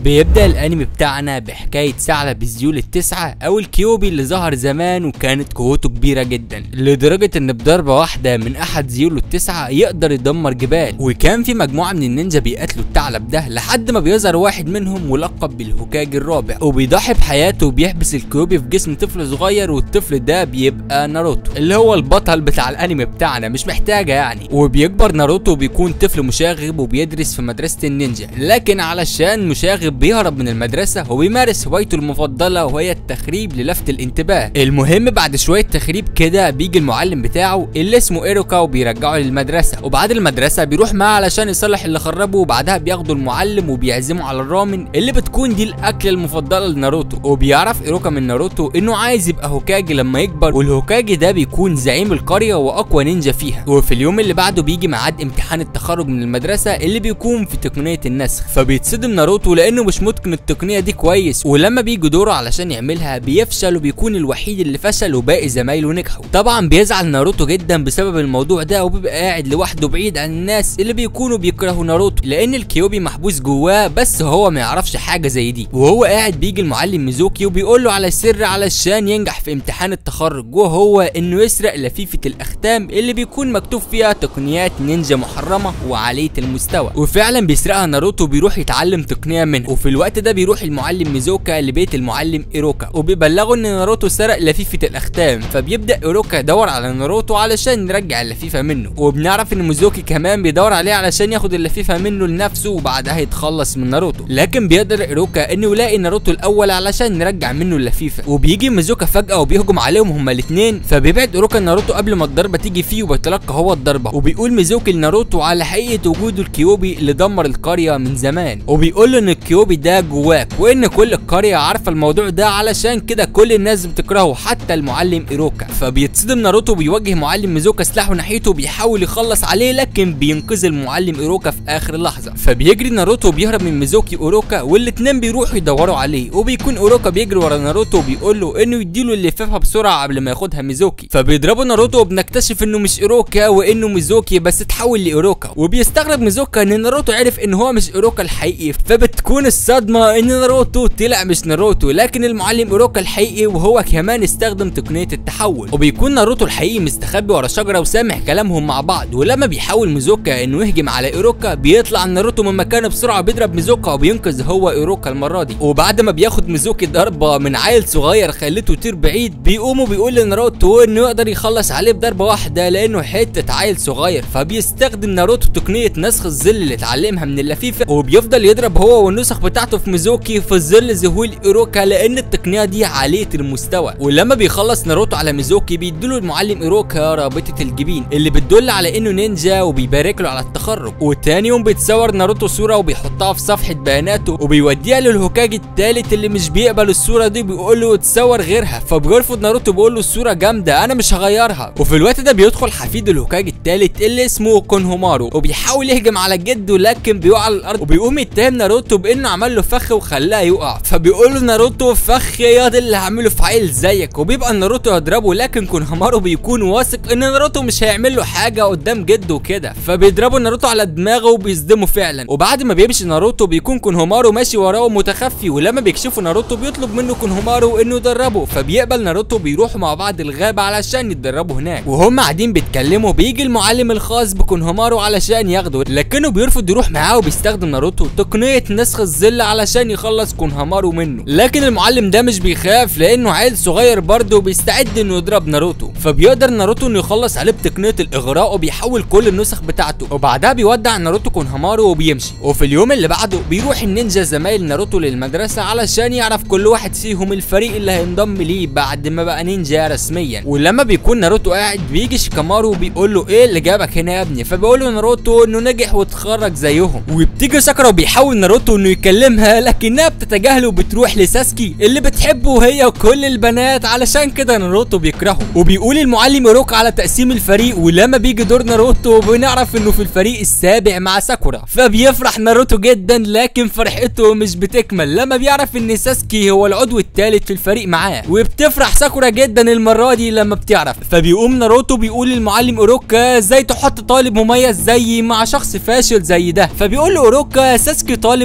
بيبدأ الانمي بتاعنا بحكاية ثعلب الزيول التسعة او الكيوبي اللي ظهر زمان وكانت قوته كبيرة جدا لدرجة ان بضربة واحدة من احد زيوله التسعة يقدر يدمر جبال وكان في مجموعة من النينجا بيقاتلوا الثعلب ده لحد ما بيظهر واحد منهم ملقب بالهوكاج الرابع وبيضحي بحياته وبيحبس الكيوبي في جسم طفل صغير والطفل ده بيبقى ناروتو اللي هو البطل بتاع الانمي بتاعنا مش محتاجة يعني وبيكبر ناروتو وبيكون طفل مشاغب وبيدرس في مدرسة النينجا لكن علشان مشاغب بيهرب من المدرسة وبيمارس هوايته المفضلة وهي التخريب للفت الانتباه المهم بعد شوية تخريب كده بيجي المعلم بتاعه اللي اسمه ايروكا وبيرجعه للمدرسة وبعد المدرسة بيروح معاه علشان يصلح اللي خربه وبعدها بياخدوا المعلم وبيعزمه على الرامن اللي بتكون دي الاكلة المفضلة لناروتو وبيعرف ايروكا من ناروتو انه عايز يبقى هوكاجي لما يكبر والهوكاجي ده بيكون زعيم القرية واقوى نينجا فيها وفي اليوم اللي بعده بيجي ميعاد امتحان التخرج من المدرسة اللي بيكون في تقنية النسخ فبيتصدم ناروتو لانه مش متقن التقنية دي كويس ولما بيجي دوره علشان يعملها بيفشل وبيكون الوحيد اللي فشل وباقي زمايله نجحوا طبعا بيزعل ناروتو جدا بسبب الموضوع ده وبيبقى قاعد لوحده بعيد عن الناس اللي بيكونوا بيكرهوا ناروتو لان الكيوبي محبوس جواه بس هو ما يعرفش حاجة زي دي وهو قاعد بيجي المعلم ميزوكي وبيقول له على السر علشان ينجح في امتحان التخرج وهو انه يسرق لفيفة الاختام اللي بيكون مكتوب فيها تقنيات نينجا محرمة وعالية المستوى وفعلا بيسرقها ناروتو بيروح يتعلم تقنية منه وفي الوقت ده بيروح المعلم ميزوكا لبيت المعلم ايروكا وبيبلغه ان ناروتو سرق لفيفة الاختام فبيبدا ايروكا يدور على ناروتو علشان يرجع اللفيفة منه وبنعرف ان ميزوكي كمان بيدور عليه علشان ياخد اللفيفة منه لنفسه وبعدها يتخلص من ناروتو لكن بيقدر ايروكا انه يلاقي ناروتو الاول علشان يرجع منه اللفيفة وبيجي ميزوكا فجأة وبيهجم عليهم هما الاثنين فبيبعد ايروكا ناروتو قبل ما الضربة تيجي فيه وبيتلقى هو الضربة وبيقول ميزوكي لناروتو على حقيقة وجوده الكيوبي اللي دمر القرية من زمان وبيقول له ان الكيوبي ده جواك وان كل القرية عارفة الموضوع ده علشان كده كل الناس بتكرهه حتى المعلم ايروكا فبيتصدم ناروتو وبيوجه معلم ميزوكا سلاحه ناحيته وبيحاول يخلص عليه لكن بينقذ المعلم ايروكا في اخر لحظة فبيجري ناروتو وبيهرب من ميزوكي اوروكا والاتنين بيروحوا يدوروا عليه وبيكون اوروكا بيجري ورا ناروتو وبيقول له انه يديله اللفافة بسرعة قبل ما ياخدها ميزوكي فبيضربوا ناروتو وبنكتشف انه مش ايروكا وانه ميزوكي بس اتحول لايروكا وبيستغرب ميزوكا ان ناروتو عرف ان هو مش ايروكا الحقيقي فبتكون الصدمة ان ناروتو طلع مش ناروتو لكن المعلم ايروكا الحقيقي وهو كمان استخدم تقنية التحول وبيكون ناروتو الحقيقي مستخبي ورا شجرة وسامع كلامهم مع بعض ولما بيحاول ميزوكا انه يهجم على ايروكا بيطلع ناروتو من مكانه بسرعة بيضرب ميزوكا وبينقذ هو ايروكا المرة دي وبعد ما بياخد ميزوكي ضربة من عيل صغير خلته يطير بعيد بيقوم وبيقول لناروتو انه يقدر يخلص عليه بضربة واحدة لانه حتة عيل صغير فبيستخدم ناروتو تقنية نسخ الظل اللي اتعلمها من اللفيفة وبيفضل يضرب هو والنسخ بتاعته في ميزوكي في ظل ذهول ايروكا لان التقنية دي عالية المستوى ولما بيخلص ناروتو على ميزوكي بيديله المعلم ايروكا رابطة الجبين اللي بتدل على انه نينجا وبيبارك له على التخرج وتاني يوم بيتصور ناروتو صورة وبيحطها في صفحة بياناته وبيوديها للهوكاج التالت اللي مش بيقبل الصورة دي بيقول له تصور غيرها فبيرفض ناروتو بيقول له الصورة جامدة انا مش هغيرها وفي الوقت ده بيدخل حفيد الهوكاج التالت اللي اسمه كونهومارو وبيحاول يهجم على جده لكن بيقع على الارض وبيقوم يتهم ناروتو بانه عمل له فخ وخلاه يقع فبيقول له ناروتو فخ يا ده اللي هعمله في عيل زيك وبيبقى ناروتو يضربه لكن كونهومارو بيكون واثق ان ناروتو مش هيعمل له حاجه قدام جده كده فبيضربوا ناروتو على دماغه وبيصدمه فعلا وبعد ما بيمشي ناروتو بيكون كونهومارو ماشي وراه متخفي ولما بيكشفوا ناروتو بيطلب منه كونهومارو انه يدربه فبيقبل ناروتو بيروحوا مع بعض الغابه علشان يتدربوا هناك وهم قاعدين بيتكلموا بيجي المعلم الخاص بكونهومارو علشان ياخده لكنه بيرفض يروح معاه وبيستخدم ناروتو تقنيه نسخ الظل علشان يخلص كونهومارو منه لكن المعلم ده مش بيخاف لانه عيل صغير برضه وبيستعد انه يضرب ناروتو فبيقدر ناروتو انه يخلص عليه بتقنيه الاغراء وبيحول كل النسخ بتاعته وبعدها بيودع ناروتو كونهومارو وبيمشي وفي اليوم اللي بعده بيروح النينجا زمايل ناروتو للمدرسه علشان يعرف كل واحد فيهم الفريق اللي هينضم ليه بعد ما بقى نينجا رسميا ولما بيكون ناروتو قاعد بيجي شيكامارو وبيقول له ايه اللي جابك هنا يا ابني فبيقول له ناروتو انه نجح واتخرج زيهم وبتيجي ساكورا وبيحاول ناروتو انه يكلمها لكنها بتتجاهله وبتروح لساسكي اللي بتحبه هي وكل البنات علشان كده ناروتو بيكرهه وبيقول المعلم يروكا على تقسيم الفريق ولما بيجي دور ناروتو بنعرف انه في الفريق السابع مع ساكورا فبيفرح ناروتو جدا لكن فرحته مش بتكمل لما بيعرف ان ساسكي هو العضو الثالث في الفريق معاه وبتفرح ساكورا جدا المره دي لما بتعرف فبيقوم ناروتو بيقول للمعلم اوروكا ازاي تحط طالب مميز زيي مع شخص فاشل زي ده فبيقول له اوروكا ساسكي طالب متفوق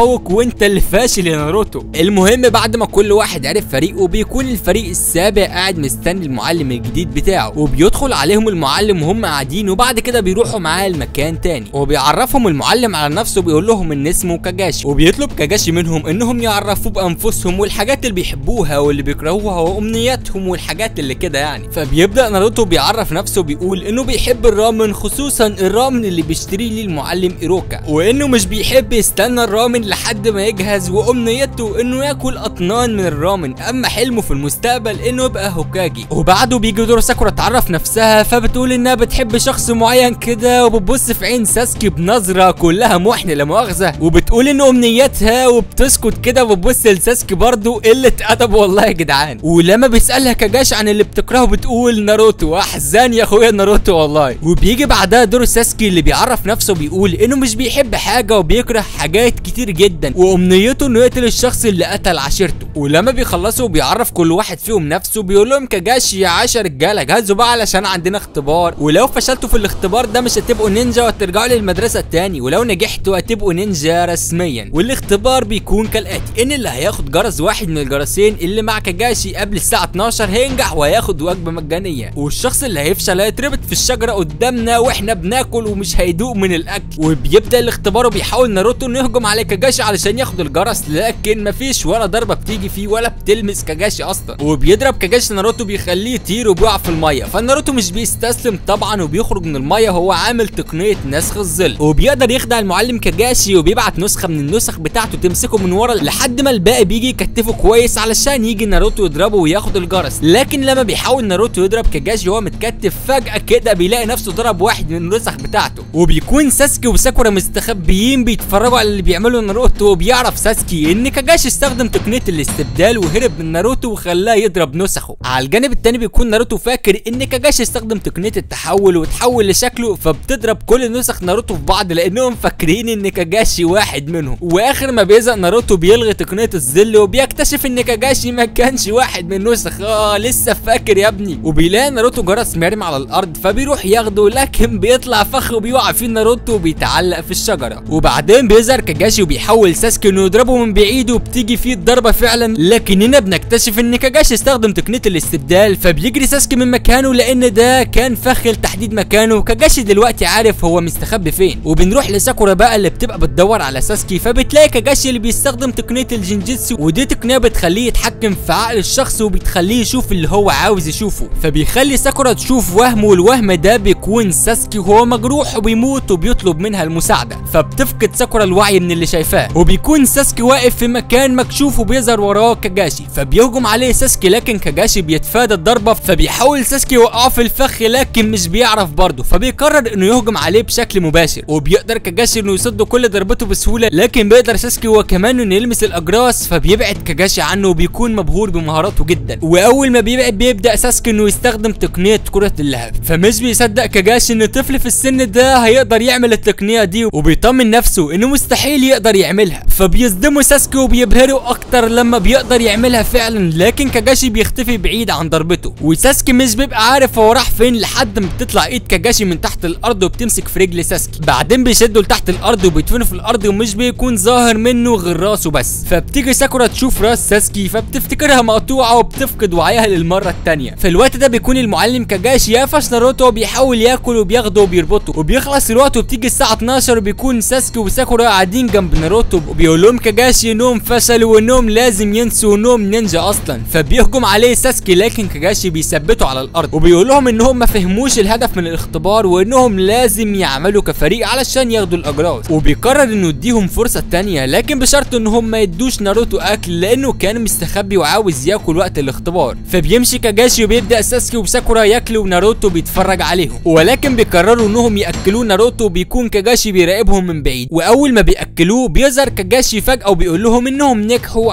متفوق وانت اللي فاشل يا ناروتو المهم بعد ما كل واحد عرف فريقه بيكون الفريق السابع قاعد مستني المعلم الجديد بتاعه وبيدخل عليهم المعلم وهم قاعدين وبعد كده بيروحوا معاه المكان تاني وبيعرفهم المعلم على نفسه بيقول لهم ان اسمه كاجاشي وبيطلب كاجاشي منهم انهم يعرفوه بانفسهم والحاجات اللي بيحبوها واللي بيكرهوها وامنياتهم والحاجات اللي كده يعني فبيبدا ناروتو بيعرف نفسه بيقول انه بيحب الرامن خصوصا الرامن اللي بيشتريه ليه المعلم ايروكا وانه مش بيحب يستنى الرامن لحد ما يجهز وامنيته انه ياكل اطنان من الرامن اما حلمه في المستقبل انه يبقى هوكاجي وبعده بيجي دور ساكورا تعرف نفسها فبتقول انها بتحب شخص معين كده وبتبص في عين ساسكي بنظره كلها محن لا مؤاخذه وبتقول ان امنياتها وبتسكت كده وبتبص لساسكي برضه قله ادب والله يا جدعان ولما بيسالها كاجاش عن اللي بتكرهه بتقول ناروتو احزان يا اخويا ناروتو والله وبيجي بعدها دور ساسكي اللي بيعرف نفسه بيقول انه مش بيحب حاجه وبيكره حاجات كتير جدا وامنيته انه يقتل الشخص اللي قتل عشيرته ولما بيخلصوا بيعرف كل واحد فيهم نفسه بيقول لهم كاجاشي يا عشر رجاله جهزوا بقى علشان عندنا اختبار ولو فشلتوا في الاختبار ده مش هتبقوا نينجا وهترجعوا للمدرسه التاني ولو نجحتوا هتبقوا نينجا رسميا والاختبار بيكون كالاتي ان اللي هياخد جرس واحد من الجرسين اللي مع كاجاشي قبل الساعه 12 هينجح وهياخد وجبه مجانيه والشخص اللي هيفشل هيتربط في الشجره قدامنا واحنا بناكل ومش هيدوق من الاكل وبيبدا الاختبار وبيحاول ناروتو انه يهجم على كاجاشي علشان ياخد الجرس لكن مفيش ولا ضربه بتيجي فيه ولا بتلمس كاجاشي اصلا وبيضرب كاجاشي ناروتو بيخليه يطير وبيقع في الميه فناروتو مش بيستسلم طبعا وبيخرج من الميه هو عامل تقنيه نسخ الظل وبيقدر يخدع المعلم كاجاشي وبيبعت نسخه من النسخ بتاعته تمسكه من ورا لحد ما الباقي بيجي يكتفه كويس علشان يجي ناروتو يضربه وياخد الجرس لكن لما بيحاول ناروتو يضرب كاجاشي وهو متكتف فجاه كده بيلاقي نفسه ضرب واحد من النسخ بتاعته وبيكون ساسكي وساكورا مستخبيين بيتفرجوا على اللي بيعمله ناروتو وبيعرف ساسكي ان كاجاشي استخدم تقنيه الاستبدال وهرب من ناروتو وخلاه يضرب نسخه على الجانب التاني بيكون ناروتو فاكر ان كاجاشي استخدم تقنيه التحول وتحول لشكله فبتضرب كل نسخ ناروتو في بعض لانهم فاكرين ان كاجاشي واحد منهم واخر ما بيزق ناروتو بيلغي تقنيه الظل وبيكتشف ان كاجاشي ما كانش واحد من النسخ اه لسه فاكر يا ابني وبيلاقي ناروتو جرس مرمي على الارض فبيروح ياخده لكن بيطلع فخ وبيقع فيه ناروتو وبيتعلق في الشجره وبعدين بيظهر كاجاشي وبيحاول ساسكي انه يضربه من بعيد وبتيجي فيه الضربه فعلا لكننا بنكتشف ان كاجاشي استخدم تقنيه الاستبدال فبيجري ساسكي من مكانه لان ده كان فخ لتحديد مكانه وكاجاشي دلوقتي عارف هو مستخبي فين وبنروح لساكورا بقى اللي بتبقى بتدور على ساسكي فبتلاقي كاجاشي اللي بيستخدم تقنيه الجنجيتسو ودي تقنيه بتخليه يتحكم في عقل الشخص وبتخليه يشوف اللي هو عاوز يشوفه فبيخلي ساكورا تشوف وهم والوهم ده بيكون ساسكي وهو مجروح وبيموت وبيطلب منها المساعده فبتفقد ساكورا الوعي من اللي شايفاه وبيكون ساسكي واقف في مكان مكشوف وبيظهر وراه كاجاشي فبيهجم عليه ساسكي لكن كاجاشي بيتفادى الضربه فبيحاول ساسكي يوقعه في الفخ لكن مش بيعرف برضه فبيقرر انه يهجم عليه بشكل مباشر وبيقدر كاجاشي انه يصد كل ضربته بسهوله لكن بيقدر ساسكي هو كمان انه يلمس الاجراس فبيبعد كاجاشي عنه وبيكون مبهور بمهاراته جدا واول ما بيبعد بيبدا ساسكي انه يستخدم تقنيه كره اللهب فمش بيصدق كاجاشي ان طفل في السن ده هيقدر يعمل التقنيه دي وبيطمن نفسه انه مستحيل يقدر يعملها فبيصدموا ساسكي وبيبهروا اكتر لما بيقدر يعملها فعلا لكن كاجاشي بيختفي بعيد عن ضربته وساسكي مش بيبقى عارف هو راح فين لحد ما بتطلع ايد كاجاشي من تحت الارض وبتمسك في رجل ساسكي بعدين بيشده لتحت الارض وبيدفنه في الارض ومش بيكون ظاهر منه غير راسه بس فبتيجي ساكورا تشوف راس ساسكي فبتفتكرها مقطوعه وبتفقد وعيها للمره الثانيه في الوقت ده بيكون المعلم كاجاشي يقفش ناروتو وبيحاول ياكل وبياخده وبيربطه وبيخلص الوقت وبتيجي الساعه 12 وبيكون ساسكي وساكورا قاعدين جنب ناروتو وبيقول لهم كاجاشي انهم فشلوا وانهم لازم ينسوا انهم نينجا اصلا فبيهجم عليه ساسكي لكن كاجاشي بيثبته على الارض وبيقول لهم انهم ما فهموش الهدف من الاختبار وانهم لازم يعملوا كفريق علشان ياخدوا الاجراس وبيقرر انه يديهم فرصه تانية لكن بشرط انهم ما يدوش ناروتو اكل لانه كان مستخبي وعاوز ياكل وقت الاختبار فبيمشي كاجاشي وبيبدا ساسكي وساكورا ياكلوا وناروتو بيتفرج عليهم ولكن بيقرروا انهم ياكلوه ناروتو بيكون كاجاشي بيراقبهم من بعيد واول ما بياكلوه بيظهر كاجاشي فجاه وبيقول لهم انهم نجحوا علشان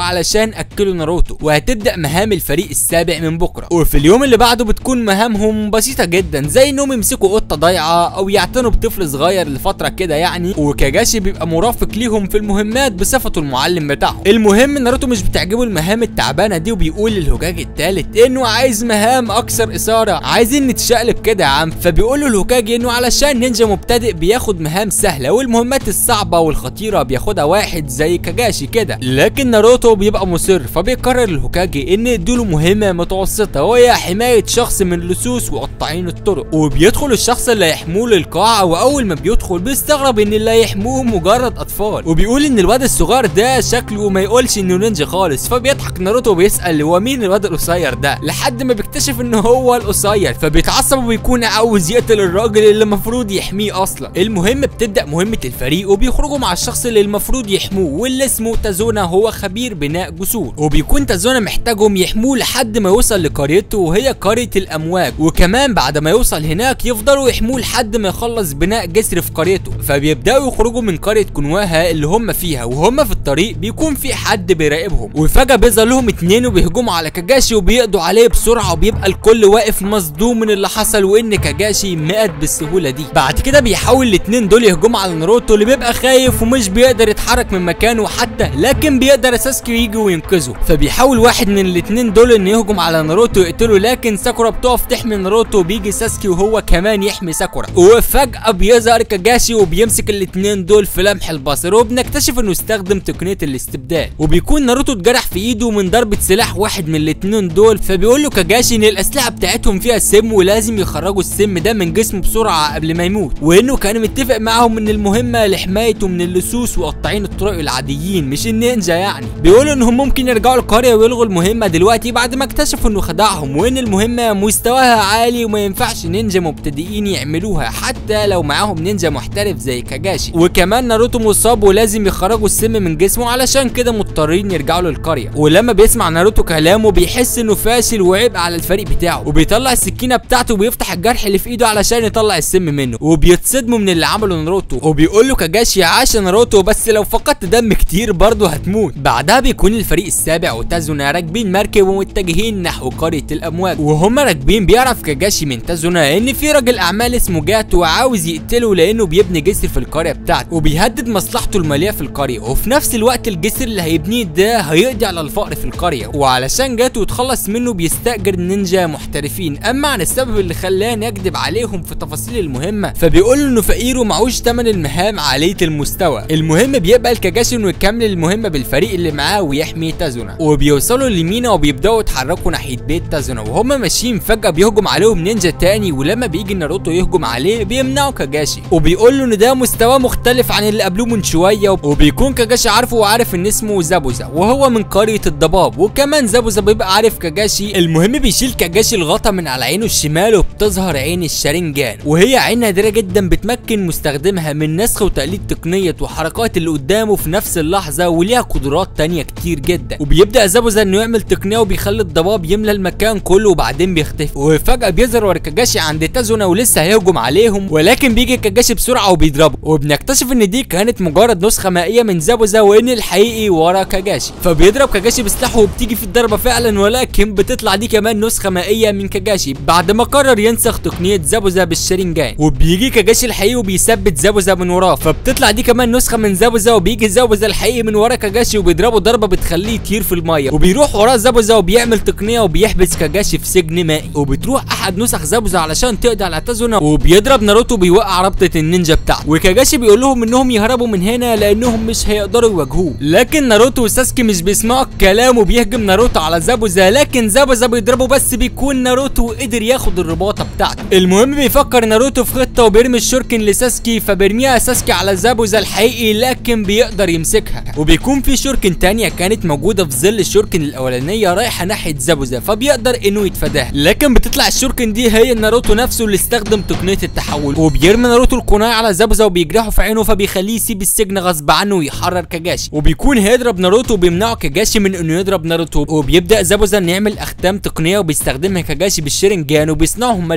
علشان اكلوا ناروتو وهتبدا مهام الفريق السابع من بكره وفي اليوم اللي بعده بتكون مهامهم بسيطه جدا زي انهم يمسكوا قطه ضايعه او يعتنوا بطفل صغير لفتره كده يعني وكاجاشي بيبقى مرافق ليهم في المهمات بصفته المعلم بتاعهم المهم ناروتو مش بتعجبه المهام التعبانه دي وبيقول للهوكاجي الثالث انه عايز مهام اكثر اثاره عايزين نتشقلب كده يا عم فبيقول له الهوكاجي انه علشان نينجا مبتدئ بياخد مهام سهله والمهمات الصعبه والخطيره بياخدها واحد زي كاجاشي كده لكن ناروتو بيبقى مصر فبيقرر الهوكاجي ان يديله مهمه متوسطه وهي حمايه شخص من اللصوص وقطاعين الطرق وبيدخل الشخص اللي هيحموه للقاعه واول ما بيدخل بيستغرب ان اللي هيحموه مجرد اطفال وبيقول ان الواد الصغير ده شكله ما يقولش انه نينجا خالص فبيضحك ناروتو وبيسال هو مين الواد القصير ده لحد ما بيكتشف ان هو القصير فبيتعصب وبيكون عاوز يقتل الراجل اللي المفروض يحميه اصلا المهم بتبدا مهمه الفريق وبيخرجوا مع الشخص اللي المفروض يحموه واللي اسمه تازونا هو خبير بناء جسور وبيكون تازونا محتاجهم يحموه لحد ما يوصل لقريته وهي قريه الامواج وكمان بعد ما يوصل هناك يفضلوا يحموه لحد ما يخلص بناء جسر في قريته فبيبداوا يخرجوا من قريه كونواها اللي هم فيها وهم في الطريق بيكون في حد بيراقبهم وفجاه بيظهر لهم اتنين وبيهجموا على كاجاشي وبيقضوا عليه بسرعه وبيبقى الكل واقف مصدوم من اللي حصل وان كاجاشي مات بالسهوله دي بعد كده بيحاول الاتنين دول يهجموا على ناروتو اللي بيبقى خايف ومش بيقدر يتحرك من مكانه حتى لكن بيقدر ساسكي يجي وينقذه فبيحاول واحد من الاتنين دول انه يهجم على ناروتو يقتله لكن ساكورا بتقف تحمي ناروتو بيجي ساسكي وهو كمان يحمي ساكورا وفجاه بيظهر كاجاشي وبيمسك الاتنين دول في لمح البصر وبنكتشف انه استخدم تقنيه الاستبدال وبيكون ناروتو اتجرح في ايده من ضربه سلاح واحد من الاتنين دول فبيقول له كاجاشي ان الاسلحه بتاعتهم فيها سم ولازم يخرجوا السم ده من جسمه بسرعه قبل ما يموت وانه كان متفق معاهم ان المهمه لحمايته من اللصوص وقطاعين الطرق العاديين مش النينجا يعني بيقولوا انهم ممكن يرجعوا القريه ويلغوا المهمه دلوقتي بعد ما اكتشفوا انه خدعهم وان المهمه مستواها عالي وما ينفعش نينجا مبتدئين يعملوها حتى لو معاهم نينجا محترف زي كاجاشي وكمان ناروتو مصاب ولازم يخرجوا السم من جسمه علشان كده مضطرين يرجعوا للقريه ولما بيسمع ناروتو كلامه بيحس انه فاشل وعبء على الفريق بتاعه وبيطلع السكينه بتاعته وبيفتح الجرح اللي في ايده علشان يطلع السم منه وبيتصدموا من اللي عمله ناروتو وبيقول له كاجاشي عاش يا ناروتو بس لو فقدت دم كتير برضه هتموت بعدها بيكون الفريق السابع وتازونا راكبين مركب ومتجهين نحو قريه الامواج وهم راكبين بيعرف كاجاشي من تازونا ان في راجل اعمال اسمه جاتو عاوز يقتله لانه بيبني جسر في القريه بتاعته وبيهدد مصلحته الماليه في القريه وفي نفس الوقت الجسر اللي هيبنيه ده هيقضي على الفقر في القريه وعلشان جاتو يتخلص منه بيستاجر نينجا محترفين اما عن السبب اللي خلاه يكذب عليهم في تفاصيل المهمه فبيقول انه فقير ومعهوش تمن المهام عاليه المستوى المهم بيقبل كاجاشي انه يكمل المهمه بالفريق اللي معاه ويحمي تازونا وبيوصلوا لمينا وبيبداوا يتحركوا ناحيه بيت تازونا وهم ماشيين فجاه بيهجم عليهم نينجا تاني ولما بيجي ناروتو يهجم عليه بيمنعوا كاجاشي وبيقول له ان ده مستوى مختلف عن اللي قبلوه من شويه وبيكون كاجاشي عارفه وعارف ان اسمه زابوزا وهو من قريه الضباب وكمان زابوزا بيبقى عارف كاجاشي المهم بيشيل كاجاشي الغطا من على عينه الشمال وبتظهر عين الشارنجان وهي عين نادره جدا بتمكن مستخدمها من نسخ وتقليد تقنيه وحركات اللي قدامه في نفس اللحظه وليها قدرات تانية كتير جدا وبيبدا زابوزا انه يعمل تقنيه وبيخلي الضباب يملى المكان كله وبعدين بيختفي وفجاه بيظهر ورا كاجاشي عند تازونا ولسه هيهجم عليهم ولكن بيجي كاجاشي بسرعه وبيضربه وبنكتشف ان دي كانت مجرد نسخه مائيه من زابوزا وان الحقيقي ورا كاجاشي فبيضرب كاجاشي بسلاحه وبتيجي في الضربه فعلا ولكن بتطلع دي كمان نسخه مائيه من كاجاشي بعد ما قرر ينسخ تقنيه زابوزا بالشرينجان وبيجي كاجاشي الحقيقي وبيثبت زابوزا من وراه فبتطلع دي كمان نسخه من زابوزا وبيجي زابوزا الحقيقي من ورا كاجاشي وبيضربه ضربه بتخليه يطير في الميه وبيروح وراه زابوزا وبيعمل تقنيه وبيحبس كاجاشي في سجن مائي وبتروح احد نسخ زابوزا علشان تقضي على تازونا وبيضرب ناروتو بيوقع رابطه النينجا بتاعته وكاجاشي بيقول لهم انهم يهربوا من هنا لانهم مش هيقدروا يواجهوه لكن ناروتو وساسكي مش بيسمعوا الكلام وبيهجم ناروتو على زابوزا لكن زابوزا بيضربه بس بيكون ناروتو قدر ياخد الرباطه بتاعته المهم بيفكر ناروتو في خطه وبيرمي الشوركن لساسكي فبيرميها ساسكي على زابوزا الحقيقي لكن بيقدر يمسكها وبيكون في شوركن تانية كانت موجوده في ظل الشوركن الاولانيه رايحه ناحيه زابوزا فبيقدر انه يتفاداها لكن بتطلع الشوركن دي هي ناروتو نفسه اللي استخدم تقنيه التحول وبيرمي ناروتو القناع على زابوزا وبيجرحه في عينه فبيخليه يسيب السجن غصب عنه ويحرر كاجاشي وبيكون هيضرب ناروتو وبيمنعه كاجاشي من انه يضرب ناروتو وبيبدا زابوزا انه يعمل اختام تقنيه وبيستخدمها كاجاشي بالشرنجان وبيصنعوا هما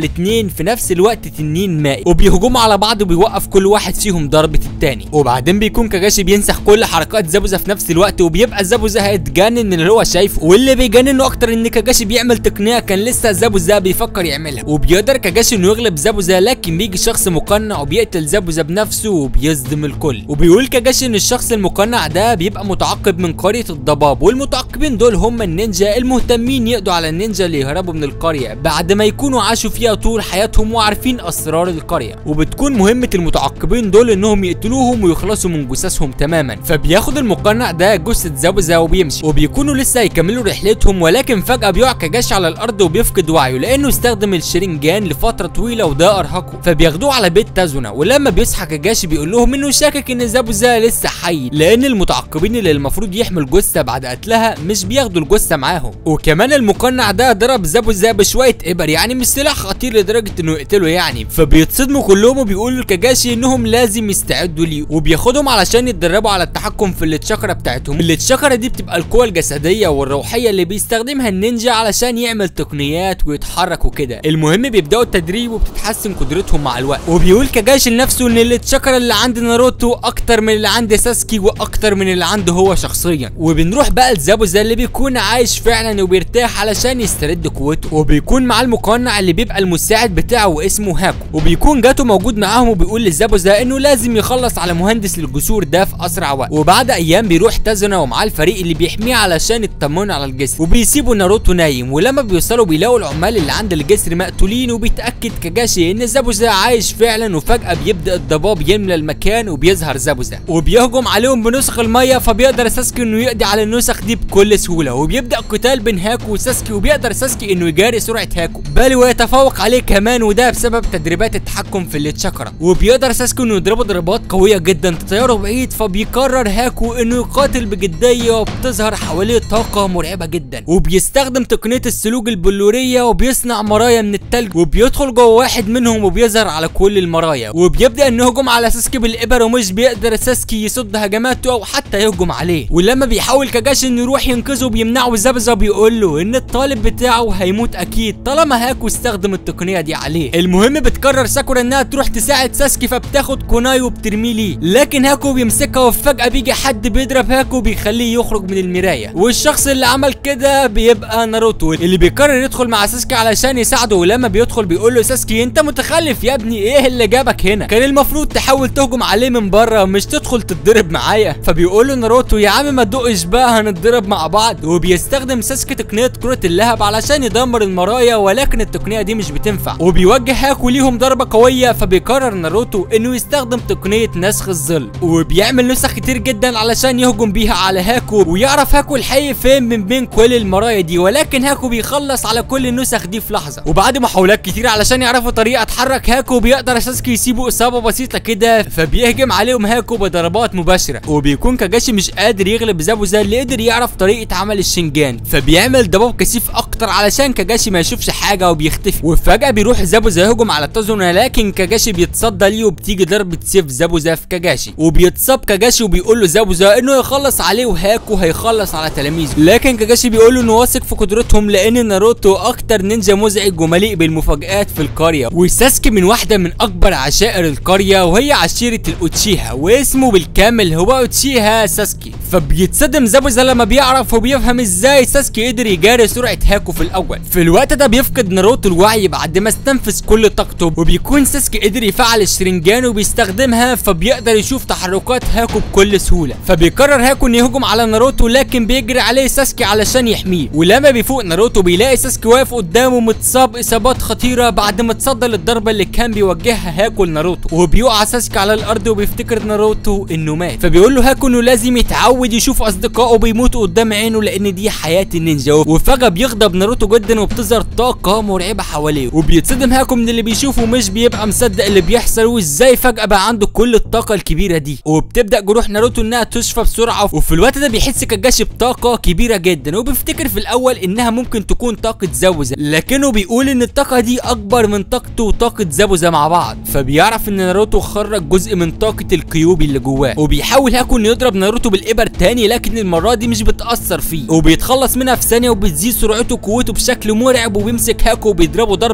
اتنين في نفس الوقت تنين مائي وبيهجموا على بعض وبيوقف كل واحد فيهم ضربة التاني وبعدين بيكون كاجاشي بينسخ كل حركات زابوزا في نفس الوقت وبيبقى زابوزا هيتجنن من اللي هو شايفه واللي بيجننه اكتر ان كاجاشي بيعمل تقنيه كان لسه زابوزا بيفكر يعملها وبيقدر كاجاشي انه يغلب زابوزا لكن بيجي شخص مقنع وبيقتل زابوزا بنفسه وبيصدم الكل وبيقول كاجاشي ان الشخص المقنع ده بيبقى متعقب من قريه الضباب والمتعقبين دول هم النينجا المهتمين يقضوا على النينجا اللي يهربوا من القريه بعد ما يكونوا عاشوا فيها طول حياتهم وعارفين اسرار القريه وبتكون مهمه المتعقبين دول انهم يقتلوهم ويخلصوا من جثثهم تماما فبياخد المقنع ده جثه زابوزا وبيمشي وبيكونوا لسه هيكملوا رحلتهم ولكن فجاه بيقع كاجاشي على الارض وبيفقد وعيه لانه استخدم الشرنجان لفتره طويله وده ارهقه فبياخدوه على بيت تازونا ولما بيصحى كاجاشي بيقول لهم انه شاكك ان زابوزا لسه حي لان المتعقبين اللي المفروض يحموا الجثه بعد قتلها مش بياخدوا الجثه معاهم وكمان المقنع ده ضرب زابوزا بشويه ابر يعني مش سلاح خطير لدرجه انه يقتله يعني فبيتصدموا كلهم وبيقولوا لكاجاشي انهم لازم يستعدوا ليه وبياخدهم علشان يتدربوا على التحكم في التشاكرا بتاعتهم التشاكرا دي بتبقى القوه الجسديه والروحيه اللي بيستخدمها النينجا علشان يعمل تقنيات ويتحرك وكده المهم بيبداوا التدريب وبتتحسن قدرتهم مع الوقت وبيقول كاجاشي لنفسه ان التشاكرا اللي عند ناروتو اكتر من اللي عند ساسكي واكتر من اللي عنده هو شخصيا وبنروح بقى لزابوزا اللي بيكون عايش فعلا وبيرتاح علشان يسترد قوته وبيكون معاه المقنع اللي بيبقى المساعد بتاعه واسمه هاكو وبيكون جاتو موجود معاهم وبيقول لزابوزا انه لازم يخلص على مهندس الجسور ده في اسرع وقت وبعد ايام بيروح تازونا ومعاه الفريق اللي بيحميه علشان يطمنوا على الجسر وبيسيبوا ناروتو نايم ولما بيوصلوا بيلاقوا العمال اللي عند الجسر مقتولين وبيتاكد كاجاشي ان زابوزا عايش فعلا وفجاه بيبدا الضباب يملى المكان وبيظهر زابوزا وبيهجم عليهم بنسخ الميه فبيقدر ساسكي انه يقضي على النسخ دي بكل سهوله وبيبدا قتال بين هاكو وساسكي وبيقدر ساسكي انه يجاري سرعه هاكو بل ويتفوق عليه كمان وده بسبب تدريبات التحكم في التشاكرا وبيقدر ساسكي انه يضربه ضربات قويه جدا تطيره بعيد فبيقرر هاكو انه يقاتل بجديه وبتظهر حواليه طاقه مرعبه جدا وبيستخدم تقنيه السلوج البلوريه وبيصنع مرايا من التلج وبيدخل جوه واحد منهم وبيظهر على كل المرايا وبيبدا انه يهجم على ساسكي بالابر ومش بيقدر ساسكي يصد هجماته او حتى يهجم عليه ولما بيحاول كاجاشي انه يروح ينقذه بيمنعه زبزه بيقول له ان الطالب بتاعه هيموت اكيد طالما هاكو استخدم التقنيه دي عليه المهم بتقرر ساكورا انها تروح تساعد ساسكي فبتاخد كوناي وبترميه ليه لكن هاكو بيمسكها وفجاه بيجي حد بيضرب هاكو بيخليه يخرج من المرايه والشخص اللي عمل كده بيبقى ناروتو اللي بيقرر يدخل مع ساسكي علشان يساعده ولما بيدخل بيقول له ساسكي انت متخلف يا ابني ايه اللي جابك هنا كان المفروض تحاول تهجم عليه من بره مش تدخل تتضرب معايا فبيقول له ناروتو يا عم ما تدقش بقى هنتضرب مع بعض وبيستخدم ساسكي تقنيه كره اللهب علشان يدمر المرايا ولكن التقنيه دي مش بتنفع وبيوجه هاكو ليهم ضربه قويه فبيقرر ناروتو انه يستخدم تقنيه نسخ الظل وبيعمل نسخ كتير جدا علشان يهجم بيها على هاكو ويعرف هاكو الحي فين من بين كل المرايا دي ولكن هاكو بيخلص على كل النسخ دي في لحظه وبعد محاولات كتير علشان يعرفوا طريقه تحرك هاكو بيقدر ساسكي يسيبه اصابه بسيطه كده فبيهجم عليهم هاكو بضربات مباشره وبيكون كاجاشي مش قادر يغلب زابوزا اللي قدر يعرف طريقه عمل الشنجان فبيعمل ضباب كثيف اكتر علشان كاجاشي ما يشوفش حاجه وبيختفي وفجاه بيروح زابوزا يهجم على تازونا لكن كاجاشي بيتصدى ليه وبتيجي ضربه سيف زابوزا في كاجاشي وبيتصاب كاجاشي وبيقول له زابوزا انه يخلص عليه وهاكو هيخلص على تلاميذه لكن كاجاشي بيقول له انه واثق في قدرتهم لان ناروتو اكتر نينجا مزعج ومليء بالمفاجآت في القريه وساسكي من واحده من اكبر عشائر القريه وهي عشيره الاوتشيها واسمه بالكامل هو اوتشيها ساسكي فبيتصدم زابوزا لما بيعرف وبيفهم ازاي ساسكي قدر يجاري سرعه هاكو في الاول في الوقت ده بيفقد ناروتو الوعي بعد ما استنفذ كل طاقته وبيكون ساسكي قدر يفعل الشرنجان وبيستخدمها فبيقدر يشوف تحركات هاكو بكل سهوله فبيقرر هاكو انه يهجم على ناروتو لكن بيجري عليه ساسكي علشان يحميه ولما بيفوق ناروتو بيلاقي ساسكي واقف قدامه متصاب اصابات خطيره بعد ما اتصدى للضربه اللي كان بيوجهها هاكو لناروتو وبيقع ساسكي على الارض وبيفتكر ناروتو انه مات فبيقول له هاكو انه لازم يتعود يشوف اصدقائه بيموتوا قدام عينه لان دي حياه النينجا وفجاه بيغضب ناروتو جدا وبتظهر طاقه مرعبه حواليه وبيتصدم هاكو من اللي بيشوفه مش بيبقى مصدق اللي بيحصل وازاي فجاه بقى عنده كل الطاقه الكبيره دي وبتبدا جروح ناروتو انها تشفى بسرعه وفي الوقت ده بيحس كاجاشي بطاقه كبيره جدا وبيفتكر في الاول انها ممكن تكون طاقه زابوزا لكنه بيقول ان الطاقه دي اكبر من طاقته وطاقه زابوزا مع بعض فبيعرف ان ناروتو خرج جزء من طاقه الكيوبي اللي جواه وبيحاول هاكو انه يضرب ناروتو بالابر تاني لكن المره دي مش بتاثر فيه وبيتخلص منها في ثانيه وبتزيد سرعته وقوته بشكل مرعب وبيمسك هاكو وبيضربه ضربه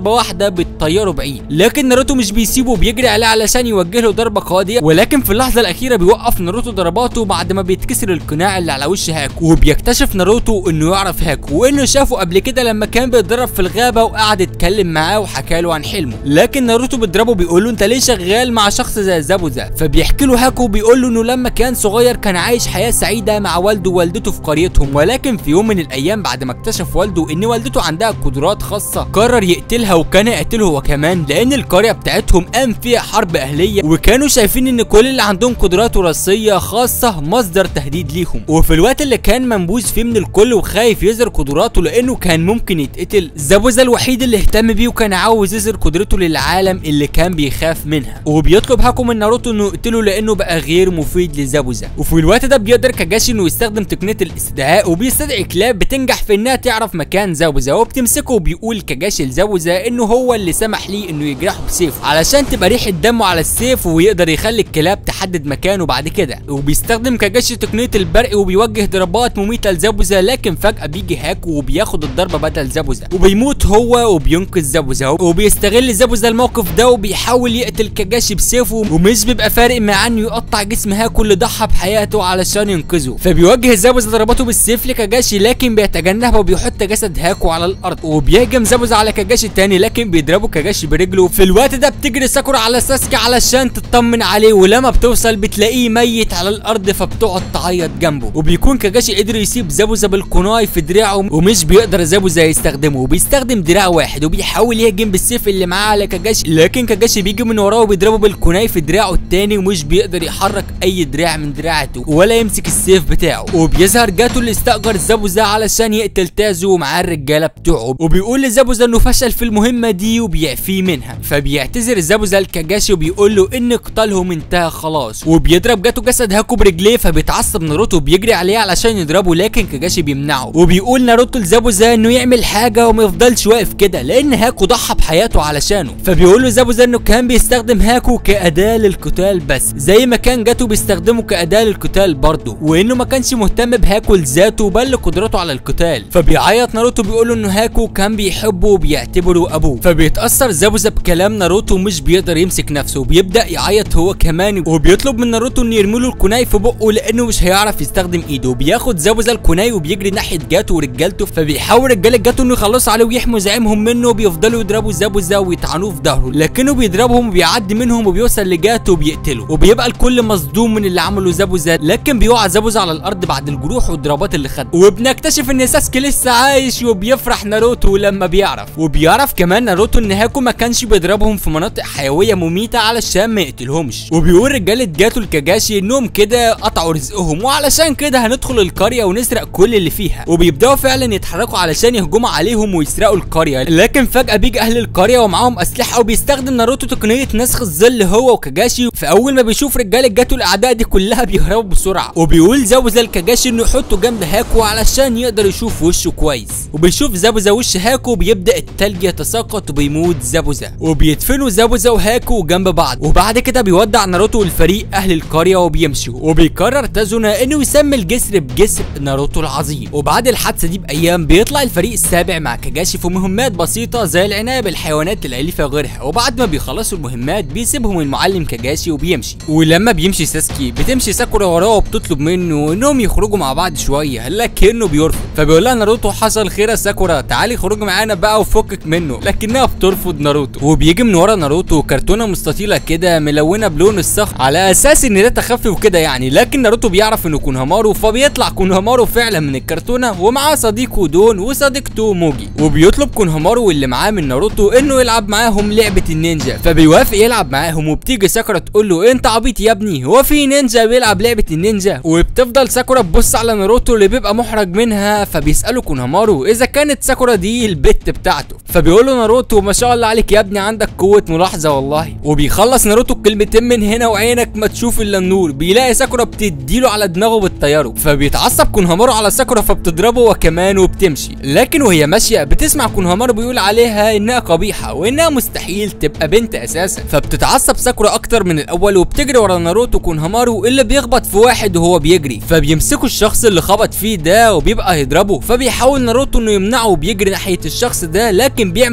ضربه واحده بتطيره بعيد لكن ناروتو مش بيسيبه بيجري عليه علشان يوجه له ضربه قاضيه ولكن في اللحظه الاخيره بيوقف ناروتو ضرباته بعد ما بيتكسر القناع اللي على وش هاكو وبيكتشف ناروتو انه يعرف هاكو وانه شافه قبل كده لما كان بيتدرب في الغابه وقعد يتكلم معاه وحكى له عن حلمه لكن ناروتو بيضربه بيقول له انت ليه شغال مع شخص زي زابوزا فبيحكي له هاكو بيقول له انه لما كان صغير كان عايش حياه سعيده مع والده ووالدته في قريتهم ولكن في يوم من الايام بعد ما اكتشف والده ان والدته عندها قدرات خاصه قرر يقتلها وكان يقتله هو كمان لان القريه بتاعتهم قام فيها حرب اهليه وكانوا شايفين ان كل اللي عندهم قدرات وراثيه خاصه مصدر تهديد ليهم وفي الوقت اللي كان منبوذ فيه من الكل وخايف يظهر قدراته لانه كان ممكن يتقتل زابوزا الوحيد اللي اهتم بيه وكان عاوز يظهر قدرته للعالم اللي كان بيخاف منها وبيطلب هاكو من ناروتو انه يقتله لانه بقى غير مفيد لزابوزا وفي الوقت ده بيقدر كاجاشي انه يستخدم تقنيه الاستدعاء وبيستدعي كلاب بتنجح في انها تعرف مكان زابوزا وبتمسكه وبيقول كاجاشي لزابوزا انه هو اللي سمح ليه انه يجرحه بسيفه علشان تبقى ريحه دمه على السيف ويقدر يخلي الكلاب تحدد مكانه بعد كده وبيستخدم كاجاشي تقنيه البرق وبيوجه ضربات مميته لزابوزا لكن فجاه بيجي هاكو وبياخد الضربه بدل زابوزا وبيموت هو وبينقذ زابوزا وبيستغل زابوزا الموقف ده وبيحاول يقتل كاجاشي بسيفه ومش بيبقى فارق معاه انه يقطع جسم هاكو اللي ضحى بحياته علشان ينقذه فبيوجه زابوزا ضرباته بالسيف لكاجاشي لكن بيتجنبها وبيحط جسد هاكو على الارض وبيهجم زابوزا على كاجاشي تاني لكن بيضربه كاجاشي برجله في الوقت ده بتجري ساكورا على ساسكي علشان تطمن عليه ولما بتوصل بتلاقيه ميت على الارض فبتقعد تعيط جنبه وبيكون كاجاشي قدر يسيب زابوزا بالكوناي في دراعه ومش بيقدر زابوزا يستخدمه وبيستخدم دراع واحد وبيحاول يهجم بالسيف اللي معاه على كاجاشي لكن كاجاشي بيجي من وراه وبيضربه بالكوناي في دراعه التاني ومش بيقدر يحرك اي دراع من دراعاته ولا يمسك السيف بتاعه وبيظهر جاتو اللي استأجر زابوزا علشان يقتل تازو ومعاه الرجاله بتوعه وبيقول لزابوزا انه فشل في المهمه دي وبيعفيه منها فبيعتذر زابوزا لكاجاشي وبيقول له ان قتالهم انتهى خلاص وبيضرب جاتو جسد هاكو برجليه فبيتعصب ناروتو وبيجري عليه علشان يضربه لكن كاجاشي بيمنعه وبيقول ناروتو لزابوزا انه يعمل حاجه وما يفضلش واقف كده لان هاكو ضحى بحياته علشانه فبيقول له زابوزا انه كان بيستخدم هاكو كاداه للقتال بس زي ما كان جاتو بيستخدمه كاداه للقتال برضه وانه ما كانش مهتم بهاكو لذاته بل لقدرته على القتال فبيعيط ناروتو بيقول له انه هاكو كان بيحبه وبيعتبره ابوه فبيتاثر زابوزا بكلام ناروتو ومش بيقدر يمسك نفسه وبيبدا يعيط هو كمان وبيطلب من ناروتو انه يرمي له الكوناي في بقه لانه مش هيعرف يستخدم ايده وبياخد زابوزا الكوناي وبيجري ناحيه جاتو ورجالته فبيحاول رجاله جاتو انه يخلصوا عليه ويحموا زعيمهم منه وبيفضلوا يضربوا زابوزا ويطعنوه في ظهره لكنه بيضربهم وبيعدي منهم وبيوصل لجاتو وبيقتله وبيبقى الكل مصدوم من اللي عمله زابوزا لكن بيقع زابوزا على الارض بعد الجروح والضربات اللي خدها وبنكتشف ان ساسكي لسه عايش وبيفرح ناروتو لما بيعرف وبيعرف كمان ناروتو ان هاكو ما كانش بيضربهم في مناطق حيويه مميته علشان ما يقتلهمش وبيقول رجاله جاتو الكاجاشي انهم كده قطعوا رزقهم وعلشان كده هندخل القريه ونسرق كل اللي فيها وبيبداوا فعلا يتحركوا علشان يهجموا عليهم ويسرقوا القريه لكن فجاه بيجي اهل القريه ومعاهم اسلحه وبيستخدم ناروتو تقنيه نسخ الظل هو وكاجاشي فاول ما بيشوف رجاله جاتو الاعداء دي كلها بيهربوا بسرعه وبيقول زابوزا الكاجاشي انه يحطه جنب هاكو علشان يقدر يشوف وشه كويس وبيشوف زابوزا وش هاكو بيبدا التلج يتساقط وبيموت زابوزا وبيدفنوا زابوزا وهاكو جنب بعض وبعد كده بيودع ناروتو والفريق اهل القريه وبيمشوا وبيقرر تازونا انه يسمي الجسر بجسر ناروتو العظيم وبعد الحادثه دي بايام بيطلع الفريق السابع مع كاجاشي في مهمات بسيطه زي العنايه بالحيوانات الاليفه وغيرها وبعد ما بيخلصوا المهمات بيسيبهم المعلم كاجاشي وبيمشي ولما بيمشي ساسكي بتمشي ساكورا وراه وبتطلب منه انهم يخرجوا مع بعض شويه لكنه بيرفض فبيقول لها ناروتو حصل خير يا ساكورا تعالي خرجي معانا بقى وفكك منه لكنها بترفض ناروتو وبيجي من ورا ناروتو كرتونه مستطيله كده ملونه بلون الصخر على اساس ان ده تخفي وكده يعني لكن ناروتو بيعرف انه كونهامارو فبيطلع كونهامارو فعلا من الكرتونه ومعاه صديقه دون وصديقته موجي وبيطلب كونهامارو واللي معاه من ناروتو انه يلعب معاهم لعبه النينجا فبيوافق يلعب معاهم وبتيجي ساكورا تقول له انت عبيط يا ابني هو في نينجا بيلعب لعبه النينجا وبتفضل ساكورا تبص على ناروتو اللي بيبقى محرج منها فبيساله كونهامارو اذا كانت ساكورا دي البت بتاعته فبيقول له ناروتو ما شاء الله عليك يا ابني عندك قوه ملاحظه والله وبيخلص ناروتو الكلمتين من هنا وعينك ما تشوف الا النور بيلاقي ساكورا بتديله على دماغه بالطياره فبيتعصب كونهامارو على ساكورا فبتضربه وكمان وبتمشي لكن وهي ماشيه بتسمع كونهامارو بيقول عليها انها قبيحه وانها مستحيل تبقى بنت اساسا فبتتعصب ساكورا اكتر من الاول وبتجري ورا ناروتو كونهامارو اللي بيخبط في واحد وهو بيجري فبيمسكوا الشخص اللي خبط فيه ده وبيبقى هيضربه فبيحاول ناروتو انه يمنعه وبيجري ناحيه الشخص ده لكن بيعمل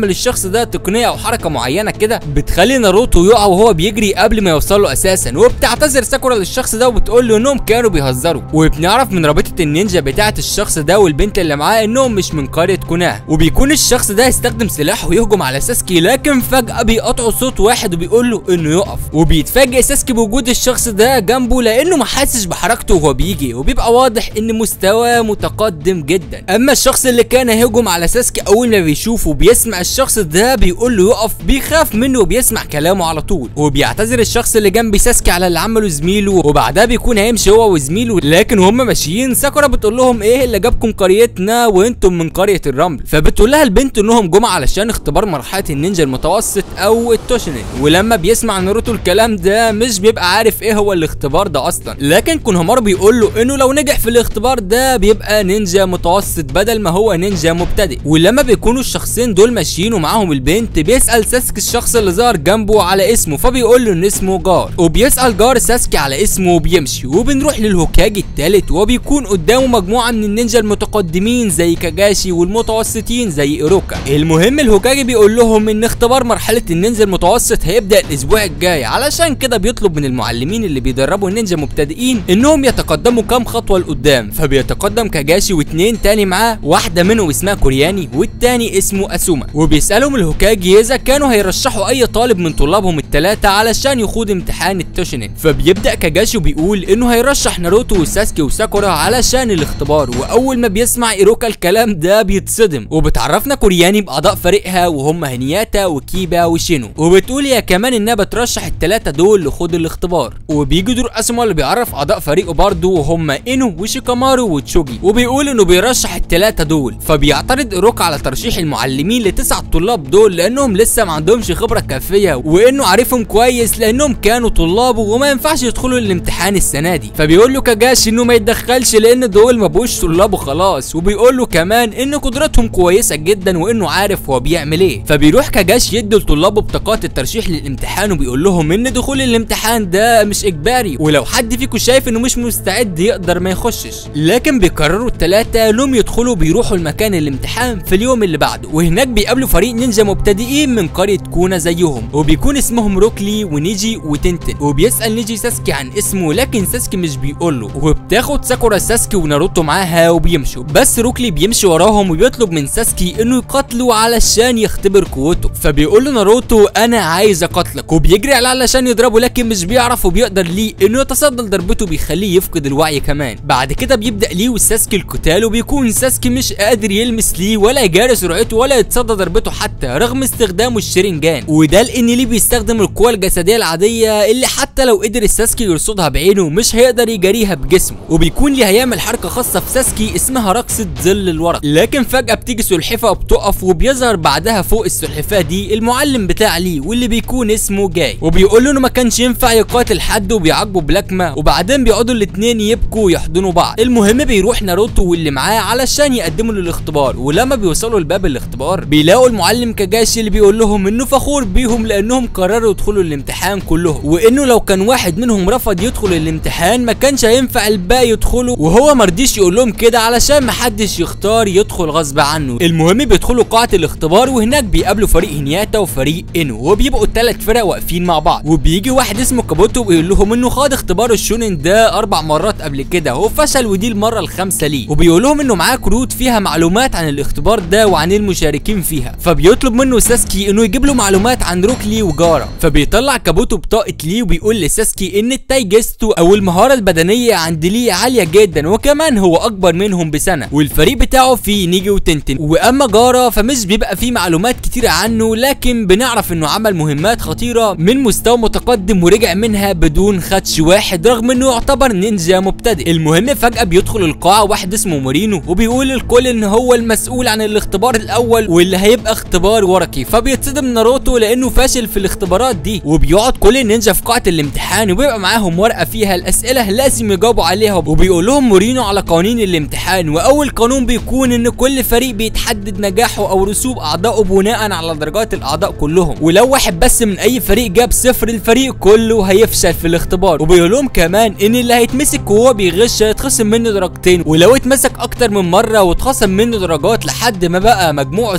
بيعمل الشخص ده تقنيه او حركه معينه كده بتخلي ناروتو يقع وهو بيجري قبل ما يوصل له اساسا وبتعتذر ساكورا للشخص ده وبتقول له انهم كانوا بيهزروا وبنعرف من رابطه النينجا بتاعه الشخص ده والبنت اللي معاه انهم مش من قريه كوناه وبيكون الشخص ده يستخدم سلاحه ويهجم على ساسكي لكن فجاه بيقطعوا صوت واحد وبيقول له انه يقف وبيتفاجئ ساسكي بوجود الشخص ده جنبه لانه ما حاسش بحركته وهو بيجي وبيبقى واضح ان مستواه متقدم جدا اما الشخص اللي كان هيهجم على ساسكي اول ما بيشوفه بيسمع الشخص ده بيقول له يقف بيخاف منه وبيسمع كلامه على طول وبيعتذر الشخص اللي جنب ساسكي على اللي عمله زميله وبعدها بيكون هيمشي هو وزميله لكن هم ماشيين ساكورا بتقول لهم ايه اللي جابكم قريتنا وانتم من قريه الرمل فبتقول لها البنت انهم جم علشان اختبار مرحله النينجا المتوسط او التوشنين ولما بيسمع ناروتو الكلام ده مش بيبقى عارف ايه هو الاختبار ده اصلا لكن كونهامارو بيقول له انه لو نجح في الاختبار ده بيبقى نينجا متوسط بدل ما هو نينجا مبتدئ ولما بيكونوا الشخصين دول ماشيين ومعاهم البنت بيسال ساسكي الشخص اللي ظهر جنبه على اسمه فبيقول له ان اسمه جار وبيسال جار ساسكي على اسمه وبيمشي وبنروح للهوكاجي الثالث وبيكون قدامه مجموعه من النينجا المتقدمين زي كاجاشي والمتوسطين زي ايروكا المهم الهوكاجي بيقول لهم ان اختبار مرحله النينجا المتوسط هيبدا الاسبوع الجاي علشان كده بيطلب من المعلمين اللي بيدربوا النينجا مبتدئين انهم يتقدموا كام خطوه لقدام فبيتقدم كاجاشي واتنين تاني معاه واحده منهم اسمها كورياني والتاني اسمه اسوما وبيسالهم الهوكاجي اذا كانوا هيرشحوا اي طالب من طلابهم الثلاثه علشان يخوض امتحان التوشنين فبيبدا كاجاشي وبيقول انه هيرشح ناروتو وساسكي وساكورا علشان الاختبار واول ما بيسمع ايروكا الكلام ده بيتصدم وبتعرفنا كورياني باعضاء فريقها وهم هنياتا وكيبا وشينو وبتقول هي كمان انها بترشح الثلاثه دول لخوض الاختبار وبيجي دور اسوما اللي بيعرف اعضاء فريقه برضه وهم اينو وشيكامارو وتشوجي وبيقول انه بيرشح الثلاثه دول فبيعترض ايروكا على ترشيح المعلمين لتسع طلاب دول لانهم لسه ما عندهمش خبره كافيه وانه عارفهم كويس لانهم كانوا طلابه وما ينفعش يدخلوا الامتحان السنه دي فبيقول له كاجاشي انه ما يتدخلش لان دول ما بقوش طلابه خلاص وبيقول له كمان ان قدراتهم كويسه جدا وانه عارف هو بيعمل ايه فبيروح كاجاشي يدي لطلابه بطاقات الترشيح للامتحان وبيقول لهم ان دخول الامتحان ده مش اجباري ولو حد فيكم شايف انه مش مستعد يقدر ما يخشش لكن بيقرروا الثلاثه انهم يدخلوا بيروحوا المكان الامتحان في اليوم اللي بعده وهناك بيقابلوا فريق نينجا مبتدئين من قريه كونا زيهم وبيكون اسمهم روكلي ونيجي وتنتن وبيسال نيجي ساسكي عن اسمه لكن ساسكي مش بيقول له وبتاخد ساكورا ساسكي وناروتو معاها وبيمشوا بس روكلي بيمشي وراهم وبيطلب من ساسكي انه يقاتله علشان يختبر قوته فبيقول له ناروتو انا عايز اقاتلك وبيجري عليه علشان يضربه لكن مش بيعرف وبيقدر ليه انه يتصدى لضربته بيخليه يفقد الوعي كمان بعد كده بيبدا ليه وساسكي القتال وبيكون ساسكي مش قادر يلمس ليه ولا يجاري سرعته ولا يتصدى ضربته حتى رغم استخدامه الشرينجان وده لان ليه بيستخدم القوه الجسديه العاديه اللي حتى لو قدر الساسكي يرصدها بعينه مش هيقدر يجاريها بجسمه وبيكون ليه هيعمل حركه خاصه في ساسكي اسمها رقصه ظل الورق لكن فجاه بتيجي سلحفاه وبتقف وبيظهر بعدها فوق السلحفاه دي المعلم بتاع ليه واللي بيكون اسمه جاي وبيقول له انه ما كانش ينفع يقاتل حد وبيعاقبه بلكمه وبعدين بيقعدوا الاتنين يبكوا ويحضنوا بعض المهم بيروح ناروتو واللي معاه علشان يقدموا للاختبار ولما بيوصلوا لباب الاختبار بيلاقوا المعلم كاجاشي اللي بيقول لهم انه فخور بيهم لانهم قرروا يدخلوا الامتحان كلهم وانه لو كان واحد منهم رفض يدخل الامتحان ما كانش هينفع الباقي يدخلوا وهو مرضيش يقول لهم كده علشان محدش يختار يدخل غصب عنه المهم بيدخلوا قاعه الاختبار وهناك بيقابلوا فريق هنياتا وفريق انو وبيبقوا الثلاث فرق واقفين مع بعض وبيجي واحد اسمه كابوتو ويقول لهم انه خاض اختبار الشونين ده اربع مرات قبل كده وفشل ودي المره الخامسه ليه وبيقول لهم انه معاه كروت فيها معلومات عن الاختبار ده وعن المشاركين فيها فبيطلب منه ساسكي انه يجيب له معلومات عن روكلي وجارا فبيطلع كابوتو بطاقه ليه وبيقول لساسكي ان التايجستو او المهاره البدنيه عند ليه عاليه جدا وكمان هو اكبر منهم بسنه والفريق بتاعه فيه نيجي وتنتن واما جارا فمش بيبقى فيه معلومات كتيره عنه لكن بنعرف انه عمل مهمات خطيره من مستوى متقدم ورجع منها بدون خدش واحد رغم انه يعتبر نينجا مبتدئ المهم فجاه بيدخل القاعه واحد اسمه مورينو وبيقول للكل ان هو المسؤول عن الاختبار الاول واللي هيبقى اختبار ورقي فبيتصدم ناروتو لانه فاشل في الاختبارات دي وبيقعد كل النينجا في قاعه الامتحان وبيبقى معاهم ورقه فيها الاسئله لازم يجاوبوا عليها وبيقول لهم مورينو على قوانين الامتحان واول قانون بيكون ان كل فريق بيتحدد نجاحه او رسوب اعضائه بناء على درجات الاعضاء كلهم ولو واحد بس من اي فريق جاب صفر الفريق كله هيفشل في الاختبار وبيقول لهم كمان ان اللي هيتمسك وهو بيغش هيتخصم منه درجتين ولو اتمسك اكتر من مره واتخصم منه درجات لحد ما بقى مجموعه صفر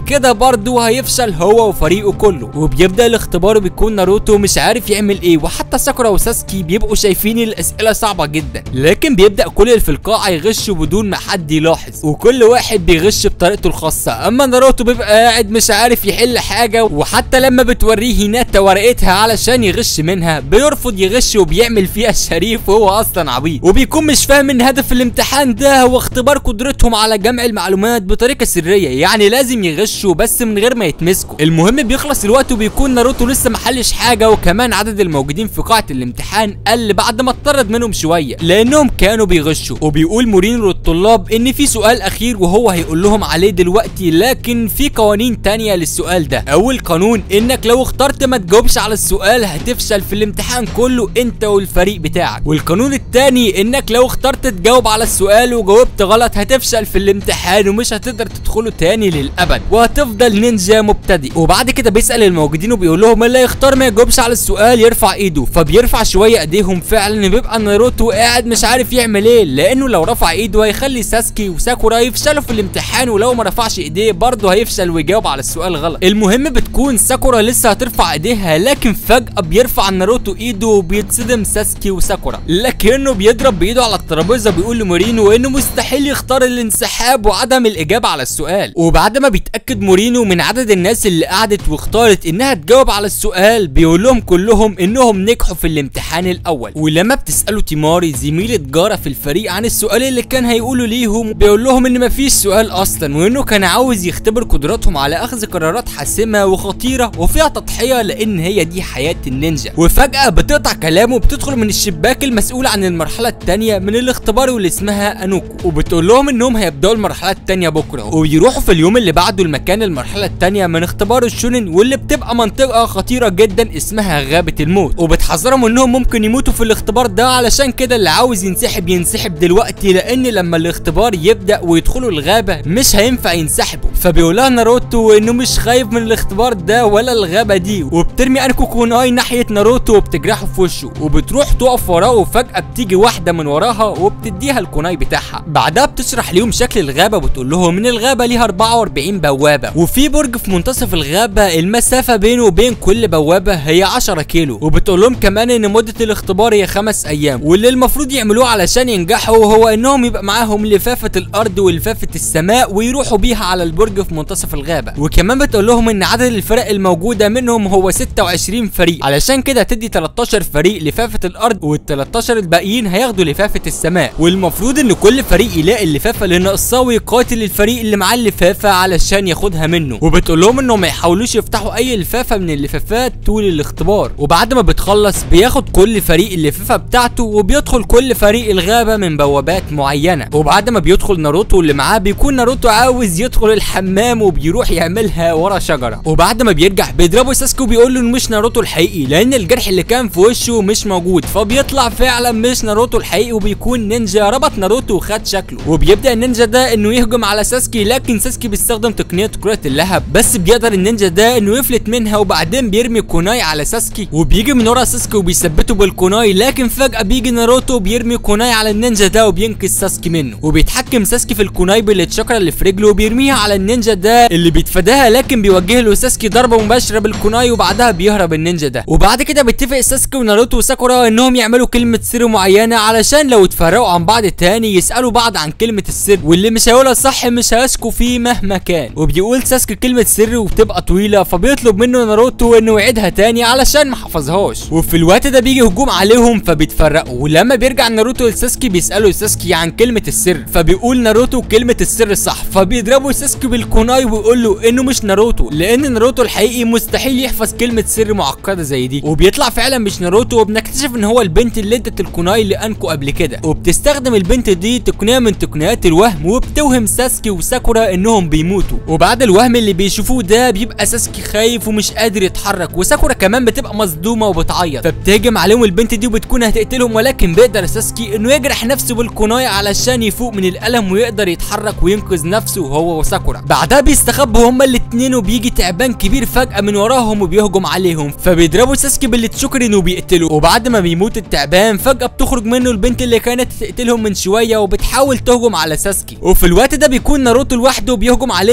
كده برضه هيفشل هو وفريقه كله وبيبدا الاختبار وبيكون ناروتو مش عارف يعمل ايه وحتى ساكورا وساسكي بيبقوا شايفين الاسئله صعبه جدا لكن بيبدا كل اللي في القاعه يغشوا بدون ما حد يلاحظ وكل واحد بيغش بطريقته الخاصه اما ناروتو بيبقى قاعد مش عارف يحل حاجه وحتى لما بتوريه هيناتا ورقتها علشان يغش منها بيرفض يغش وبيعمل فيها الشريف وهو اصلا عبيط وبيكون مش فاهم ان هدف الامتحان ده هو اختبار قدرتهم على جمع المعلومات بطريقه سريه يعني لازم يغشوا بس من غير ما يتمسكوا المهم بيخلص الوقت وبيكون ناروتو لسه ما حلش حاجه وكمان عدد الموجودين في قاعه الامتحان قل بعد ما اتطرد منهم شويه لانهم كانوا بيغشوا وبيقول مورينو للطلاب ان في سؤال اخير وهو هيقول لهم عليه دلوقتي لكن في قوانين تانية للسؤال ده اول قانون انك لو اخترت ما تجاوبش على السؤال هتفشل في الامتحان كله انت والفريق بتاعك والقانون التاني انك لو اخترت تجاوب على السؤال وجاوبت غلط هتفشل في الامتحان ومش هتقدر تدخله تاني للابد وهتفضل نينجا مبتدئ وبعد كده بيسال الموجودين وبيقول لهم اللي يختار ما يجاوبش على السؤال يرفع ايده فبيرفع شويه ايديهم فعلا بيبقى ناروتو قاعد مش عارف يعمل ايه لانه لو رفع ايده هيخلي ساسكي وساكورا يفشلوا في الامتحان ولو ما رفعش ايديه برضه هيفشل ويجاوب على السؤال غلط المهم بتكون ساكورا لسه هترفع ايديها لكن فجاه بيرفع ناروتو ايده وبيتصدم ساسكي وساكورا لكنه بيضرب بايده على الترابيزه بيقول لمورينو انه مستحيل يختار الانسحاب وعدم الاجابه على السؤال وبعد ما بيتاكد مورينو من عدد الناس اللي قعدت واختارت انها تجاوب على السؤال بيقول لهم كلهم انهم نجحوا في الامتحان الاول ولما بتساله تيماري زميله جاره في الفريق عن السؤال اللي كان هيقولوا ليهم بيقول لهم ان مفيش سؤال اصلا وانه كان عاوز يختبر قدراتهم على اخذ قرارات حاسمه وخطيره وفيها تضحيه لان هي دي حياه النينجا وفجاه بتقطع كلامه وبتدخل من الشباك المسؤول عن المرحله الثانيه من الاختبار واللي اسمها انوكو وبتقول لهم انهم هيبداوا المرحله الثانيه بكره وبيروحوا في اليوم اللي بعده المكان المرحله الثانيه من اختبار الشونن واللي بتبقى منطقه خطيره جدا اسمها غابه الموت وبتحذرهم انهم ممكن يموتوا في الاختبار ده علشان كده اللي عاوز ينسحب ينسحب دلوقتي لان لما الاختبار يبدا ويدخلوا الغابه مش هينفع ينسحبوا فبيقولها ناروتو انه مش خايف من الاختبار ده ولا الغابه دي وبترمي انكو كوناي ناحيه ناروتو وبتجرحه في وشه وبتروح تقف وراه وفجاه بتيجي واحده من وراها وبتديها الكوناي بتاعها بعدها بتشرح ليهم شكل الغابه وبتقول لهم ان الغابه ليها 44 بوابه وفي برج في منتصف الغابه المسافه بينه وبين كل بوابه هي 10 كيلو وبتقول لهم كمان ان مده الاختبار هي خمس ايام واللي المفروض يعملوه علشان ينجحوا هو انهم يبقى معاهم لفافه الارض ولفافه السماء ويروحوا بيها على البرج في منتصف الغابه وكمان بتقول لهم ان عدد الفرق الموجوده منهم هو 26 فريق علشان كده هتدي 13 فريق لفافه الارض وال13 الباقيين هياخدوا لفافه السماء والمفروض ان كل فريق يلاقي اللفافه اللي ناقصاه ويقاتل الفريق اللي معاه اللفافه علشان ياخدها منه وبتقول لهم انهم ما يحاولوش يفتحوا اي لفافه من اللفافات طول الاختبار وبعد ما بتخلص بياخد كل فريق اللفافه بتاعته وبيدخل كل فريق الغابه من بوابات معينه وبعد ما بيدخل ناروتو اللي معاه بيكون ناروتو عاوز يدخل الحمام وبيروح يعملها ورا شجره وبعد ما بيرجع بيضربه ساسكو وبيقول له إنه مش ناروتو الحقيقي لان الجرح اللي كان في وشه مش موجود فبيطلع فعلا مش ناروتو الحقيقي وبيكون نينجا ربط ناروتو وخد شكله وبيبدا النينجا ده انه يهجم على ساسكي لكن ساسكي بيستخدم تقنيه كره اللهب بس بيقدر النينجا ده انه يفلت منها وبعدين بيرمي كوناي على ساسكي وبيجي من ورا ساسكي وبيثبته بالكوناي لكن فجاه بيجي ناروتو بيرمي كوناي على النينجا ده وبينقذ ساسكي منه وبيتحكم ساسكي في الكوناي بالتشاكرا اللي في رجله وبيرميها على النينجا ده اللي بيتفاداها لكن بيوجه له ساسكي ضربه مباشره بالكوناي وبعدها بيهرب النينجا ده وبعد كده بيتفق ساسكي وناروتو وساكورا انهم يعملوا كلمه سر معينه علشان لو اتفرقوا عن بعض تاني يسالوا بعض عن كلمه السر واللي مش هيقولها صح مش هيشكوا فيه مهما كان وبيقول ساسكي كلمه سر وبتبقى طويله فبيطلب منه ناروتو انه يعيدها تاني علشان ما حفظهاش وفي الوقت ده بيجي هجوم عليهم فبيتفرقوا ولما بيرجع ناروتو لساسكي بيساله ساسكي عن كلمه السر فبيقول ناروتو كلمه السر الصح فبيضربه ساسكي بالكوناي ويقول له انه مش ناروتو لان ناروتو الحقيقي مستحيل يحفظ كلمه سر معقده زي دي وبيطلع فعلا مش ناروتو وبنكتشف ان هو البنت اللي ادت الكوناي لانكو قبل كده وبتستخدم البنت دي تقنيه من تقنيات الوهم وبتوهم ساسكي وساكورا انهم بيموتوا وبعد الوهم اللي بيشوفوه ده بيبقى ساسكي خايف ومش قادر يتحرك وساكورا كمان بتبقى مصدومه وبتعيط فبتهجم عليهم البنت دي وبتكون هتقتلهم ولكن بيقدر ساسكي انه يجرح نفسه بالكوناي علشان يفوق من الالم ويقدر يتحرك وينقذ نفسه هو وساكورا بعدها بيستخبوا هما الاتنين وبيجي تعبان كبير فجاه من وراهم وبيهجم عليهم فبيضربوا ساسكي بالتشوكرين وبيقتلوا وبعد ما بيموت التعبان فجاه بتخرج منه البنت اللي كانت تقتلهم من شويه وبتحاول تهجم على ساسكي وفي الوقت ده بيكون ناروتو لوحده بيهجم عليه تعبان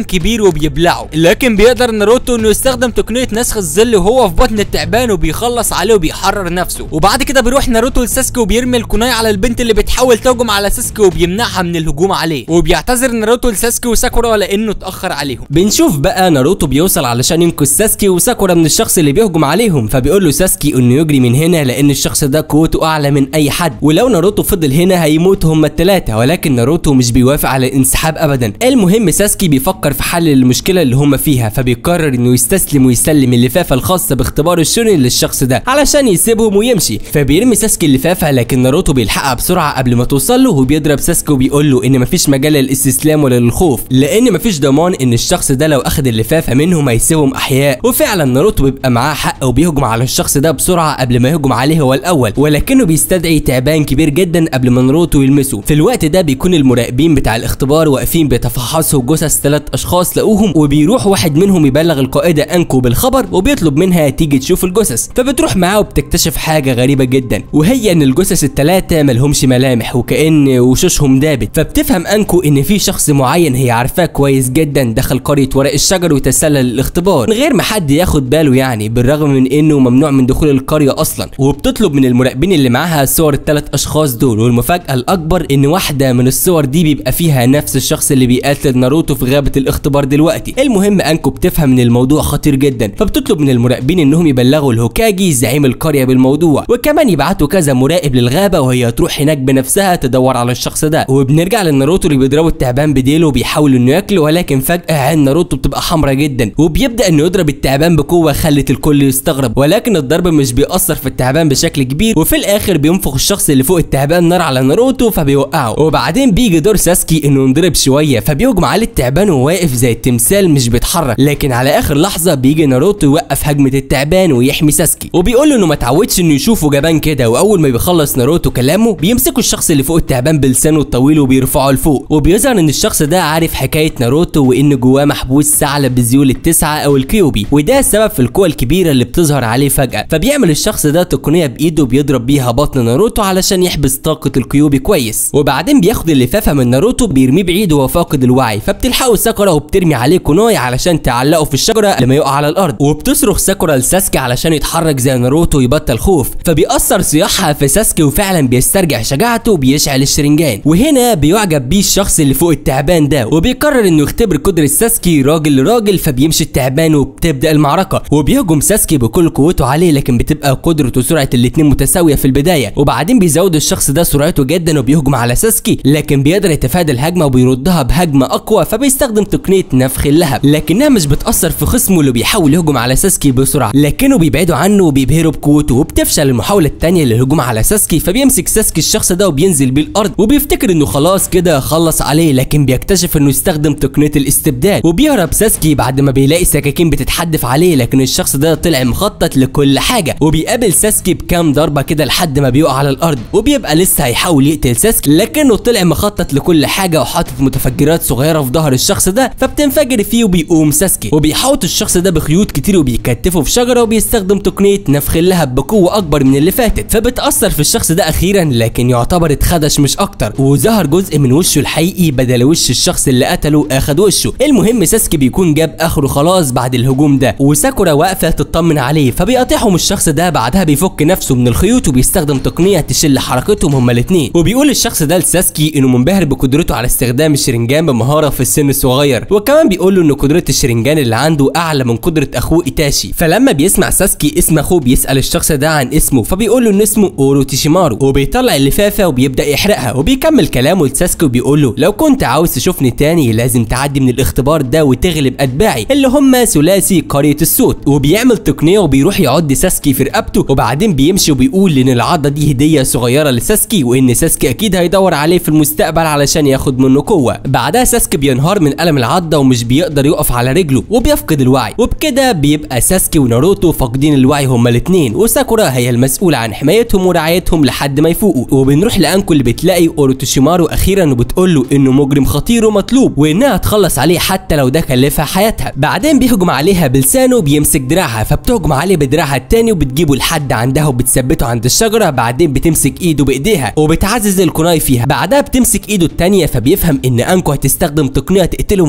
تعبان كبير وبيبلعه لكن بيقدر ناروتو انه يستخدم تقنيه نسخ الظل وهو في بطن التعبان وبيخلص عليه وبيحرر نفسه وبعد كده بيروح ناروتو لساسكي وبيرمي الكوناي على البنت اللي بتحاول تهجم على ساسكي وبيمنعها من الهجوم عليه وبيعتذر ناروتو لساسكي وساكورا لانه اتاخر عليهم بنشوف بقى ناروتو بيوصل علشان ينقذ ساسكي وساكورا من الشخص اللي بيهجم عليهم فبيقول له ساسكي انه يجري من هنا لان الشخص ده قوته اعلى من اي حد ولو ناروتو فضل هنا هيموت هما الثلاثه ولكن ناروتو مش بيوافق على الانسحاب ابدا المهم ساسكي بيفكر في حل المشكله اللي هما فيها فبيقرر انه يستسلم ويسلم اللفافه الخاصه باختبار الشونين للشخص ده علشان يسيبهم ويمشي فبيرمي ساسكي اللفافه لكن ناروتو بيلحقها بسرعه قبل ما توصل له وبيضرب ساسكي وبيقول له ان مفيش مجال للاستسلام ولا للخوف لان مفيش ضمان ان الشخص ده لو اخد اللفافه منهم هيسيبهم احياء وفعلا ناروتو بيبقى معاه حق وبيهجم على الشخص ده بسرعه قبل ما يهجم عليه هو الاول ولكنه بيستدعي تعبان كبير جدا قبل ما ناروتو يلمسه في الوقت ده بيكون المراقبين بتاع الاختبار واقفين بيتفحصوا جثث ثلاث اشخاص لقوهم وبيروح واحد منهم يبلغ القائده انكو بالخبر وبيطلب منها تيجي تشوف الجثث فبتروح معاه وبتكتشف حاجه غريبه جدا وهي ان الجثث الثلاثه ملهمش ملامح وكأن وشوشهم دابت فبتفهم انكو ان في شخص معين هي عارفاه كويس جدا دخل قريه ورق الشجر وتسلل الاختبار من غير ما حد ياخد باله يعني بالرغم من انه ممنوع من دخول القريه اصلا وبتطلب من المراقبين اللي معاها صور الثلاث اشخاص دول والمفاجاه الاكبر ان واحده من الصور دي بيبقى فيها نفس الشخص اللي بيقاتل ناروتو في غابه الاختبار دلوقتي المهم انكو بتفهم ان الموضوع خطير جدا فبتطلب من المراقبين انهم يبلغوا الهوكاجي زعيم القريه بالموضوع وكمان يبعتوا كذا مراقب للغابه وهي تروح هناك بنفسها تدور على الشخص ده وبنرجع لناروتو اللي بيضربوا التعبان بديله وبيحاول انه ياكله ولكن فجاه عين ناروتو بتبقى حمراء جدا وبيبدا انه يضرب التعبان بقوه خلت الكل يستغرب ولكن الضرب مش بيأثر في التعبان بشكل كبير وفي الاخر بينفخ الشخص اللي فوق التعبان نار على ناروتو فبيوقعه وبعدين بيجي دور ساسكي انه ينضرب شويه فبيهجم عليه التعبان وهو واقف زي التمثال مش بيتحرك لكن على اخر لحظه بيجي ناروتو يوقف هجمه التعبان ويحمي ساسكي وبيقول له انه ما اتعودش انه يشوفه جبان كده واول ما بيخلص ناروتو كلامه بيمسكوا الشخص اللي فوق التعبان بلسانه الطويل وبيرفعه لفوق وبيظهر ان الشخص ده عارف حكايه ناروتو وان جواه محبوس ثعلب بذيول التسعه او الكيوبي وده السبب في القوه الكبيره اللي بتظهر عليه فجاه فبيعمل الشخص ده تقنيه بايده بيضرب بيها بطن ناروتو علشان يحبس طاقه الكيوبي كويس وبعدين بياخد اللفافه من ناروتو بيرميه بعيد وهو فاقد الوعي فبتلحقه ساكورا وبترمي عليه كوناي علشان تعلقه في الشجره لما يقع على الارض وبتصرخ ساكورا لساسكي علشان يتحرك زي ناروتو يبطل خوف فبيأثر صياحها في ساسكي وفعلا بيسترجع شجاعته وبيشعل الشرنجان وهنا بيعجب بيه الشخص اللي فوق التعبان ده وبيقرر انه يختبر قدره ساسكي راجل لراجل فبيمشي التعبان وبتبدا المعركه وبيهجم ساسكي بكل قوته عليه لكن بتبقى قدرته وسرعه الاتنين متساويه في البدايه وبعدين بيزود الشخص ده سرعته جدا وبيهجم على ساسكي لكن بيقدر يتفادى الهجمه وبيردها بهجمه اقوى فبيستخدم تقنيه نفخ اللهب لكنها مش بتاثر في خصمه اللي بيحاول يهجم على ساسكي بسرعه لكنه بيبعدوا عنه وبيبهروا بقوته وبتفشل المحاوله الثانيه للهجوم على ساسكي فبيمسك ساسكي الشخص ده وبينزل بيه الارض وبيفتكر انه خلاص كده خلص عليه لكن بيكتشف انه يستخدم تقنيه الاستبدال وبيهرب ساسكي بعد ما بيلاقي سكاكين بتتحدف عليه لكن الشخص ده طلع مخطط لكل حاجه وبيقابل ساسكي بكام ضربه كده لحد ما بيقع على الارض وبيبقى لسه هيحاول يقتل ساسكي لكنه طلع مخطط لكل حاجه وحاطط متفجرات صغيره في ظهر الشخص ده فبتنفجر فيه وبيقوم ساسكي وبيحوط الشخص ده بخيوط كتير وبيكتفه في شجره وبيستخدم تقنيه نفخ اللهب بقوه اكبر من اللي فاتت فبتاثر في الشخص ده اخيرا لكن يعتبر اتخدش مش اكتر وظهر جزء من وشه الحقيقي بدل وش الشخص اللي قتله اخد وشه المهم ساسكي بيكون جاب اخره خلاص بعد الهجوم ده وساكورا واقفه تطمن عليه فبيقاطعهم الشخص ده بعدها بيفك نفسه من الخيوط وبيستخدم تقنيه تشل حركتهم هما الاثنين وبيقول الشخص ده لساسكي انه منبهر بقدرته على استخدام الشرنجان بمهاره في السن الصغير وكمان بيقول له ان قدره الشرنجان اللي عنده اعلى من قدره اخوه ايتاشي فلما بيسمع ساسكي اسم اخوه بيسال الشخص ده عن اسمه فبيقول له ان اسمه اورو تيشيمارو وبيطلع اللفافه وبيبدا يحرقها وبيكمل كلامه لساسكي وبيقول له لو كنت عاوز تشوفني تاني لازم تعدي من الاختبار ده وتغلب اتباعي اللي هم ثلاثي قريه الصوت وبيعمل تقنيه وبيروح يعض ساسكي في رقبته وبعدين بيمشي وبيقول ان العضه دي هديه صغيره لساسكي وان ساسكي اكيد هيدور عليه في المستقبل علشان ياخد منه قوه بعدها ساسكي بينهار من الم العضه ومش بيقدر يقف على رجله وبيفقد الوعي وبكده بيبقى ساسكي وناروتو فاقدين الوعي هما الاثنين وساكورا هي المسؤوله عن حمايتهم ورعايتهم لحد ما يفوقوا وبنروح لانكو اللي بتلاقي اوروتوشيمارو اخيرا وبتقول له انه مجرم خطير ومطلوب وانها تخلص عليه حتى لو ده كلفها حياتها بعدين بيهجم عليها بلسانه وبيمسك دراعها فبتهجم عليه بدراعها التاني وبتجيبه لحد عندها وبتثبته عند الشجره بعدين بتمسك ايده بايديها وبتعزز الكوناي فيها بعدها بتمسك ايده التانيه فبيفهم ان انكو هتستخدم تقنيه تقتله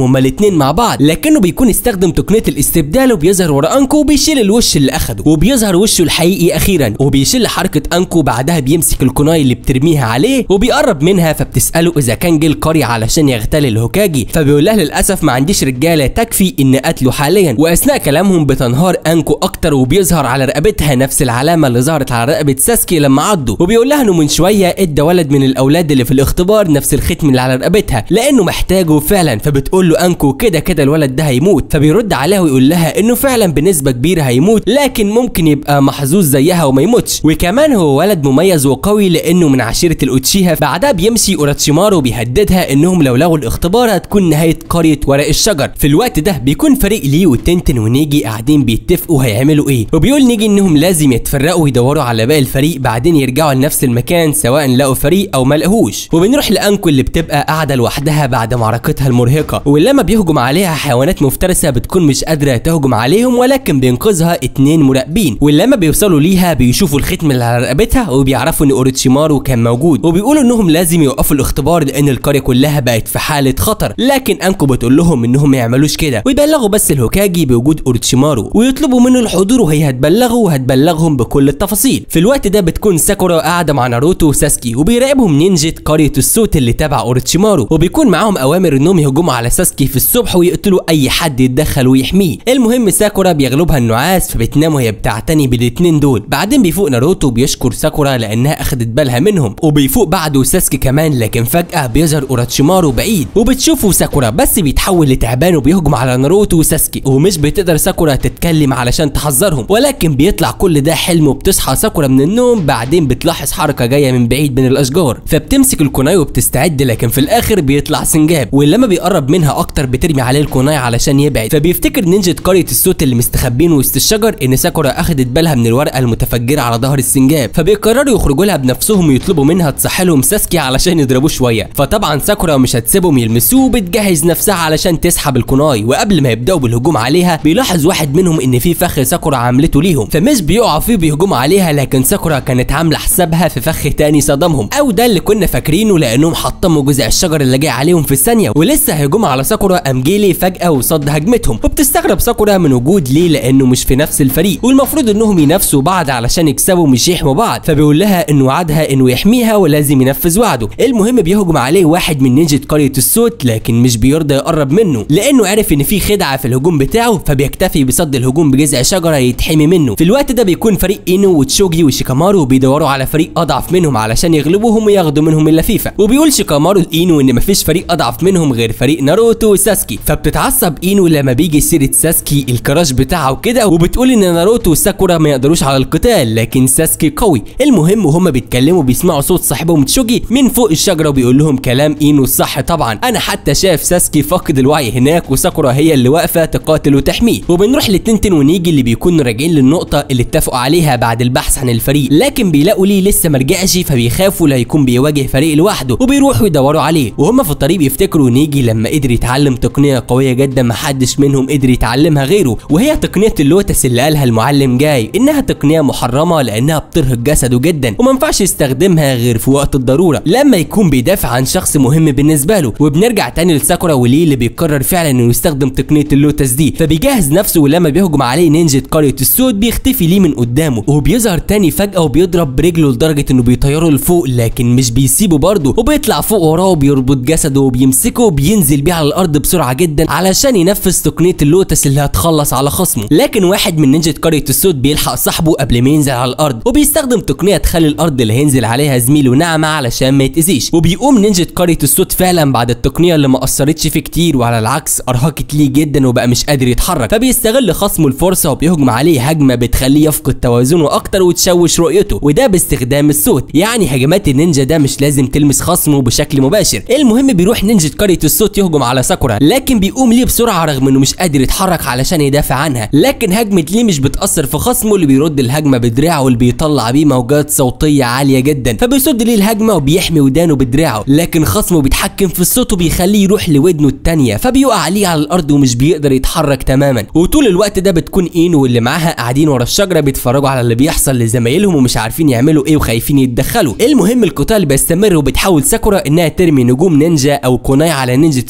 هما الاتنين مع بعض لكنه بيكون استخدم تقنيه الاستبدال وبيظهر ورا انكو وبيشيل الوش اللي اخده وبيظهر وشه الحقيقي اخيرا وبيشيل حركه انكو بعدها بيمسك الكوناي اللي بترميها عليه وبيقرب منها فبتساله اذا كان جه القريه علشان يغتال الهوكاجي فبيقول لها للاسف ما عنديش رجاله تكفي ان قتله حاليا واثناء كلامهم بتنهار انكو اكتر وبيظهر على رقبتها نفس العلامه اللي ظهرت على رقبه ساسكي لما عضه وبيقول لها انه من شويه ادى ولد من الاولاد اللي في الاختبار نفس الختم اللي على رقبتها لانه محتاجه فعلا فبتقول له انكو كده كده الولد ده هيموت فبيرد عليها ويقول لها انه فعلا بنسبه كبيره هيموت لكن ممكن يبقى محظوظ زيها وما يموتش وكمان هو ولد مميز وقوي لانه من عشيره الاوتشيها بعدها بيمشي اوراتشيمارو بيهددها انهم لو لغوا الاختبار هتكون نهايه قريه ورق الشجر في الوقت ده بيكون فريق ليه وتنتن ونيجي قاعدين بيتفقوا هيعملوا ايه وبيقول نيجي انهم لازم يتفرقوا ويدوروا على باقي الفريق بعدين يرجعوا لنفس المكان سواء لقوا فريق او ما لقوهوش وبنروح لانكو اللي بتبقى قاعده لوحدها بعد معركتها المرهقه ولما بيهجم عليها حيوانات مفترسه بتكون مش قادره تهجم عليهم ولكن بينقذها اتنين مراقبين ولما بيوصلوا ليها بيشوفوا الختم اللي على رقبتها وبيعرفوا ان اوروتشيمارو كان موجود وبيقولوا انهم لازم يوقفوا الاختبار لان القريه كلها بقت في حاله خطر لكن انكو بتقول لهم انهم ما يعملوش كده ويبلغوا بس الهوكاجي بوجود اوروتشيمارو ويطلبوا منه الحضور وهي هتبلغه وهتبلغهم بكل التفاصيل في الوقت ده بتكون ساكورا قاعده مع ناروتو وساسكي وبيراقبهم نينجا قريه الصوت اللي تبع اوروتشيمارو وبيكون معاهم اوامر انهم يهجموا على ساسكي في الصبح ويقتلوا اي حد يتدخل ويحميه المهم ساكورا بيغلبها النعاس فبتنام وهي بتعتني بالاتنين دول بعدين بيفوق ناروتو بيشكر ساكورا لانها اخدت بالها منهم وبيفوق بعده ساسكي كمان لكن فجاه بيظهر اوروتشيمارو بعيد وبتشوفه ساكورا بس بيتحول لتعبان وبيهجم على ناروتو وساسكي ومش بتقدر ساكورا تتكلم علشان تحذرهم ولكن بيطلع كل ده حلم وبتصحى ساكورا من النوم بعدين بتلاحظ حركه جايه من بعيد من الاشجار فبتمسك الكوناي وبتستعد لكن في الاخر بيطلع سنجاب ولما بيقرب منها اكتر بترمي عليه الكوناي علشان يبعد فبيفتكر نينجا قريه الصوت اللي مستخبين وسط الشجر ان ساكورا اخدت بالها من الورقه المتفجره على ظهر السنجاب فبيقرروا يخرجوا لها بنفسهم ويطلبوا منها تصحي لهم ساسكي علشان يضربوه شويه فطبعا ساكورا مش هتسيبهم يلمسوه بتجهز نفسها علشان تسحب الكوناي وقبل ما يبداوا بالهجوم عليها بيلاحظ واحد منهم ان في فخ ساكورا عملته ليهم فمش بيقعوا فيه بيهجموا عليها لكن ساكورا كانت عامله حسابها في فخ تاني صدمهم او ده اللي كنا فاكرينه لانهم حطموا جذع الشجر اللي جاي عليهم في الثانيه ولسه هيهجموا على ساكورا قام جيلي فجاه وصد هجمتهم وبتستغرب ساكورا من وجود ليه لانه مش في نفس الفريق والمفروض انهم ينافسوا بعض علشان يكسبوا مش يحموا بعض فبيقول لها انه وعدها انه يحميها ولازم ينفذ وعده المهم بيهجم عليه واحد من نينجا قريه الصوت لكن مش بيرضى يقرب منه لانه عرف ان في خدعه في الهجوم بتاعه فبيكتفي بصد الهجوم بجذع شجره يتحمي منه في الوقت ده بيكون فريق اينو وتشوجي وشيكامارو بيدوروا على فريق اضعف منهم علشان يغلبوهم وياخدوا منهم اللفيفه وبيقول شيكامارو لاينو ان مفيش فريق اضعف منهم غير فريق ناروتو وساسكي فبتتعصب اينو لما بيجي سيره ساسكي الكراش بتاعه وكده وبتقول ان ناروتو وساكورا ما يقدروش على القتال لكن ساسكي قوي المهم وهم بيتكلموا بيسمعوا صوت صاحبهم تشوجي من فوق الشجره وبيقول لهم كلام اينو الصح طبعا انا حتى شايف ساسكي فاقد الوعي هناك وساكورا هي اللي واقفه تقاتل وتحميه وبنروح لتنتن ونيجي اللي بيكونوا راجعين للنقطه اللي اتفقوا عليها بعد البحث عن الفريق لكن بيلاقوا ليه لسه مرجعش فبيخافوا لا يكون بيواجه فريق لوحده وبيروحوا يدوروا عليه وهم في الطريق بيفتكروا نيجي لما قدر يتعلم تقنيه قويه جدا محدش منهم قدر يتعلمها غيره وهي تقنيه اللوتس اللي قالها المعلم جاي انها تقنيه محرمه لانها بترهق جسده جدا وما ينفعش يستخدمها غير في وقت الضروره لما يكون بيدافع عن شخص مهم بالنسبه له وبنرجع تاني لساكورا وليه اللي بيقرر فعلا انه يستخدم تقنيه اللوتس دي فبيجهز نفسه ولما بيهجم عليه نينجا قريه السود بيختفي ليه من قدامه وبيظهر تاني فجاه وبيضرب برجله لدرجه انه بيطيره لفوق لكن مش بيسيبه برضه وبيطلع فوق وراه وبيربط جسده وبيمسكه وبينزل بيه على الارض بسرعه جدا علشان ينفذ تقنيه اللوتس اللي هتخلص على خصمه لكن واحد من نينجا قريه السود بيلحق صاحبه قبل ما ينزل على الارض وبيستخدم تقنيه تخلي الارض اللي هينزل عليها زميله ناعمه علشان ما يتاذيش وبيقوم نينجا قريه السود فعلا بعد التقنيه اللي ما اثرتش فيه كتير وعلى العكس ارهقت ليه جدا وبقى مش قادر يتحرك فبيستغل خصمه الفرصه وبيهجم عليه هجمه بتخليه يفقد توازنه اكتر وتشوش رؤيته وده باستخدام الصوت يعني هجمات النينجا ده مش لازم تلمس خصمه بشكل مباشر المهم بيروح نينجا قريه الصوت يهجم على ساكورا لكن بيقوم ليه بسرعه رغم انه مش قادر يتحرك علشان يدافع عنها لكن هجمه ليه مش بتاثر في خصمه اللي بيرد الهجمه بدراعه اللي بيطلع بيه موجات صوتيه عاليه جدا فبيصد ليه الهجمه وبيحمي ودانه بدراعه لكن خصمه بيتحكم في الصوت وبيخليه يروح لودنه التانية فبيقع عليه على الارض ومش بيقدر يتحرك تماما وطول الوقت ده بتكون اينو واللي معاها قاعدين ورا الشجره بيتفرجوا على اللي بيحصل لزمايلهم ومش عارفين يعملوا ايه وخايفين يتدخلوا المهم القتال بيستمر وبتحاول ساكورا انها ترمي نجوم نينجا او كوناي على نينجا الصوت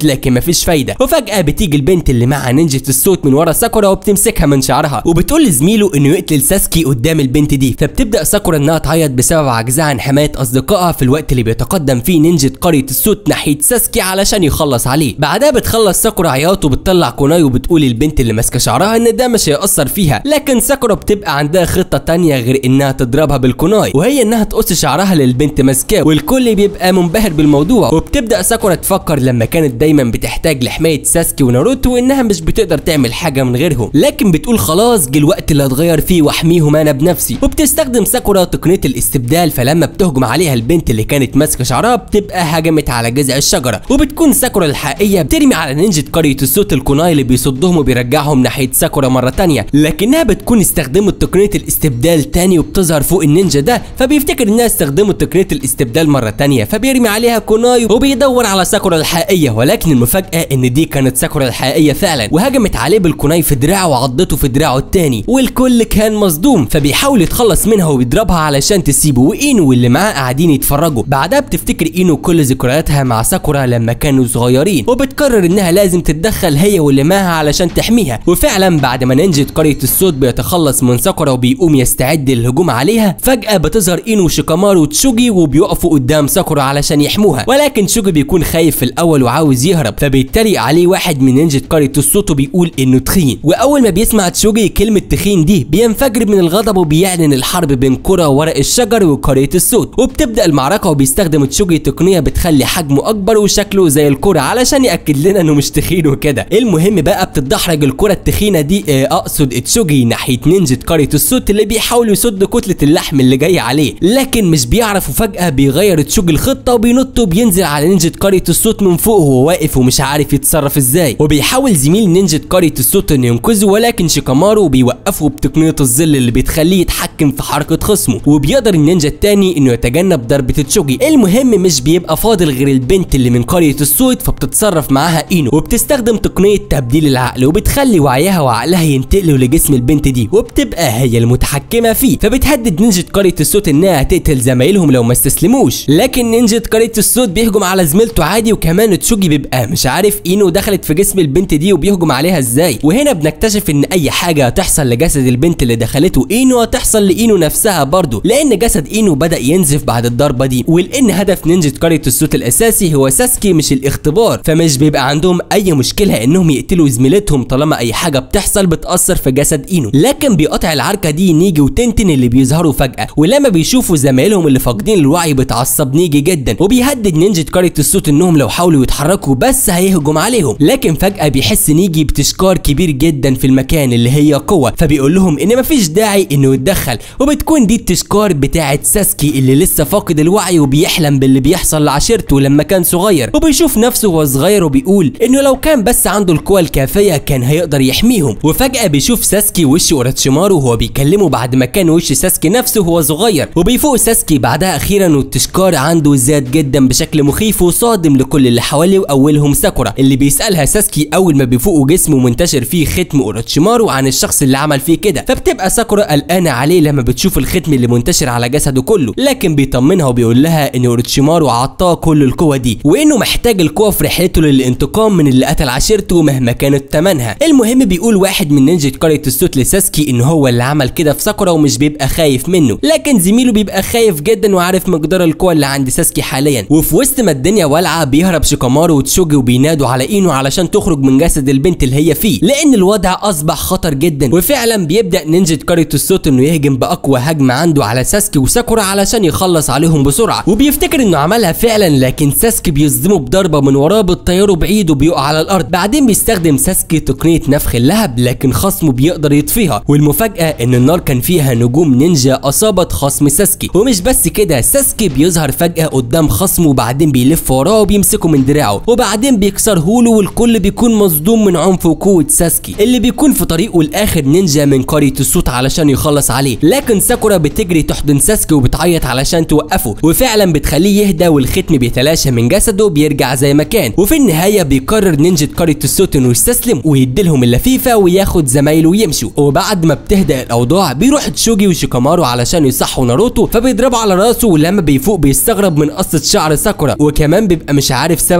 الصوت لكن مفيش فايده وفجاه بتيجي البنت اللي مع نينجا الصوت من ورا ساكورا وبتمسكها من شعرها وبتقول لزميله انه يقتل ساسكي قدام البنت دي فبتبدا ساكورا انها تعيط بسبب عجزها عن حمايه اصدقائها في الوقت اللي بيتقدم فيه نينجا قريه الصوت ناحيه ساسكي علشان يخلص عليه بعدها بتخلص ساكورا عياط وبتطلع كوناي وبتقول للبنت اللي ماسكه شعرها ان ده مش هيأثر فيها لكن ساكورا بتبقى عندها خطه تانية غير انها تضربها بالكوناي وهي انها تقص شعرها للبنت ماسكاه والكل بيبقى منبهر بالموضوع وبتبدا ساكورا تفكر لما كانت دايما بتحتاج لحمايه ساسكي وناروتو انها مش بتقدر تعمل حاجه من غيرهم لكن بتقول خلاص جه الوقت اللي هتغير فيه واحميهم انا بنفسي وبتستخدم ساكورا تقنيه الاستبدال فلما بتهجم عليها البنت اللي كانت ماسكه شعرها بتبقى هجمت على جذع الشجره وبتكون ساكورا الحقيقيه بترمي على نينجا قريه الصوت الكوناي اللي بيصدهم وبيرجعهم ناحيه ساكورا مره تانية لكنها بتكون استخدمت تقنيه الاستبدال تاني وبتظهر فوق النينجا ده فبيفتكر انها استخدمت تقنيه الاستبدال مره تانية فبيرمي عليها كوناي وبيدور على ساكورا الحقيقيه ولكن المفاجاه ان دي كانت ساكورا الحقيقيه فعلا وهجمت عليه بالكوناي في دراعه وعضته في دراعه التاني والكل كان مصدوم فبيحاول يتخلص منها وبيضربها علشان تسيبه واينو واللي معاه قاعدين يتفرجوا بعدها بتفتكر اينو كل ذكرياتها مع ساكورا لما كانوا صغيرين وبتقرر انها لازم تتدخل هي واللي معاها علشان تحميها وفعلا بعد ما نينجا قريه الصوت بيتخلص من ساكورا وبيقوم يستعد للهجوم عليها فجاه بتظهر اينو وشيكامارو وتشوجي وبيقفوا قدام ساكورا علشان يحموها ولكن شوجي بيكون خايف في الاول وعاوز يهرب فبيتريق عليه واحد من نينجا قريه الصوت وبيقول انه تخين واول ما بيسمع تشوجي كلمه تخين دي بينفجر من الغضب وبيعلن الحرب بين كرة ورق الشجر وقريه الصوت وبتبدا المعركه وبيستخدم تشوجي تقنيه بتخلي حجمه اكبر وشكله زي الكرة علشان ياكد لنا انه مش تخين وكده المهم بقى بتتدحرج الكرة التخينه دي آه، اقصد تشوجي ناحيه نينجا قريه الصوت اللي بيحاول يصد كتله اللحم اللي جاي عليه لكن مش بيعرف وفجاه بيغير تشوجي الخطه وبينط وبينزل على نينجا قريه الصوت من فوق وهو واقف ومش عارف يتصرف ازاي وبيحاول زميل نينجا قريه الصوت انه ينقذه ولكن شيكامارو بيوقفه بتقنيه الظل اللي بتخليه يتحكم في حركه خصمه وبيقدر النينجا التاني انه يتجنب ضربه تشوجي المهم مش بيبقى فاضل غير البنت اللي من قريه الصوت فبتتصرف معاها اينو وبتستخدم تقنيه تبديل العقل وبتخلي وعيها وعقلها ينتقلوا لجسم البنت دي وبتبقى هي المتحكمه فيه فبتهدد نينجا قريه الصوت انها تقتل زمايلهم لو ما استسلموش لكن نينجا قريه الصوت بيهجم على زميلته عادي وكمان تشوجي بيبقى مش عارف اينو دخلت في جسم البنت دي وبيهجم عليها ازاي وهنا بنكتشف ان اي حاجه هتحصل لجسد البنت اللي دخلته اينو هتحصل لاينو نفسها برضه لان جسد اينو بدا ينزف بعد الضربه دي ولان هدف نينجا قريه الصوت الاساسي هو ساسكي مش الاختبار فمش بيبقى عندهم اي مشكله انهم يقتلوا زميلتهم طالما اي حاجه بتحصل بتاثر في جسد اينو لكن بيقطع العركه دي نيجي وتنتن اللي بيظهروا فجاه ولما بيشوفوا زمايلهم اللي فاقدين الوعي بتعصب نيجي جدا وبيهدد نينجا قريه الصوت انهم لو حاولوا يتحركوا بس هيهجم عليهم لكن فجاه بيحس نيجي بتشكار كبير جدا في المكان اللي هي قوه فبيقول لهم ان مفيش داعي انه يتدخل وبتكون دي التشكار بتاعه ساسكي اللي لسه فاقد الوعي وبيحلم باللي بيحصل لعشيرته لما كان صغير وبيشوف نفسه وهو صغير وبيقول انه لو كان بس عنده القوه الكافيه كان هيقدر يحميهم وفجاه بيشوف ساسكي وش اوروتشيمارو وهو بيكلمه بعد ما كان وش ساسكي نفسه وهو صغير وبيفوق ساسكي بعدها اخيرا والتشكار عنده زاد جدا بشكل مخيف وصادم لكل اللي حواليه واولهم ساكورا اللي بيسالها ساسكي اول ما بيفوق وجسمه منتشر فيه ختم اوروتشيمارو عن الشخص اللي عمل فيه كده فبتبقى ساكورا قلقانه عليه لما بتشوف الختم اللي منتشر على جسده كله لكن بيطمنها وبيقول لها ان اوروتشيمارو عطاه كل القوه دي وانه محتاج القوه في رحلته للانتقام من اللي قتل عشيرته مهما كانت ثمنها المهم بيقول واحد من نينجا قريه الصوت لساسكي ان هو اللي عمل كده في ساكورا ومش بيبقى خايف منه لكن زميله بيبقى خايف جدا وعارف مقدار القوه اللي عند ساسكي حاليا وفي وسط ما الدنيا والعه بيهرب شيكامارو وتشوجي وبينادوا على اينو علشان تخرج من جسد البنت اللي هي فيه لان الوضع اصبح خطر جدا وفعلا بيبدا نينجا قريه الصوت انه يهجم باقوى هجمه عنده على ساسكي وساكورا علشان يخلص عليهم بسرعه وبيفتكر انه عملها فعلا لكن ساسكي بيصدمه بضربه من وراه بتطيره بعيد وبيقع على الارض بعدين بيستخدم ساسكي تقنيه نفخ اللهب لكن خصمه بيقدر يطفيها والمفاجاه ان النار كان فيها نجوم نينجا اصابت خصم ساسكي ومش بس كده ساسكي بيظهر فجاه قدام خصمه وبعدين بيلف وراه وبيمسكه من دراعه وبعدين بيكسره له والكل بيكون مصدوم من عنف وقوه ساسكي اللي بيكون في طريقه لاخر نينجا من قريه الصوت علشان يخلص عليه لكن ساكورا بتجري تحضن ساسكي وبتعيط علشان توقفه وفعلا بتخليه يهدى والختم بيتلاشى من جسده وبيرجع زي ما كان وفي النهايه بيقرر نينجا قريه الصوت انه يستسلم ويديلهم اللفيفه وياخد زمايله ويمشوا وبعد ما بتهدأ الاوضاع بيروح تشوجي وشيكامارو علشان يصحوا ناروتو فبيضربوا على راسه ولما بيفوق بيستغرب من قصه شعر ساكورا وكمان بيبقى مش عارف سبب وجود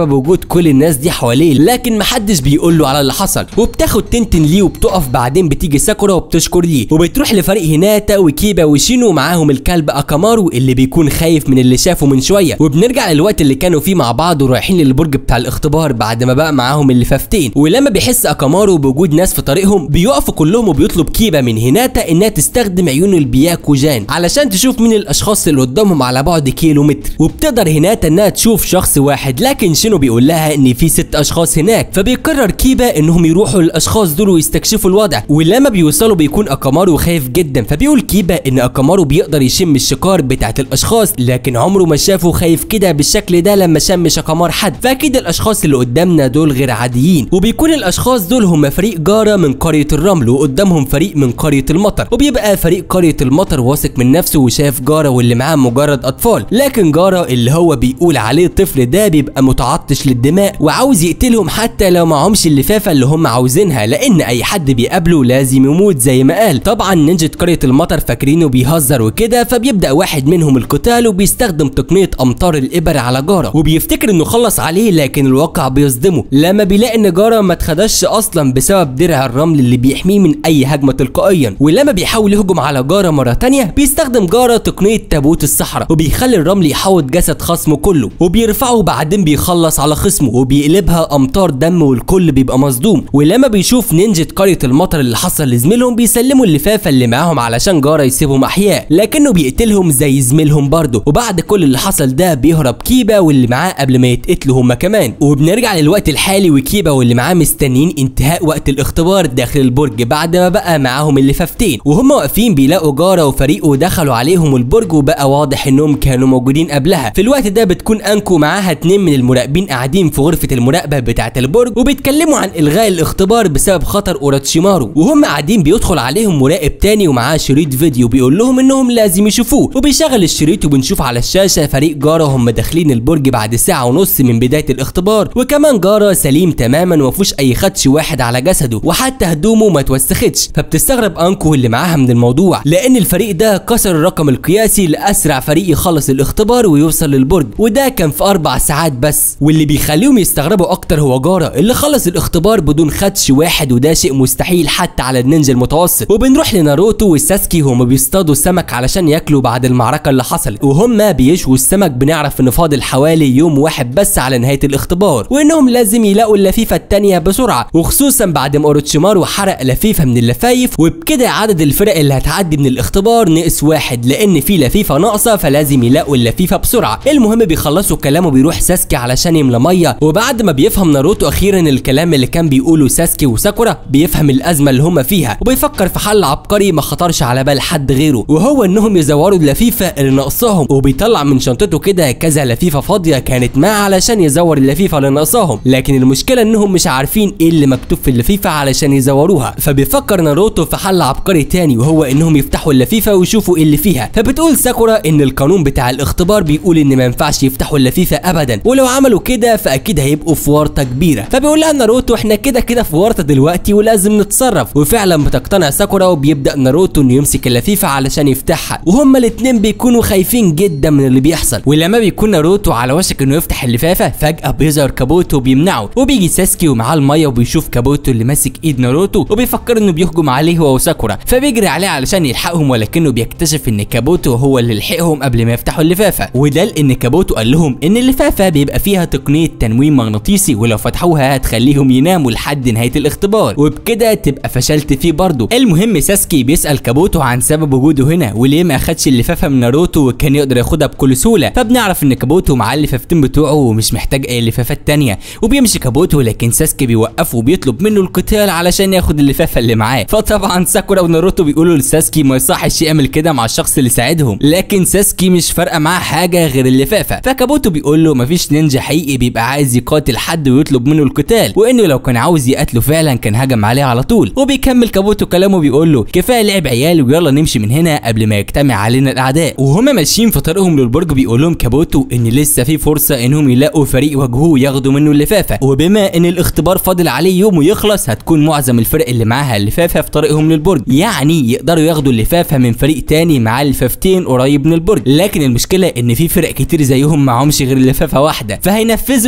كل الناس دي حواليه لكن محدش بيقول له على اللي حصل وبتاخد تنتن ليه وبتقف بعدين بتيجي ساكورا وبتشكر ليه وبتروح لفريق هيناتا وكيبا وشينو ومعاهم الكلب اكامارو اللي بيكون خايف من اللي شافه من شويه وبنرجع للوقت اللي كانوا فيه مع بعض ورايحين للبرج بتاع الاختبار بعد ما بقى معاهم اللفافتين ولما بيحس اكامارو بوجود ناس في طريقهم بيقفوا كلهم وبيطلب كيبا من هيناتا انها تستخدم عيون البياكوجان علشان تشوف مين الاشخاص اللي قدامهم على بعد كيلو متر وبتقدر هيناتا انها تشوف شخص واحد لكن شينو بيقول لها ان في ست اشخاص هناك فبيقرر كيبا انهم يروحوا للاشخاص دول ويستكشفوا الوضع ولما بيوصلوا بيكون اكامارو خايف جدا فبيقول كيبا ان اكامارو بيقدر يشم الشكار بتاعت الاشخاص لكن عمره ما شافه خايف كده بالشكل ده لما شم شكامار حد فاكيد الاشخاص اللي قدامنا دول غير عاديين وبيكون الاشخاص دول هم فريق جارة من قرية الرمل وقدامهم فريق من قرية المطر وبيبقى فريق قرية المطر واثق من نفسه وشاف جارة واللي معاه مجرد اطفال لكن جارة اللي هو بيقول عليه الطفل ده بيبقى متعطش للدماء وعاوز يقتلهم حتى لو معهمش اللفافة اللي هم عاوزينها لان اي حد بيقابله لازم يموت زي ما قال طبعا نينجا قرية المطر فاكرينه بيهزر وكده فبيبدأ واحد منهم القتال وبيستخدم تقنية امطار الابر على جارة وبيفتكر انه خلص عليه لكن الواقع بيصدمه لما بيلاقي ان جارة ما اتخدش اصلا بسبب درع الرمل اللي بيحميه من اي هجمة تلقائيا ولما بيحاول يهجم على جارة مرة تانية بيستخدم جارة تقنية تابوت الصحراء وبيخلي الرمل يحوط جسد خصمه كله وبيرفعه بعدين بيخلص على خصمه وبيقلبها امطار دم والكل بيبقى مصدوم ولما بيشوف نينجا قرية المطر اللي حصل لزميلهم بيسلموا اللفافة اللي معاهم علشان جارة يسيبهم احياء لكنه بيقتلهم زي زميلهم برضه وبعد كل اللي حصل ده بيهرب كيبا واللي معاه قبل ما يتقتلوا هما كمان وبنرجع للوقت الحالي وكيبا واللي معاه مستنيين انتهاء وقت الاختبار داخل البرج بعد ما بقى معاهم اللفافتين وهم واقفين بيلاقوا جارة وفريقه دخلوا عليهم البرج وبقى واضح انهم كانوا موجودين قبلها في الوقت ده بتكون انكو معاها اتنين من المراقبين قاعدين في غرفة المراقبة بتاعة البرج وبيتكلموا عن الغاء الاختبار بسبب خطر اوروتشيمارو وهم قاعدين بيدخل عليهم مراقب تاني ومعاه شريط فيديو بيقول لهم انهم لازم يشوفوه وبيشغل الشريط وبنشوف على الشاشة فريق جارة هم داخلين البرج بعد ساعة ونص من بداية الاختبار وكمان جارة سليم تماما ومفيهوش اي خدش واحد على جسده وحتى هدومه ما توسختش فبتستغرب انكو اللي معاها من الموضوع لان الفريق ده كسر الرقم القياسي لاسرع فريق يخلص الاختبار ويوصل للبرج وده كان في اربع ساعات بس واللي بيخليهم يستغربوا اكتر هو جارة اللي خلص الاختبار بدون خدش واحد وده شيء مستحيل حتى على النينجا المتوسط وبنروح لناروتو والساسكي هما بيصطادوا السمك علشان ياكلوا بعد المعركة اللي حصلت وهم بيشووا السمك بنعرف ان فاضل حوالي يوم واحد بس على نهاية الاختبار وانهم لازم يلاقوا اللفيفة التانية بسرعة وخصوصا بعد ما اوروتشيمارو حرق لفيفة من اللفايف وبكده عدد الفرق اللي هتعدي من الاختبار نقص واحد لان في لفيفة ناقصة فلازم يلاقوا اللفيفة بسرعة المهم بيخلصوا كلامه بيروح ساسكي علشان يملى مية وبعد ما بيفهم ناروتو اخيرا الكلام اللي كان بيقوله ساسكي وساكورا بيفهم الازمة اللي هم فيها وبيفكر في حل عبقري ما خطرش على بال حد غيره وهو انهم يزوروا اللفيفة اللي ناقصاهم وبيطلع من شنطته كده كذا لفيفة فاضية كانت معاه علشان يزور اللفيفة اللي ناقصاهم لكن المشكلة انهم مش عارفين ايه اللي مكتوب في اللفيفة علشان يزوروها فبيفكر ناروتو في حل عبقري تاني وهو انهم يفتحوا اللفيفة ويشوفوا ايه اللي فيها فبتقول ساكورا ان القانون بتاع الاختبار بيقول ان ما ينفعش يفتحوا اللفيفة ابدا ولو عملوا كده فاكيد هيبقوا في ورطة كبيرة فبيقول لها ناروتو احنا كده كده في ورطة دلوقتي ولازم نتصرف وفعلا بتقتنع ساكورا وبيبدا ناروتو انه يمسك اللفيفة علشان يفتحها وهما الاتنين بيكونوا خايفين جدا من اللي بيحصل ولما بيكون ناروتو على وشك انه يفتح اللفافة فجأة بيظهر كابوتو وبيمنعه وبيجي ساسكي ومعاه المية وبيشوف كابوتو اللي ماسك ايد ناروتو وبيفكر انه بيهجم عليه هو وساكورا فبيجري عليه علشان يلحقهم ولكنه بيكتشف ان كابوتو هو اللي لحقهم قبل ما يفتحوا اللفافة وده لان كابوتو قال لهم ان اللفافة بيبقى فيها تقنية تنويم مغناطيسي ولو فتحوها هتخليهم يناموا لحد نهاية الاختبار وبكده تبقى فشلت فيه برضه المهم ساسكي بيسأل كابوتو عن سبب وجوده هنا وليه ما اخدش اللفافة من ناروتو وكان يقدر ياخدها بكل سهولة فبنعرف ان كابوتو معاه اللفافتين بتوعه ومش محتاج اي لفافات تانية وبيمشي كابوتو لكن ساسكي بيوقفه وبيطلب منه القتال علشان ياخد اللفافة اللي معاه فطبعا ساكورا وناروتو بيقولوا لساسكي ما يصحش يعمل كده مع الشخص اللي ساعدهم لكن ساسكي مش فارقة معاه حاجة غير اللفافة فكابوتو بيقول له مفيش نينجا حقيقي بيبقى عايز يقاتل حد ويطلب منه القتال وانه لو كان عاوز يقتله فعلا كان هجم عليه على طول وبيكمل كابوتو كلامه بيقول له كفايه لعب عيال ويلا نمشي من هنا قبل ما يجتمع علينا الاعداء وهما ماشيين في طريقهم للبرج بيقول لهم كابوتو ان لسه في فرصه انهم يلاقوا فريق يواجهوه وياخدوا منه اللفافه وبما ان الاختبار فاضل عليه يوم ويخلص هتكون معظم الفرق اللي معاها اللفافه في طريقهم للبرج يعني يقدروا ياخدوا اللفافه من فريق تاني معاه لفافتين قريب من البرج لكن المشكله ان في فرق كتير زيهم معهمش غير لفافه واحده فهينفذوا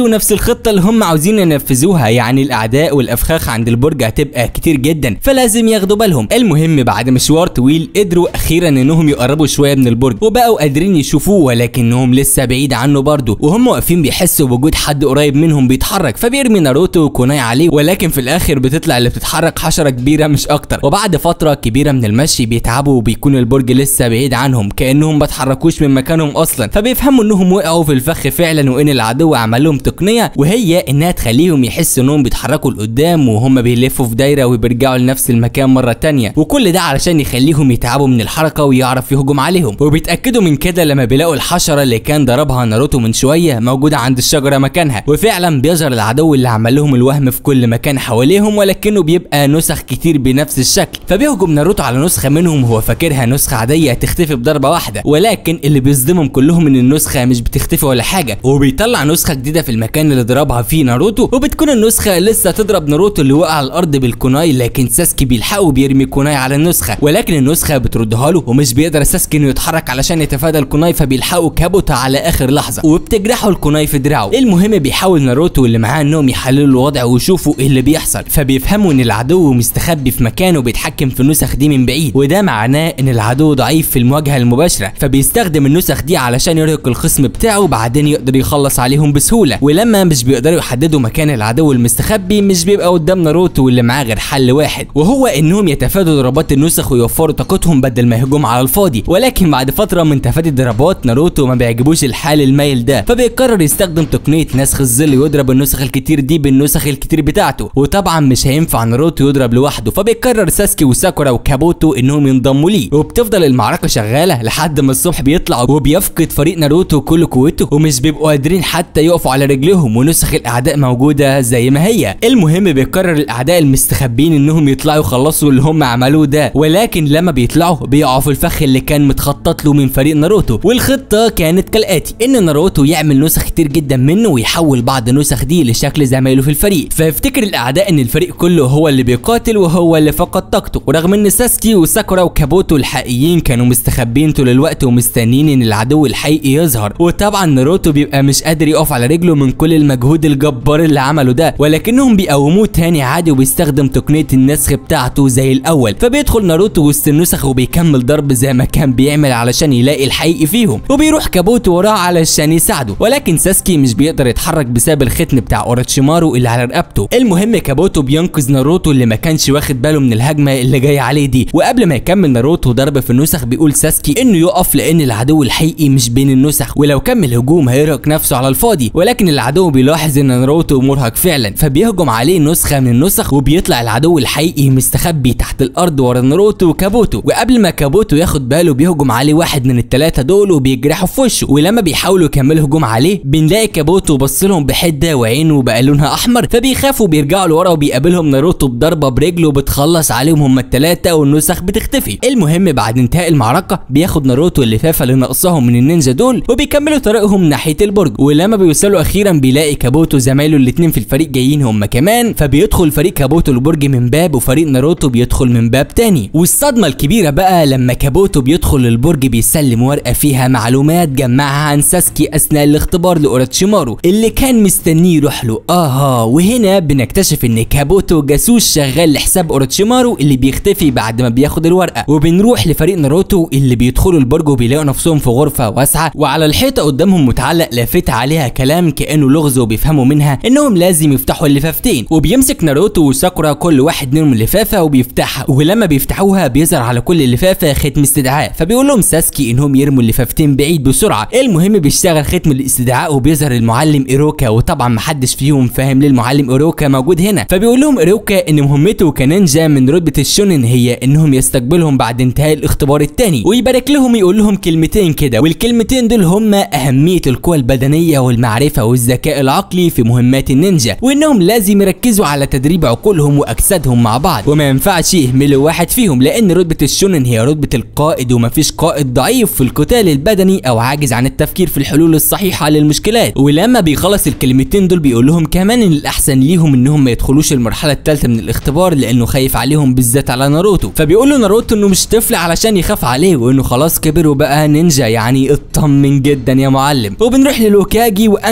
نفذوا نفس الخطه اللي هم عاوزين ينفذوها يعني الاعداء والافخاخ عند البرج هتبقى كتير جدا فلازم ياخدوا بالهم المهم بعد مشوار طويل قدروا اخيرا انهم يقربوا شويه من البرج وبقوا قادرين يشوفوه ولكنهم لسه بعيد عنه برضه وهم واقفين بيحسوا بوجود حد قريب منهم بيتحرك فبيرمي ناروتو وكوناي عليه ولكن في الاخر بتطلع اللي بتتحرك حشره كبيره مش اكتر وبعد فتره كبيره من المشي بيتعبوا وبيكون البرج لسه بعيد عنهم كانهم ما اتحركوش من مكانهم اصلا فبيفهموا انهم وقعوا في الفخ فعلا وان العدو عمل لهم تقنيه وهي انها تخليهم يحسوا انهم بيتحركوا لقدام وهم بيلفوا في دايره وبيرجعوا لنفس المكان مره تانية وكل ده علشان يخليهم يتعبوا من الحركه ويعرف يهجم عليهم وبيتاكدوا من كده لما بيلاقوا الحشره اللي كان ضربها ناروتو من شويه موجوده عند الشجره مكانها وفعلا بيظهر العدو اللي عمل لهم الوهم في كل مكان حواليهم ولكنه بيبقى نسخ كتير بنفس الشكل فبيهجم ناروتو على نسخه منهم هو فاكرها نسخه عاديه تختفي بضربه واحده ولكن اللي بيصدمهم كلهم ان النسخه مش بتختفي ولا حاجه وبيطلع نسخه جديده في المكان اللي ضربها فيه ناروتو وبتكون النسخه لسه تضرب ناروتو اللي وقع على الارض بالكوناي لكن ساسكي بيلحقه وبيرمي كوناي على النسخه ولكن النسخه بتردها له ومش بيقدر ساسكي انه يتحرك علشان يتفادى الكوناي فبيلحقوا كابوتا على اخر لحظه وبتجرحه الكوناي في دراعه المهم بيحاول ناروتو اللي معاه انهم يحللوا الوضع ويشوفوا ايه اللي بيحصل فبيفهموا ان العدو مستخبي في مكانه وبيتحكم في النسخ دي من بعيد وده معناه ان العدو ضعيف في المواجهه المباشره فبيستخدم النسخ دي علشان يرهق الخصم بتاعه وبعدين يقدر يخلص عليهم بسهوله ولما مش بيقدروا يحددوا مكان العدو المستخبي مش بيبقى قدام ناروتو واللي معاه غير حل واحد وهو انهم يتفادوا ضربات النسخ ويوفروا طاقتهم بدل ما يهجموا على الفاضي ولكن بعد فتره من تفادي الضربات ناروتو ما بيعجبوش الحال المايل ده فبيقرر يستخدم تقنيه نسخ الظل ويضرب النسخ الكتير دي بالنسخ الكتير بتاعته وطبعا مش هينفع ناروتو يضرب لوحده فبيقرر ساسكي وساكورا وكابوتو انهم ينضموا ليه وبتفضل المعركه شغاله لحد ما الصبح بيطلع وبيفقد فريق ناروتو كل قوته ومش بيبقوا قادرين حتى يقفوا على رجلهم ونسخ الاعداء موجوده زي ما هي المهم بيقرر الاعداء المستخبين انهم يطلعوا يخلصوا اللي هم عملوه ده ولكن لما بيطلعوا بيقعوا في الفخ اللي كان متخطط له من فريق ناروتو والخطه كانت كالاتي ان ناروتو يعمل نسخ كتير جدا منه ويحول بعض النسخ دي لشكل زمايله في الفريق فيفتكر الاعداء ان الفريق كله هو اللي بيقاتل وهو اللي فقد طاقته ورغم ان ساسكي وساكورا وكابوتو الحقيقيين كانوا مستخبين طول الوقت ومستنيين ان العدو الحقيقي يظهر وطبعا ناروتو بيبقى مش قادر يقف على رجله من كل المجهود الجبار اللي عمله ده ولكنهم بيقوموه تاني عادي وبيستخدم تقنيه النسخ بتاعته زي الاول فبيدخل ناروتو وسط النسخ وبيكمل ضرب زي ما كان بيعمل علشان يلاقي الحقيقي فيهم وبيروح كابوتو وراه علشان يساعده ولكن ساسكي مش بيقدر يتحرك بسبب الختم بتاع اوروتشيمارو اللي على رقبته المهم كابوتو بينقذ ناروتو اللي ما كانش واخد باله من الهجمه اللي جايه عليه دي وقبل ما يكمل ناروتو ضرب في النسخ بيقول ساسكي انه يقف لان العدو الحقيقي مش بين النسخ ولو كمل هجوم هيرهق نفسه على الفاضي ولكن العدو بيلاحظ ان ناروتو مرهق فعلا فبيهجم عليه نسخه من النسخ وبيطلع العدو الحقيقي مستخبي تحت الارض ورا ناروتو وكابوتو وقبل ما كابوتو ياخد باله بيهجم عليه واحد من الثلاثه دول وبيجرحه في وشه ولما بيحاولوا يكملوا هجوم عليه بنلاقي كابوتو بص لهم بحده وعينه بقى لونها احمر فبيخافوا بيرجعوا لورا وبيقابلهم ناروتو بضربه برجله بتخلص عليهم هما الثلاثه والنسخ بتختفي المهم بعد انتهاء المعركه بياخد ناروتو اللفافه اللي ناقصاهم من النينجا دول وبيكملوا طريقهم ناحيه البرج ولما بيوصلوا اخيرا بيلاقي كابوتو زمايله الاثنين في الفريق جايين هما كمان فبيدخل فريق كابوتو البرج من باب وفريق ناروتو بيدخل من باب تاني والصدمه الكبيره بقى لما كابوتو بيدخل البرج بيسلم ورقه فيها معلومات جمعها عن ساسكي اثناء الاختبار لاوروتشيمارو اللي كان مستنيه يروح له اها وهنا بنكتشف ان كابوتو جاسوس شغال لحساب اوروتشيمارو اللي بيختفي بعد ما بياخد الورقه وبنروح لفريق ناروتو اللي بيدخلوا البرج وبيلاقوا نفسهم في غرفه واسعه وعلى الحيطه قدامهم متعلق لافته عليها كلام كانه لغز وبيفهموا منها انهم لازم يفتحوا اللفافتين وبيمسك ناروتو وساكورا كل واحد منهم لفافه وبيفتحها ولما بيفتحوها بيظهر على كل لفافه ختم استدعاء فبيقول لهم ساسكي انهم يرموا اللفافتين بعيد بسرعه المهم بيشتغل ختم الاستدعاء وبيظهر المعلم ايروكا وطبعا محدش فيهم فاهم ليه المعلم ايروكا موجود هنا فبيقول لهم ايروكا ان مهمته كنينجا من رتبه الشونن هي انهم يستقبلهم بعد انتهاء الاختبار الثاني ويبارك لهم يقول لهم كلمتين كده والكلمتين دول هم اهميه القوى البدنيه والمعرفه والذكاء العقلي في مهمات النينجا وانهم لازم يركزوا على تدريب عقولهم واجسادهم مع بعض وما ينفعش يهملوا واحد فيهم لان رتبه الشونن هي رتبه القائد ومفيش قائد ضعيف في القتال البدني او عاجز عن التفكير في الحلول الصحيحه للمشكلات ولما بيخلص الكلمتين دول بيقول لهم كمان ان الاحسن ليهم انهم ما يدخلوش المرحله الثالثه من الاختبار لانه خايف عليهم بالذات على ناروتو فبيقول له ناروتو انه مش طفل علشان يخاف عليه وانه خلاص كبر وبقى نينجا يعني اطمن جدا يا معلم وبنروح للوكاجي وانكو اللي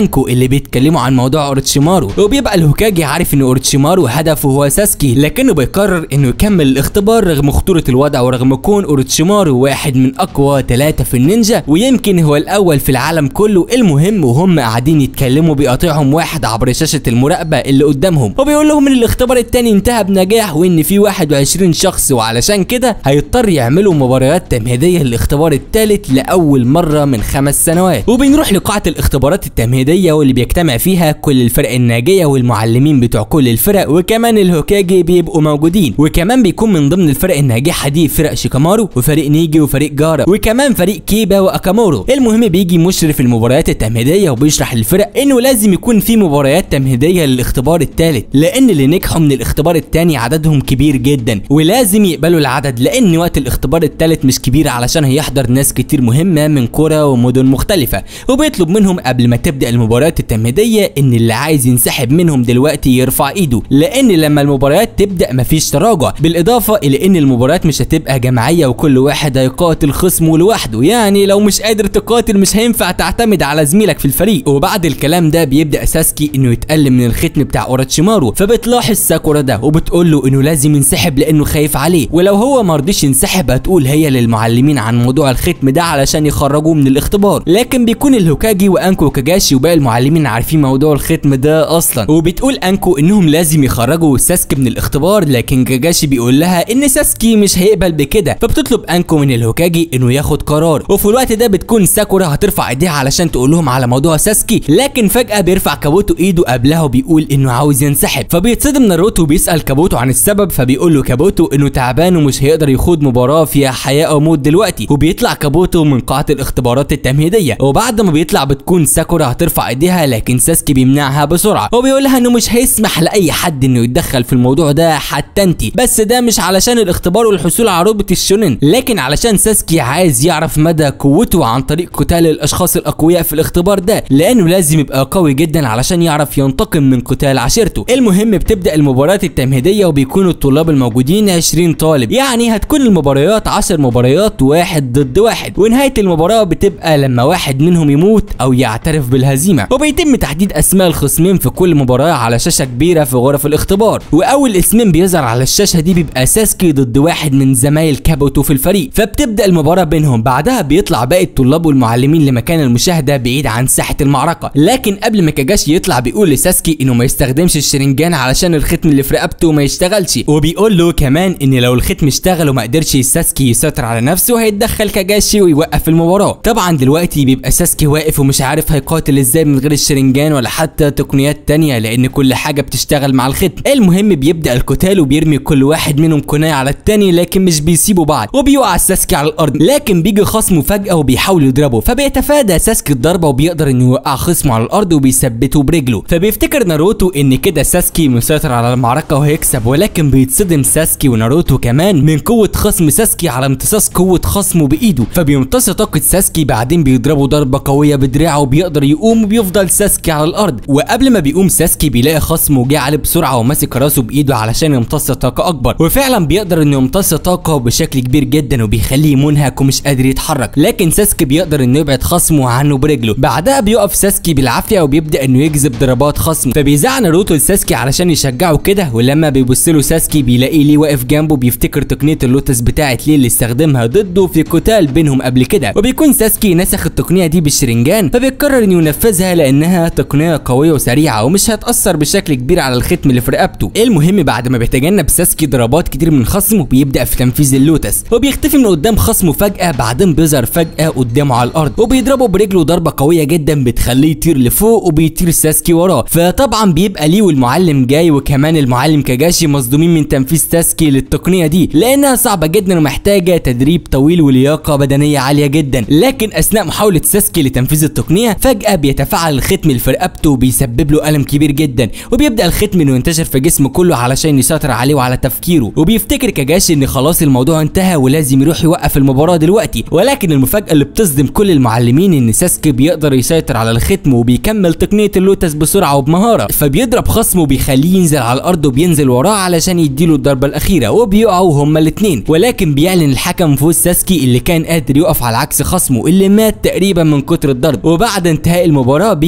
اللي بيتكلموا عن موضوع اوروتشيمارو وبيبقى الهوكاجي عارف ان اوروتشيمارو هدفه هو ساسكي لكنه بيقرر انه يكمل الاختبار رغم خطورة الوضع ورغم كون اوروتشيمارو واحد من اقوى ثلاثة في النينجا ويمكن هو الاول في العالم كله المهم وهم قاعدين يتكلموا بيقاطعهم واحد عبر شاشة المراقبة اللي قدامهم وبيقول لهم ان الاختبار التاني انتهى بنجاح وان في 21 شخص وعلشان كده هيضطر يعملوا مباريات تمهيدية للاختبار الثالث لأول مرة من خمس سنوات وبنروح لقاعة الاختبارات التمهيدية واللي بيجتمع فيها كل الفرق الناجية والمعلمين بتوع كل الفرق وكمان الهوكاجي بيبقوا موجودين وكمان بيكون من ضمن الفرق الناجحة دي فرق شيكامارو وفريق نيجي وفريق جارا وكمان فريق كيبا واكامورو المهم بيجي مشرف المباريات التمهيدية وبيشرح للفرق انه لازم يكون في مباريات تمهيدية للاختبار الثالث لان اللي نجحوا من الاختبار الثاني عددهم كبير جدا ولازم يقبلوا العدد لان وقت الاختبار الثالث مش كبير علشان هيحضر ناس كتير مهمة من قرى ومدن مختلفة وبيطلب منهم قبل ما تبدأ المباريات التمهيدية ان اللي عايز ينسحب منهم دلوقتي يرفع ايده لان لما المباريات تبدأ مفيش تراجع بالاضافة الى ان المباريات مش هتبقى جماعية وكل واحد هيقاتل خصمه لوحده يعني لو مش قادر تقاتل مش هينفع تعتمد على زميلك في الفريق وبعد الكلام ده بيبدأ ساسكي انه يتألم من الختم بتاع اوروتشيمارو فبتلاحظ ساكورا ده وبتقول له انه لازم ينسحب لانه خايف عليه ولو هو مرضيش ينسحب هتقول هي للمعلمين عن موضوع الختم ده علشان يخرجوه من الاختبار لكن بيكون الهوكاجي وانكو وكاجاشي وباقي المعلمين عارفين موضوع الختم ده اصلا وبتقول انكو انهم لازم يخرجوا ساسكي من الاختبار لكن كاجاشي بيقول لها ان ساسكي مش هيقبل بكده فبتطلب انكو من الهوكاجي انه ياخد قرار وفي الوقت ده بتكون ساكورا هترفع ايديها علشان تقول لهم على موضوع ساسكي لكن فجأة بيرفع كابوتو ايده قبلها وبيقول انه عاوز ينسحب فبيتصدم ناروتو وبيسأل كابوتو عن السبب فبيقول له كابوتو انه تعبان ومش هيقدر يخوض مباراة فيها حياة او موت دلوقتي وبيطلع كابوتو من قاعة الاختبارات التمهيدية وبعد ما بيطلع بتكون ساكورا هترفع ايديها لكن ساسكي بيمنعها بسرعة وبيقول لها انه مش هيسمح لاي حد انه يتدخل في الموضوع ده حتى انت بس ده مش علشان الاختبار والحصول على رتبة الشونن لكن علشان ساسكي عايز يعرف مدى قوته عن طريق قتال الاشخاص الاقوياء في الاختبار ده لانه لازم يبقى قوي جدا علشان يعرف ينتقم من قتال عشيرته المهم بتبدا المباريات التمهيديه وبيكونوا الطلاب الموجودين 20 طالب يعني هتكون المباريات 10 مباريات واحد ضد واحد ونهايه المباراه بتبقى لما واحد منهم يموت او يعترف بالهزيمه وبيتم تحديد اسماء الخصمين في كل مباراه على شاشه كبيره في غرف الاختبار واول اسمين بيظهر على الشاشه دي بيبقى ساسكي ضد واحد من زمايل كابوتو في الفريق فبتبدا المباراه بينهم بعدها بيطلع باقي الطلاب والمعلمين لمكان المشاهده بعيد عن ساحه المعركه لكن قبل ما كاجاشي يطلع بيقول لساسكي انه ما يستخدمش الشرنجان علشان الختم اللي في رقبته ما يشتغلش وبيقول له كمان ان لو الختم اشتغل وما قدرش ساسكي يسيطر على نفسه هيتدخل كاجاشي ويوقف المباراه طبعا دلوقتي بيبقى ساسكي واقف ومش عارف هيقاتل ازاي من غير الشرنجان ولا حتى تقنيات تانية لان كل حاجه بتشتغل مع الختم المهم بيبدا القتال وبيرمي كل واحد منهم كنايه على التاني لكن مش بيسيبوا بعض وبيوقع ساسكي على الارض لكن بيجي خصمه فجاه وبيحاول يضربه فبيتفادى ساسكي الضربه وبيقدر انه يوقع خصمه على الارض وبيثبته برجله فبيفتكر ناروتو ان كده ساسكي مسيطر على المعركه وهيكسب ولكن بيتصدم ساسكي وناروتو كمان من قوه خصم ساسكي على امتصاص قوه خصمه بايده فبيمتص طاقه ساسكي بعدين بيضربه ضربه قويه بدراعه وبيقدر يقوم وبيفضل ساسكي على الارض وقبل ما بيقوم ساسكي بيلاقي خصمه جه عليه بسرعه وماسك راسه بايده علشان يمتص طاقه اكبر وفعلا بيقدر انه يمتص طاقه بشكل كبير جدا وبيخليه منهك ومش قادر يتحرك لكن ساسكي بيقدر انه يبعد خصمه عنه برجله بعدها بيقف ساسكي بالعافيه وبيبدا انه يجذب ضربات خصمه فبيزعق ناروتو لساسكي علشان يشجعه كده ولما بيبص له ساسكي بيلاقيه ليه واقف جنبه بيفتكر تقنيه اللوتس بتاعت ليه اللي استخدمها ضده في قتال بينهم قبل كده وبيكون ساسكي نسخ التقنيه دي بالشرنجان فبيقرر انه ينفذها لانها تقنيه قويه وسريعه ومش هتاثر بشكل كبير على الختم اللي في رقبته المهم بعد ما بيتجنب ساسكي ضربات كتير من خصمه بيبدا في تنفيذ اللوتس وبيختفي من قدام خصمه فجاه بعدين بيظهر فجاه قدامه على الارض وبيضربه برجله ضربه قويه جدا بتخليه يطير لفوق وبيطير ساسكي وراه فطبعا بيبقى ليه والمعلم جاي وكمان المعلم كاجاشي مصدومين من تنفيذ ساسكي للتقنيه دي لانها صعبه جدا ومحتاجه تدريب طويل ولياقه بدنيه عاليه جدا لكن اثناء محاوله ساسكي لتنفيذ التقنيه فجاه بيتفاعل الختم اللي في رقبته وبيسبب له الم كبير جدا وبيبدا الختم انه ينتشر في جسمه كله علشان يسيطر عليه وعلى تفكيره وبيفتكر كاجاشي ان خلاص الموضوع انتهى ولازم يروح يوقف المباراه دلوقتي ولكن المفاجاه اللي بتصدم كل المعلمين ان ساسكي بيقدر يسيطر على الختم وبيكمل تقنيه اللوتس بسرعه وبمهاره فبيضرب خصمه وبيخليه ينزل على الارض وبينزل وراه علشان يديله الضربه الاخيره وبيقعوا هما الاثنين ولكن بيعلن الحكم فوز ساسكي اللي كان قادر يقف على عكس خصمه اللي مات تقريبا من كتر الضرب وبعد انتهاء المباراه بيجي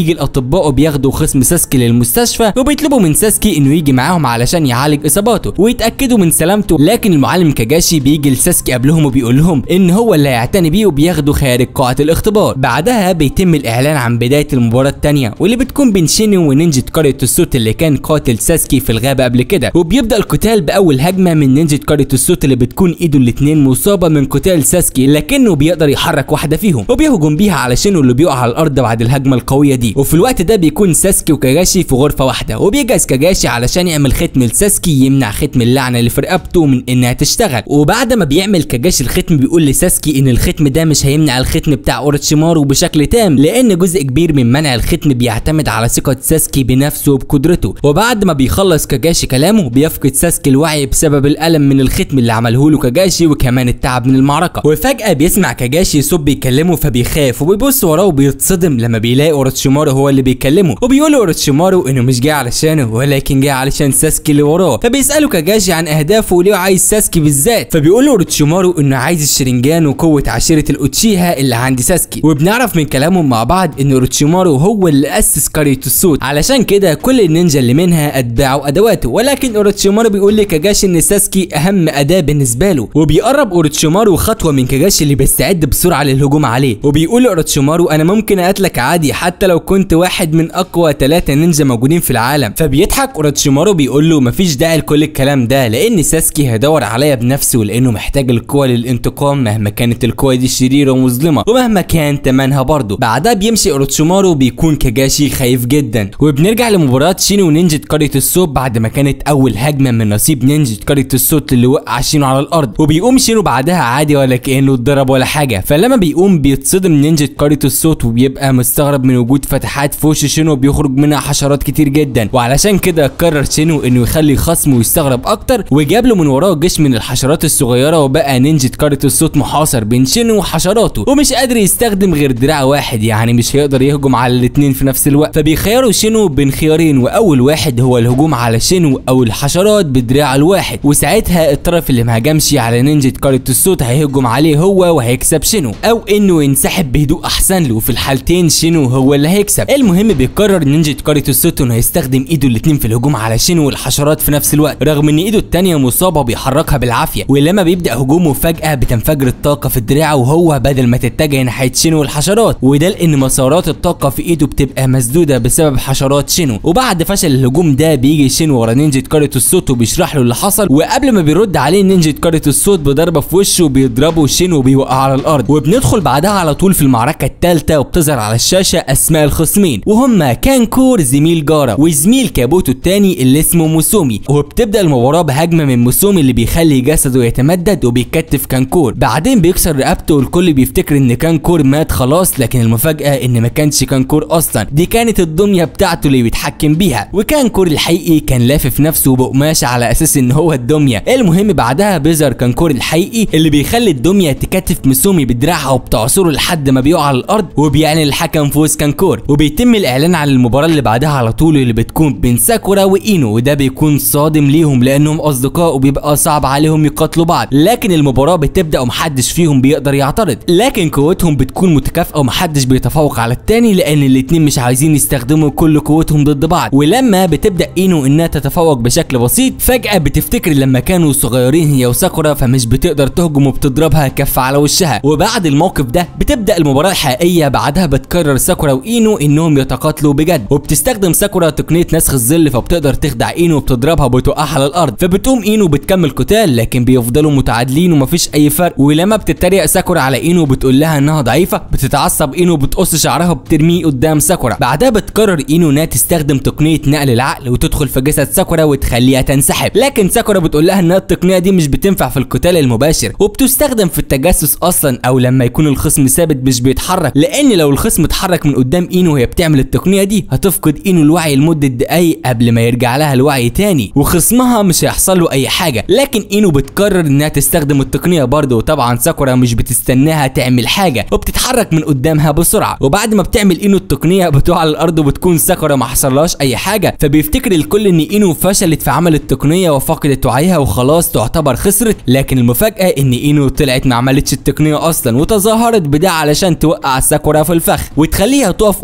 بيجي الاطباء وبياخدوا خصم ساسكي للمستشفى وبيطلبوا من ساسكي انه يجي معاهم علشان يعالج اصاباته ويتاكدوا من سلامته لكن المعلم كاجاشي بيجي لساسكي قبلهم وبيقول لهم ان هو اللي هيعتني بيه وبياخدوا خارج قاعه الاختبار بعدها بيتم الاعلان عن بدايه المباراه الثانيه واللي بتكون بين شينو ونينجا قريه الصوت اللي كان قاتل ساسكي في الغابه قبل كده وبيبدا القتال باول هجمه من نينجا قريه الصوت اللي بتكون ايده الاثنين مصابه من قتال ساسكي لكنه بيقدر يحرك واحده فيهم وبيهجم بيها على شينو اللي بيقع على الارض بعد الهجمه القويه دي وفي الوقت ده بيكون ساسكي وكاجاشي في غرفه واحده وبيجهز كاجاشي علشان يعمل ختم لساسكي يمنع ختم اللعنه اللي في رقبته من انها تشتغل وبعد ما بيعمل كاجاشي الختم بيقول لساسكي ان الختم ده مش هيمنع الختم بتاع اوروتشيمارو بشكل تام لان جزء كبير من منع الختم بيعتمد على ثقه ساسكي بنفسه وبقدرته وبعد ما بيخلص كاجاشي كلامه بيفقد ساسكي الوعي بسبب الالم من الختم اللي عمله له كاجاشي وكمان التعب من المعركه وفجاه بيسمع كاجاشي صوت بيكلمه فبيخاف وبيبص وراه وبيتصدم لما بيلاقي اوروتشيمارو هو اللي بيكلمه وبيقول له اوروتشيمارو انه مش جاي علشانه ولكن جاي علشان ساسكي اللي وراه فبيساله كاجاشي عن اهدافه وليه عايز ساسكي بالذات فبيقول له اوروتشيمارو انه عايز الشرنجان وقوه عشيره الاوتشيها اللي عند ساسكي وبنعرف من كلامهم مع بعض ان اوروتشيمارو هو اللي اسس قريه الصوت علشان كده كل النينجا اللي منها اتباعه وادواته ولكن اوروتشيمارو بيقول لكاجاشي ان ساسكي اهم اداه بالنسبه له وبيقرب اوروتشيمارو خطوه من كاجاشي اللي بيستعد بسرعه للهجوم عليه وبيقول اوروتشيمارو انا ممكن اقتلك عادي حتى لو كنت واحد من اقوى ثلاثه نينجا موجودين في العالم فبيضحك اوروتشيمارو بيقول له مفيش داعي لكل الكلام ده لان ساسكي هيدور عليا بنفسه لانه محتاج القوه للانتقام مهما كانت القوه دي شريره ومظلمه ومهما كان تمنها برضه بعدها بيمشي اوروتشيمارو بيكون كاجاشي خايف جدا وبنرجع لمباراه شينو ونينجا قريه الصوت بعد ما كانت اول هجمه من نصيب نينجا قريه الصوت اللي وقع شينو على الارض وبيقوم شينو بعدها عادي ولا كانه اتضرب ولا حاجه فلما بيقوم بيتصدم نينجا قريه الصوت وبيبقى مستغرب من وجود فتحات في وش شينو بيخرج منها حشرات كتير جدا وعلشان كده قرر شينو انه يخلي خصمه يستغرب اكتر وجاب له من وراه جيش من الحشرات الصغيره وبقى نينجا قريه الصوت محاصر بين شينو وحشراته ومش قادر يستخدم غير دراع واحد يعني مش هيقدر يهجم على الاتنين في نفس الوقت فبيخيروا شينو بين خيارين واول واحد هو الهجوم على شينو او الحشرات بدراع الواحد وساعتها الطرف اللي مهاجمش على نينجا قريه الصوت هيهجم عليه هو وهيكسب شينو او انه ينسحب بهدوء احسن له وفي الحالتين شينو هو اللي هيكسب المهم بيقرر نينجا قريه الصوت انه هيستخدم ايده الاتنين في الهجوم على شينو والحشرات في نفس الوقت رغم ان ايده التانية مصابه بيحركها بالعافيه ولما بيبدا هجومه فجاه بتنفجر الطاقه في الدراع وهو بدل ما تتجه ناحيه شينو والحشرات وده لان مسارات الطاقه في ايده بتبقى مسدوده بسبب حشرات شينو وبعد فشل الهجوم ده بيجي شينو ورا نينجا قريه الصوت وبيشرح له اللي حصل وقبل ما بيرد عليه نينجا قريه الصوت بضربه في وشه بيضربه شينو وبيوقع على الارض وبندخل بعدها على طول في المعركه الثالثه وبتظهر على الشاشه اسماء الخصمين وهما كانكور زميل جارا وزميل كابوتو الثاني اللي اسمه موسومي وبتبدا المباراه بهجمه من موسومي اللي بيخلي جسده يتمدد وبيكتف كانكور بعدين بيكسر رقبته والكل بيفتكر ان كانكور مات خلاص لكن المفاجاه ان ما كانش كانكور اصلا دي كانت الدميه بتاعته اللي بيتحكم بيها وكانكور الحقيقي كان لافف نفسه بقماشه على اساس ان هو الدميه المهم بعدها بيظهر كانكور الحقيقي اللي بيخلي الدميه تكتف مسومي بدراعها وبتعصره لحد ما بيقع على الارض وبيعلن الحكم فوز كانكور وبيتم الاعلان عن المباراه اللي بعدها على طول اللي بتكون بين ساكورا واينو وده بيكون صادم ليهم لانهم اصدقاء وبيبقى صعب عليهم يقاتلوا بعض لكن المباراه بتبدا ومحدش فيهم بيقدر يعترض لكن قوتهم بتكون متكافئه ومحدش بيتفوق على التاني لان الاتنين مش عايزين يستخدموا كل قوتهم ضد بعض ولما بتبدا اينو انها تتفوق بشكل بسيط فجاه بتفتكر لما كانوا صغيرين هي وساكورا فمش بتقدر تهجم وبتضربها كف على وشها وبعد الموقف ده بتبدا المباراه الحقيقيه بعدها بتقرر ساكورا واينو انهم يتقاتلوا بجد وبتستخدم ساكورا تقنيه نسخ الظل فبتقدر تخدع اينو وبتضربها وبتوقعها على الارض فبتقوم اينو بتكمل قتال لكن بيفضلوا متعادلين ومفيش اي فرق ولما بتتريق ساكورا على اينو بتقول لها انها ضعيفه بتتعصب اينو بتقص شعرها وبترميه قدام ساكورا بعدها بتقرر اينو انها تستخدم تقنيه نقل العقل وتدخل في جسد ساكورا وتخليها تنسحب لكن ساكورا بتقول لها ان التقنيه دي مش بتنفع في القتال المباشر وبتستخدم في التجسس اصلا او لما يكون الخصم ثابت مش بيتحرك لان لو الخصم اتحرك من قدام اينو وهي بتعمل التقنيه دي هتفقد اينو الوعي لمده دقايق قبل ما يرجع لها الوعي تاني وخصمها مش هيحصل له اي حاجه لكن اينو بتقرر انها تستخدم التقنيه برضه وطبعا ساكورا مش بتستناها تعمل حاجه وبتتحرك من قدامها بسرعه وبعد ما بتعمل اينو التقنيه بتقع على الارض وبتكون ساكورا ما حصلهاش اي حاجه فبيفتكر الكل ان اينو فشلت في عمل التقنيه وفقدت وعيها وخلاص تعتبر خسرت لكن المفاجاه ان اينو طلعت ما عملتش التقنيه اصلا وتظاهرت بده علشان توقع ساكورا في الفخ وتخليها تقف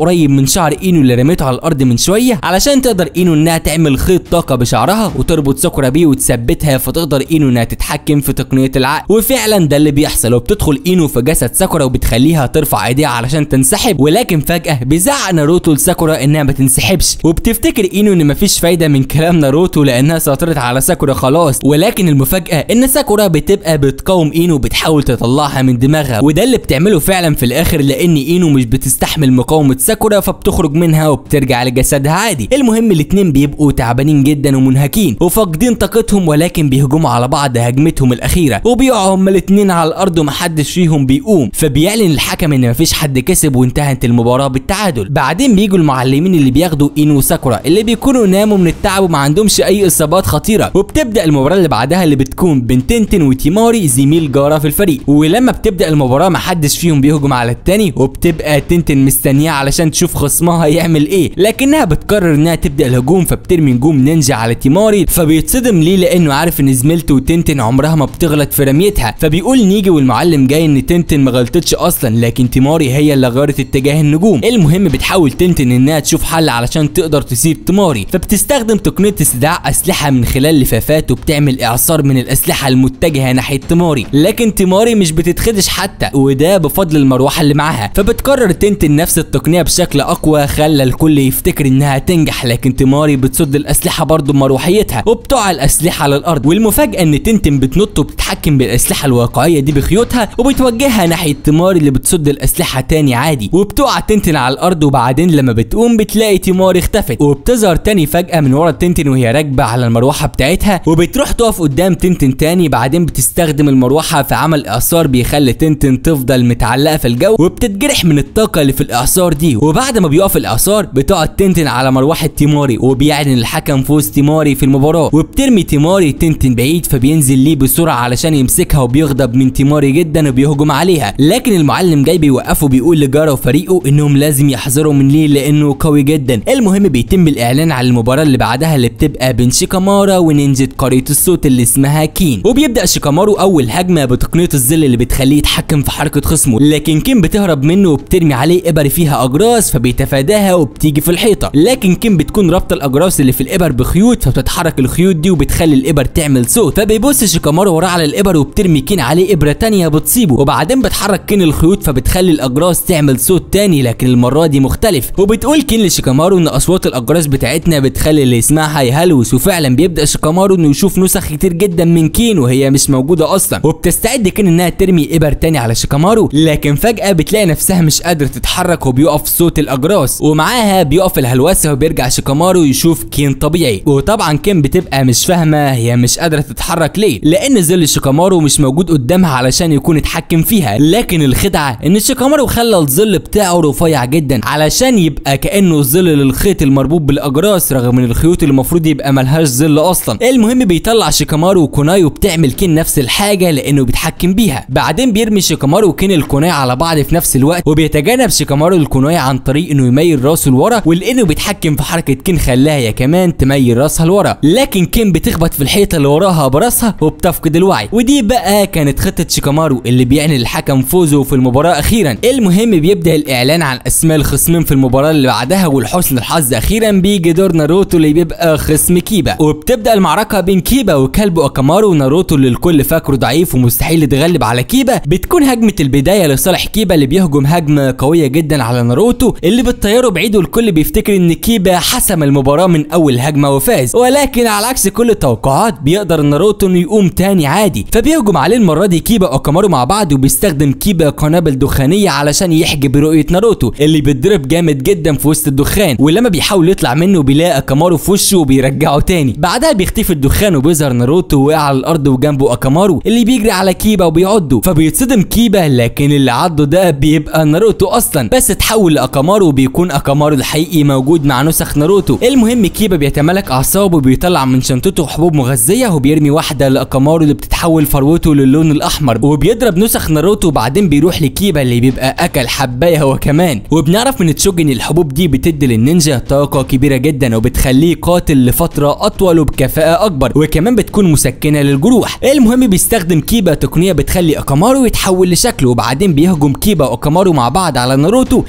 قريب من شعر اينو اللي رميته على الارض من شويه علشان تقدر اينو انها تعمل خيط طاقه بشعرها وتربط ساكورا بيه وتثبتها فتقدر اينو انها تتحكم في تقنيه العقل وفعلا ده اللي بيحصل وبتدخل اينو في جسد ساكورا وبتخليها ترفع ايديها علشان تنسحب ولكن فجاه بيزعق ناروتو لساكورا انها ما تنسحبش وبتفتكر اينو ان مفيش فايده من كلام ناروتو لانها سيطرت على ساكورا خلاص ولكن المفاجاه ان ساكورا بتبقى بتقاوم اينو وبتحاول تطلعها من دماغها وده اللي بتعمله فعلا في الاخر لان اينو مش بتستحمل مقاومه ساكورا فبتخرج منها وبترجع لجسدها عادي المهم الاتنين بيبقوا تعبانين جدا ومنهكين وفاقدين طاقتهم ولكن بيهجموا على بعض هجمتهم الاخيره وبيقعوا هما الاتنين على الارض ومحدش فيهم بيقوم فبيعلن الحكم ان مفيش حد كسب وانتهت المباراه بالتعادل بعدين بيجوا المعلمين اللي بياخدوا اينو وساكورا اللي بيكونوا ناموا من التعب وما عندهمش اي اصابات خطيره وبتبدا المباراه اللي بعدها اللي بتكون بين تنتن وتيماري زميل جارا في الفريق ولما بتبدا المباراه محدش فيهم بيهجم على التاني وبتبقى تنتن مستنيه علشان تشوف خصمها هيعمل ايه لكنها بتقرر انها تبدا الهجوم فبترمي نجوم نينجا على تيماري فبيتصدم ليه لانه عارف ان زميلته وتنتن عمرها ما بتغلط في رميتها فبيقول نيجي والمعلم جاي ان تنتن ما غلطتش اصلا لكن تيماري هي اللي غيرت اتجاه النجوم المهم بتحاول تنتن انها تشوف حل علشان تقدر تسيب تيماري فبتستخدم تقنيه استدعاء اسلحه من خلال لفافات وبتعمل اعصار من الاسلحه المتجهه ناحيه تيماري لكن تيماري مش بتتخدش حتى وده بفضل المروحه اللي معاها فبتقرر تنتن نفس التقنيه بشكل اقوى خلى الكل يفتكر انها تنجح لكن تيماري بتصد الاسلحه برضه بمروحيتها وبتقع الاسلحه على الارض والمفاجاه ان تنتن بتنط وبتتحكم بالاسلحه الواقعيه دي بخيوطها وبتوجهها ناحيه تيماري اللي بتصد الاسلحه تاني عادي وبتقع تنتن على الارض وبعدين لما بتقوم بتلاقي تيماري اختفت وبتظهر تاني فجاه من ورا تنتن وهي راكبه على المروحه بتاعتها وبتروح تقف قدام تنتن تاني بعدين بتستخدم المروحه في عمل اعصار بيخلي تنتن تفضل متعلقه في الجو وبتتجرح من الطاقه اللي في الاعصار دي وبعد ما بيقف الاعصار بتقعد تنتن على مروحه تيماري وبيعلن الحكم فوز تيماري في المباراه وبترمي تيماري تنتن بعيد فبينزل ليه بسرعه علشان يمسكها وبيغضب من تيماري جدا وبيهجم عليها لكن المعلم جاي بيوقفه بيقول لجارا وفريقه انهم لازم يحذروا من ليه لانه قوي جدا المهم بيتم الاعلان على المباراه اللي بعدها اللي بتبقى بين شيكامارا ونينجا قريه الصوت اللي اسمها كين وبيبدا شيكامارو اول هجمه بتقنيه الظل اللي بتخليه يتحكم في حركه خصمه لكن كين بتهرب منه وبترمي عليه ابر فيها اجراس فبيتفاداها وبتيجي في الحيطه لكن كين بتكون رابطه الاجراس اللي في الابر بخيوط فبتتحرك الخيوط دي وبتخلي الابر تعمل صوت فبيبص شيكامارو وراه على الابر وبترمي كين عليه ابره تانية بتصيبه وبعدين بتحرك كين الخيوط فبتخلي الاجراس تعمل صوت تاني لكن المره دي مختلف وبتقول كين لشيكامارو ان اصوات الاجراس بتاعتنا بتخلي اللي يسمعها يهلوس وفعلا بيبدا شيكامارو انه يشوف نسخ كتير جدا من كين وهي مش موجوده اصلا وبتستعد كين انها ترمي ابر تاني على شيكامارو لكن فجاه بتلاقي نفسها مش قادره تتحرك وبيقف صوت الاجراس ومعاها بيقف الهلوسه وبيرجع شيكامارو يشوف كين طبيعي وطبعا كين بتبقى مش فاهمه هي مش قادره تتحرك ليه لان ظل شيكامارو مش موجود قدامها علشان يكون اتحكم فيها لكن الخدعه ان شيكامارو خلى الظل بتاعه رفيع جدا علشان يبقى كانه ظل للخيط المربوط بالاجراس رغم ان الخيوط اللي المفروض يبقى ملهاش ظل اصلا المهم بيطلع شيكامارو وكوناي وبتعمل كين نفس الحاجه لانه بيتحكم بيها بعدين بيرمي شيكامارو وكين الكوناي على بعض في نفس الوقت وبيتجنب شيكامارو الكوناي عن طريق انه يميل راسه لورا ولانه بيتحكم في حركه كين خلاها هي كمان تميل راسها لورا لكن كين بتخبط في الحيطه اللي وراها براسها وبتفقد الوعي ودي بقى كانت خطه شيكامارو اللي بيعلن الحكم فوزه في المباراه اخيرا المهم بيبدا الاعلان عن اسماء الخصمين في المباراه اللي بعدها ولحسن الحظ اخيرا بيجي دور ناروتو اللي بيبقى خصم كيبا وبتبدا المعركه بين كيبا وكلب اوكامارو وناروتو اللي الكل فاكره ضعيف ومستحيل يتغلب على كيبا بتكون هجمه البدايه لصالح كيبا اللي بيهجم هجمه قويه جدا على ناروتو اللي بتطيره بعيد والكل بيفتكر ان كيبا حسم المباراه من اول هجمه وفاز ولكن على عكس كل التوقعات بيقدر ناروتو انه يقوم تاني عادي فبيهجم عليه المره دي كيبا اوكامارو مع بعض وبيستخدم كيبا قنابل دخانيه علشان يحجب رؤيه ناروتو اللي بيتضرب جامد جدا في وسط الدخان ولما بيحاول يطلع منه بيلاقي اكامارو في وشه وبيرجعه تاني بعدها بيختفي الدخان وبيظهر ناروتو واقع على الارض وجنبه اكامارو اللي بيجري على كيبا وبيعضه فبيتصدم كيبا لكن اللي عضه ده بيبقى ناروتو اصلا بس اتحول لاكامارو وبيكون اكامارو الحقيقي موجود مع نسخ ناروتو المهم كيبا بيتملك اعصابه وبيطلع من شنطته حبوب مغذيه وبيرمي واحده لاكامارو اللي بتتحول فروته للون الاحمر وبيضرب نسخ ناروتو وبعدين بيروح لكيبا اللي بيبقى اكل حبايه هو كمان وبنعرف من تشوجي ان الحبوب دي بتدي للنينجا طاقه كبيره جدا وبتخليه قاتل لفتره اطول وبكفاءه اكبر وكمان بتكون مسكنه للجروح المهم بيستخدم كيبا تقنيه بتخلي اكامارو يتحول لشكله وبعدين بيهجم كيبا واكامارو مع بعض على ناروتو اللي مش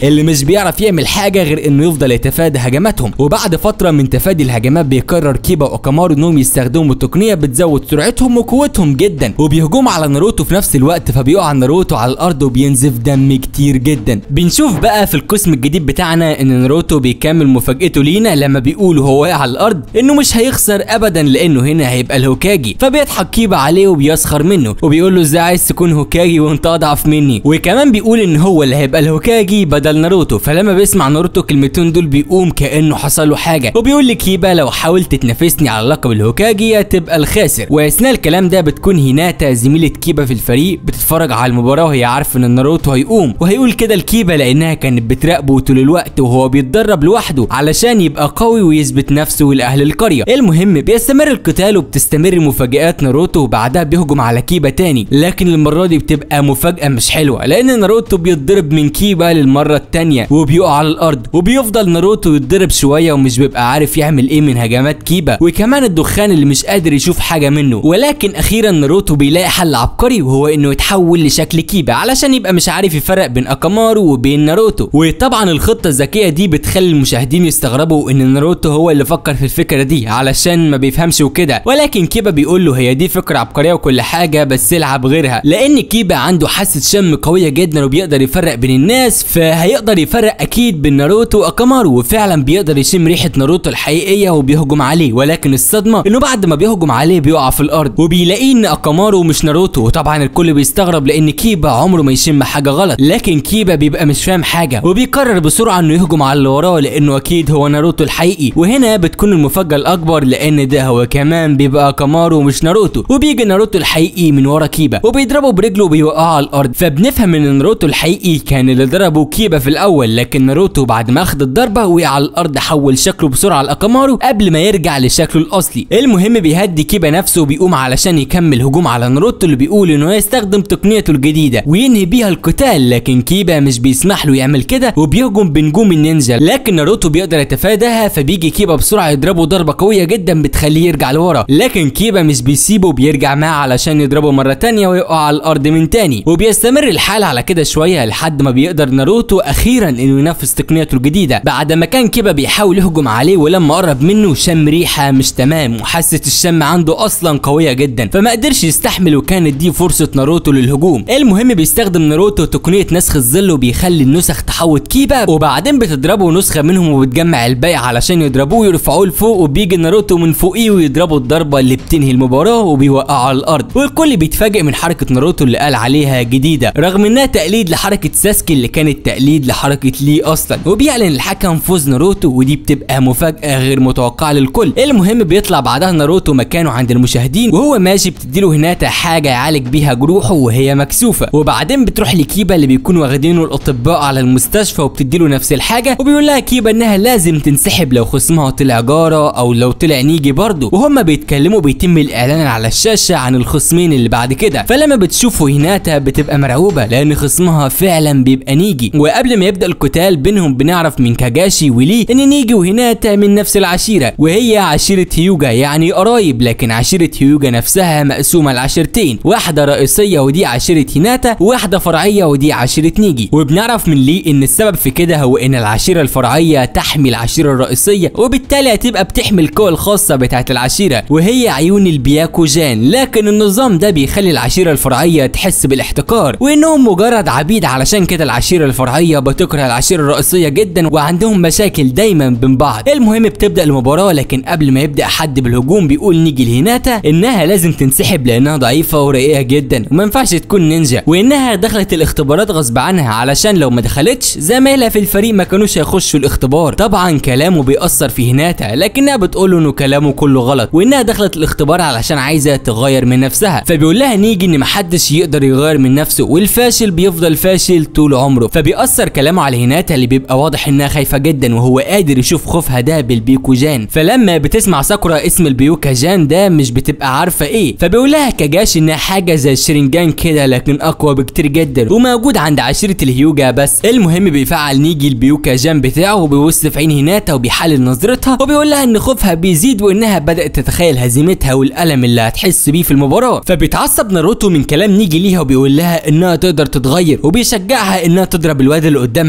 بيعرف يعمل حاجه غير انه يفضل يتفادى هجماتهم وبعد فتره من تفادي الهجمات بيقرر كيبا واوكامارو انهم يستخدموا تقنيه بتزود سرعتهم وقوتهم جدا وبيهجموا على ناروتو في نفس الوقت فبيقع ناروتو على الارض وبينزف دم كتير جدا بنشوف بقى في القسم الجديد بتاعنا ان ناروتو بيكمل مفاجأته لينا لما بيقول وهو واقع على الارض انه مش هيخسر ابدا لانه هنا هيبقى الهوكاجي فبيضحك كيبا عليه وبيسخر منه وبيقول له ازاي عايز تكون هوكاجي وانت اضعف مني وكمان بيقول ان هو اللي هيبقى الهوكاجي بدل ناروتو فلما بيسمع ناروتو الكلمتين دول بيقوم كانه حصل له حاجه وبيقول لكيبا لو حاولت تنافسني على لقب الهوكاجي هتبقى الخاسر واثناء الكلام ده بتكون هيناتا زميله كيبا في الفريق بتتفرج على المباراه وهي عارفه ان ناروتو هيقوم وهيقول كده لكيبا لانها كانت بتراقبه طول الوقت وهو بيتدرب لوحده علشان يبقى قوي ويثبت نفسه لاهل القريه المهم بيستمر القتال وبتستمر مفاجآت ناروتو وبعدها بيهجم على كيبا تاني لكن المره دي بتبقى مفاجاه مش حلوه لان ناروتو بيتضرب من كيبا للمره التانيه وبيقع على الارض وبيفضل ناروتو يتضرب شويه ومش بيبقى عارف يعمل ايه من هجمات كيبا وكمان الدخان اللي مش قادر يشوف حاجه منه ولكن اخيرا ناروتو بيلاقي حل عبقري وهو انه يتحول لشكل كيبا علشان يبقى مش عارف يفرق بين اكامارو وبين ناروتو وطبعا الخطه الذكيه دي بتخلي المشاهدين يستغربوا ان ناروتو هو اللي فكر في الفكره دي علشان ما بيفهمش وكده ولكن كيبا بيقول له هي دي فكره عبقريه وكل حاجه بس العب غيرها لان كيبا عنده حاسه شم قويه جدا وبيقدر يفرق بين الناس فهيقدر يفرق اكيد بين ناروتو واكامارو وفعلا بيقدر يشم ريحه ناروتو الحقيقيه وبيهجم عليه ولكن الصدمه انه بعد ما بيهجم عليه بيقع في الارض وبيلاقيه ان اكامارو مش ناروتو وطبعا الكل بيستغرب لان كيبا عمره ما يشم حاجه غلط لكن كيبا بيبقى مش فاهم حاجه وبيقرر بسرعه انه يهجم على اللي وراه لانه اكيد هو ناروتو الحقيقي وهنا بتكون المفاجاه الاكبر لان ده هو كمان بيبقى اكامارو مش ناروتو وبيجي ناروتو الحقيقي من ورا كيبا وبيضربه برجله وبيوقعه على الارض فبنفهم ان ناروتو الحقيقي كان اللي ضربه كيبا في الاول لكن ناروتو بعد ما اخد الضربه وقع على الارض حول شكله بسرعه لاكامارو قبل ما يرجع لشكله الاصلي المهم بيهدي كيبا نفسه وبيقوم علشان يكمل هجوم على ناروتو اللي بيقول انه يستخدم تقنيته الجديده وينهي بيها القتال لكن كيبا مش بيسمح له يعمل كده وبيهجم بنجوم النينجا لكن ناروتو بيقدر يتفاداها فبيجي كيبا بسرعه يضربه ضربه قويه جدا بتخليه يرجع لورا لكن كيبا مش بيسيبه بيرجع معاه علشان يضربه مره تانية ويقع على الارض من تاني وبيستمر الحال على كده شويه لحد ما بيقدر ناروتو اخيرا انه ينفذ تقنيته الجديده بعد ما كان كيبا بيحاول يهجم عليه ولما قرب منه شم ريحه مش تمام وحاسه الشم عنده اصلا قويه جدا فما قدرش يستحمل وكانت دي فرصه ناروتو للهجوم المهم بيستخدم ناروتو تقنيه نسخ الظل وبيخلي النسخ تحوط كيبا وبعدين بتضربه نسخه منهم وبتجمع الباقي علشان يضربوه ويرفعوه لفوق وبيجي ناروتو من فوقيه ويضربه الضربه اللي بتنهي المباراه وبيوقعه على الارض والكل بيتفاجئ من حركه ناروتو اللي قال عليها جديده رغم انها تقليد لحركه ساسكي اللي كانت تقليد لحركه لي اصلا وبيعلن الحكم فوز ناروتو ودي بتبقى مفاجاه غير متوقعه للكل المهم بيطلع بعدها ناروتو مكانه عند المشاهدين وهو ماشي بتديله هناتا حاجه يعالج بيها جروحه وهي مكسوفه وبعدين بتروح لكيبا اللي بيكونوا واخدينه الاطباء على المستشفى وبتديله نفس الحاجه وبيقول لها كيبا انها لازم تنسحب لو خصمها طلع جاره او لو طلع نيجي برضه وهم بيتكلموا بيتم الاعلان على الشاشه عن الخصمين اللي بعد كده فلما بتشوفه هناتا بتبقى مرعوبه لان خصمها فعلا بيبقى نيجي وقبل ما يبدا القتال بينهم بنعرف من كاجاشي وليه ان نيجي وهناتا من نفس العشيره وهي عشيره هيوجا يعني قرايب لكن عشيره هيوجا نفسها مقسومه لعشيرتين واحده رئيسيه ودي عشيره هيناتا وواحده فرعيه ودي عشيره نيجي وبنعرف من ليه ان السبب في كده هو ان العشيره الفرعيه تحمي العشيره الرئيسيه وبالتالي هتبقى بتحمي القوى الخاصه بتاعه العشيره وهي عيون البياكوجان لكن النظام ده بيخلي العشيره الفرعيه تحس بالاحتكار وانهم مجرد عبيد علشان كده العشيره الفرعيه بتكره العشيره الرئيسيه جدا وعندهم مشاكل دايما بين بعض المهم بتبدا المباراه لكن قبل ما يبدا حد بالهجوم بيقول نيجي لهيناتا انها لازم تنسحب لانها ضعيفه ورقيقه جدا وما ينفعش تكون نينجا وانها دخلت الاختبارات غصب عنها علشان لو ما دخلتش زمايلها في الفريق ما كانوش هيخشوا الاختبار طبعا كلامه بيأثر في هيناتا لكنها بتقول له انه كلامه كله غلط وانها دخلت الاختبار علشان عايزه تغير من نفسها فبيقول لها نيجي ان محدش يقدر يغير من نفسه والفاشل بيفضل فاشل طول عمره فبيأثر كلامه على هيناتا اللي بيبقى واضح انها خايفه جدا وهو قادر يشوف خوفها ده بالبيكوجان فلما بتسمع ساكورا اسم البيوكاجان ده مش بتبقى عارفه ايه فبيقول لها كاجاش انها حاجه زي الشرنجان كده لكن اقوى بكتير جدا وموجود عند عشيره الهيوجا بس المهم بيفعل نيجي البيوكاجان بتاعه وبيبص في عين هيناتا وبيحلل نظرتها وبيقول لها ان خوفها بيزيد وانها بدات تتخيل هزيمتها والالم اللي هتحس بيه في المباراه فبيتعصب ناروتو من كلام نيجي ليها وبيقول لها انها تقدر تتغير وبيشجعها انها تضرب الواد اللي قدامها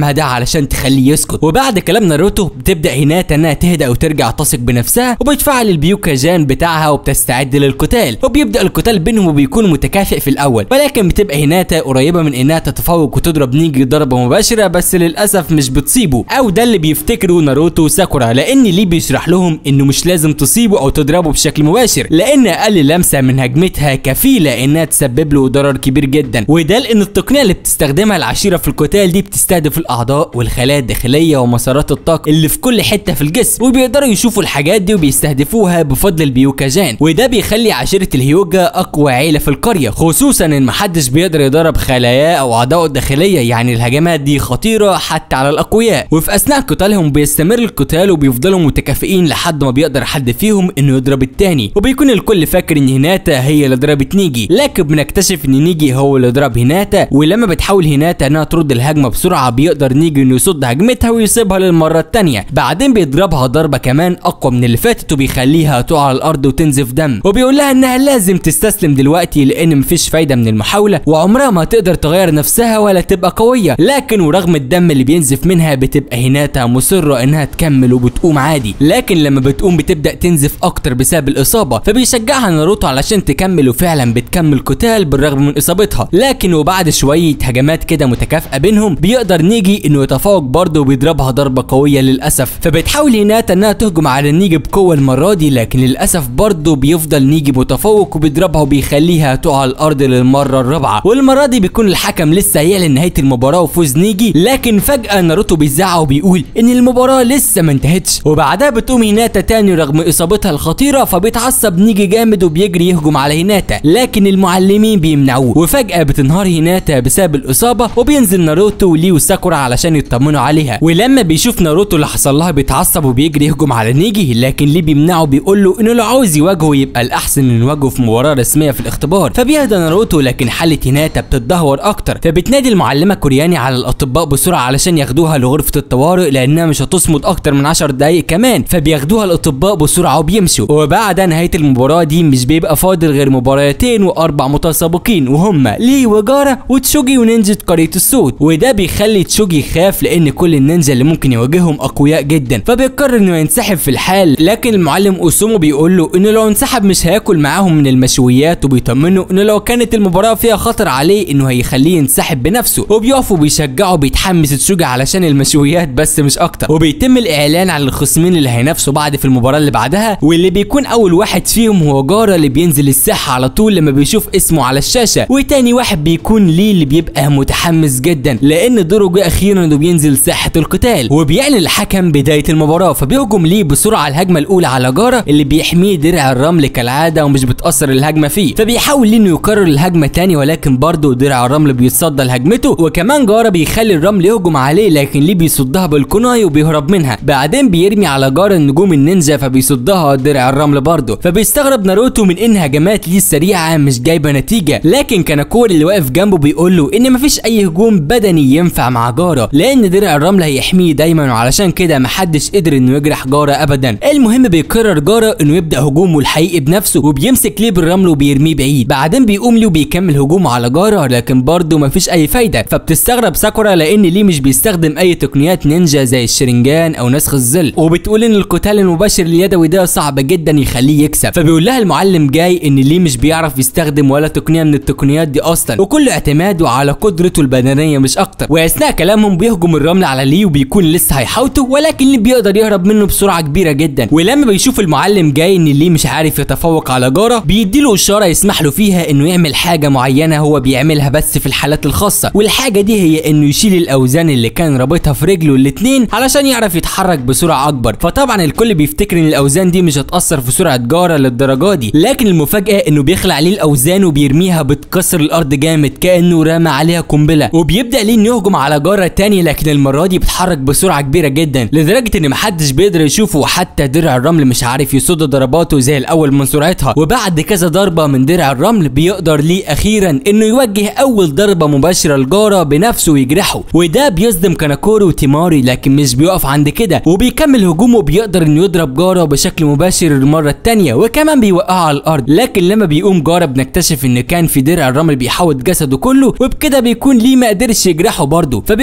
كلامها ده علشان تخليه يسكت وبعد كلام ناروتو بتبدا هيناتا انها تهدأ وترجع تثق بنفسها وبتفعل البيوكا جان بتاعها وبتستعد للقتال وبيبدا القتال بينهم وبيكون متكافئ في الاول ولكن بتبقى هيناتا قريبه من انها تتفوق وتضرب نيجي ضربه مباشره بس للاسف مش بتصيبه او ده اللي بيفتكره ناروتو وساكورا لان ليه بيشرح لهم انه مش لازم تصيبه او تضربه بشكل مباشر لان اقل لمسه من هجمتها كفيله انها تسبب له ضرر كبير جدا وده لان التقنيه اللي بتستخدمها العشيره في القتال دي بتستهدف الاعضاء والخلايا الداخليه ومسارات الطاقه اللي في كل حته في الجسم وبيقدروا يشوفوا الحاجات دي وبيستهدفوها بفضل البيوكاجان وده بيخلي عشيره الهيوجا اقوى عيله في القريه خصوصا ان محدش بيقدر يضرب خلاياه او اعضائه الداخليه يعني الهجمات دي خطيره حتى على الاقوياء وفي اثناء قتالهم بيستمر القتال وبيفضلوا متكافئين لحد ما بيقدر حد فيهم انه يضرب التاني وبيكون الكل فاكر ان هيناتا هي اللي ضربت نيجي لكن بنكتشف ان نيجي هو اللي ضرب هيناتا ولما بتحاول هيناتا انها ترد الهجمه بسرعه بيقدر نيجي انه يصد هجمتها ويسيبها للمره التانيه بعدين بيضربها ضربه كمان اقوى من اللي فاتت وبيخليها تقع على الارض وتنزف دم وبيقول لها انها لازم تستسلم دلوقتي لان مفيش فايده من المحاوله وعمرها ما تقدر تغير نفسها ولا تبقى قويه لكن ورغم الدم اللي بينزف منها بتبقى هيناتا مصره انها تكمل وبتقوم عادي لكن لما بتقوم بتبدا تنزف اكتر بسبب الاصابه فبيشجعها ناروتو علشان تكمل وفعلا بتكمل قتال بالرغم من اصابتها لكن وبعد شويه هجمات كده متكافئه بينهم بيقدر نيجي انه يتفوق برضه وبيضربها ضربه قويه للاسف فبتحاول هيناتا انها تهجم على نيجي بقوه المره دي لكن للاسف برضه بيفضل نيجي متفوق وبيضربها وبيخليها تقع على الارض للمره الرابعه والمره دي بيكون الحكم لسه هيعلن نهايه المباراه وفوز نيجي لكن فجاه ناروتو بيزعق وبيقول ان المباراه لسه ما انتهتش وبعدها بتقوم هيناتا تاني رغم اصابتها الخطيره فبيتعصب نيجي جامد وبيجري يهجم على هيناتا لكن المعلمين بيمنعوه وفجاه بتنهار هيناتا بسبب الاصابه وبينزل ناروتو وليه وساكورا علشان يطمنوا عليها ولما بيشوف ناروتو اللي حصل لها بيتعصب وبيجري يهجم على نيجي لكن ليه بيمنعه بيقول له انه لو عاوز يواجهه يبقى الاحسن انه يواجهه في مباراه رسميه في الاختبار فبيهدى ناروتو لكن حاله هيناتا بتتدهور اكتر فبتنادي المعلمه كورياني على الاطباء بسرعه علشان ياخدوها لغرفه الطوارئ لانها مش هتصمد اكتر من 10 دقايق كمان فبياخدوها الاطباء بسرعه وبيمشوا وبعد نهايه المباراه دي مش بيبقى فاضل غير مباراتين واربع متسابقين وهما لي وجارا وتشوجي ونينجا قريه الصوت وده بيخلي تشوجي يخاف لان كل النينجا اللي ممكن يواجههم اقوياء جدا فبيقرر انه ينسحب في الحال لكن المعلم اوسومو بيقول له انه لو انسحب مش هياكل معاهم من المشويات وبيطمنه انه لو كانت المباراه فيها خطر عليه انه هيخليه ينسحب بنفسه وبيقف وبيشجعه بيتحمس تشوجي علشان المشويات بس مش اكتر وبيتم الاعلان عن الخصمين اللي هينافسوا بعض في المباراه اللي بعدها واللي بيكون اول واحد فيهم هو جارا اللي بينزل الساحه على طول لما بيشوف اسمه على الشاشه وتاني واحد بيكون ليه اللي بيبقى متحمس جدا لان دوره جه اخيرا انه بينزل ساحه القتال وبيعلن الحكم بدايه المباراه فبيهجم ليه بسرعه الهجمه الاولى على جارا اللي بيحميه درع الرمل كالعاده ومش بتاثر الهجمه فيه فبيحاول ليه انه يكرر الهجمه تاني ولكن برضه درع الرمل بيتصدى لهجمته وكمان جارا بيخلي الرمل يهجم عليه لكن ليه بيصدها بالكوناي وبيهرب منها بعدين بيرمي على جارا النجوم النينجا فبيصدها درع الرمل برضه فبيستغرب ناروتو من ان هجمات ليه السريعه مش جايبه نتيجه لكن كاناكوري اللي واقف جنبه بيقول له ان مفيش اي هجوم بدني ينفع مع جارا لان درع الرمل هيحميه دايما وعلشان كده محدش قدر انه يجرح جارا ابدا المهم بيقرر جارا انه يبدا هجومه الحقيقي بنفسه وبيمسك ليه بالرمل وبيرميه بعيد بعدين بيقوم ليه وبيكمل هجومه على جارا لكن برضه مفيش اي فايده فبتستغرب ساكورا لان ليه مش بيستخدم اي تقنيات نينجا زي الشرنجان او نسخ الظل وبتقول ان القتال المباشر اليدوي ده صعب جدا يخليه يكسب فبيقول لها المعلم جاي ان ليه مش بيعرف يستخدم ولا تقنيه من التقنيات دي اصلا وكل اعتماده على قدرته البدنيه مش اكتر واثناء كلامهم بيهجم الرمل على ليه وبيكون لسه هيحاوته ولكن ليه بيقدر يهرب منه بسرعه كبيره جدا ولما بيشوف المعلم جاي ان ليه مش عارف يتفوق على جاره بيديله اشاره يسمح له فيها انه يعمل حاجه معينه هو بيعملها بس في الحالات الخاصه والحاجه دي هي انه يشيل الاوزان اللي كان رابطها في رجله الاتنين علشان يعرف يتحرك بسرعه اكبر فطبعا الكل بيفتكر ان الاوزان دي مش هتاثر في سرعه جاره للدرجه دي لكن المفاجاه انه بيخلع عليه الاوزان وبيرميها بتكسر الارض جامد كانه رمى عليها قنبله وبيبدا ليه انه يهجم على جاره تاني لكن المره دي بيتحرك بسرعه كبيره جدا لدرجه ان محدش بيقدر يشوفه وحتى درع الرمل مش عارف يصد ضرباته زي الاول من سرعتها وبعد كذا ضربه من درع الرمل بيقدر ليه اخيرا انه يوجه اول ضربه مباشره لجاره بنفسه ويجرحه وده بيصدم كاناكورو وتيماري لكن مش بيقف عند كده وبيكمل هجومه بيقدر انه يضرب جاره بشكل مباشر المره الثانيه وكمان بيوقعه على الارض لكن لما بيقوم جاره بنكتشف ان كان في درع الرمل بيحوط جسده كله وبكده بيكون ليه ما قدرش يجرحه برضه فبيقرر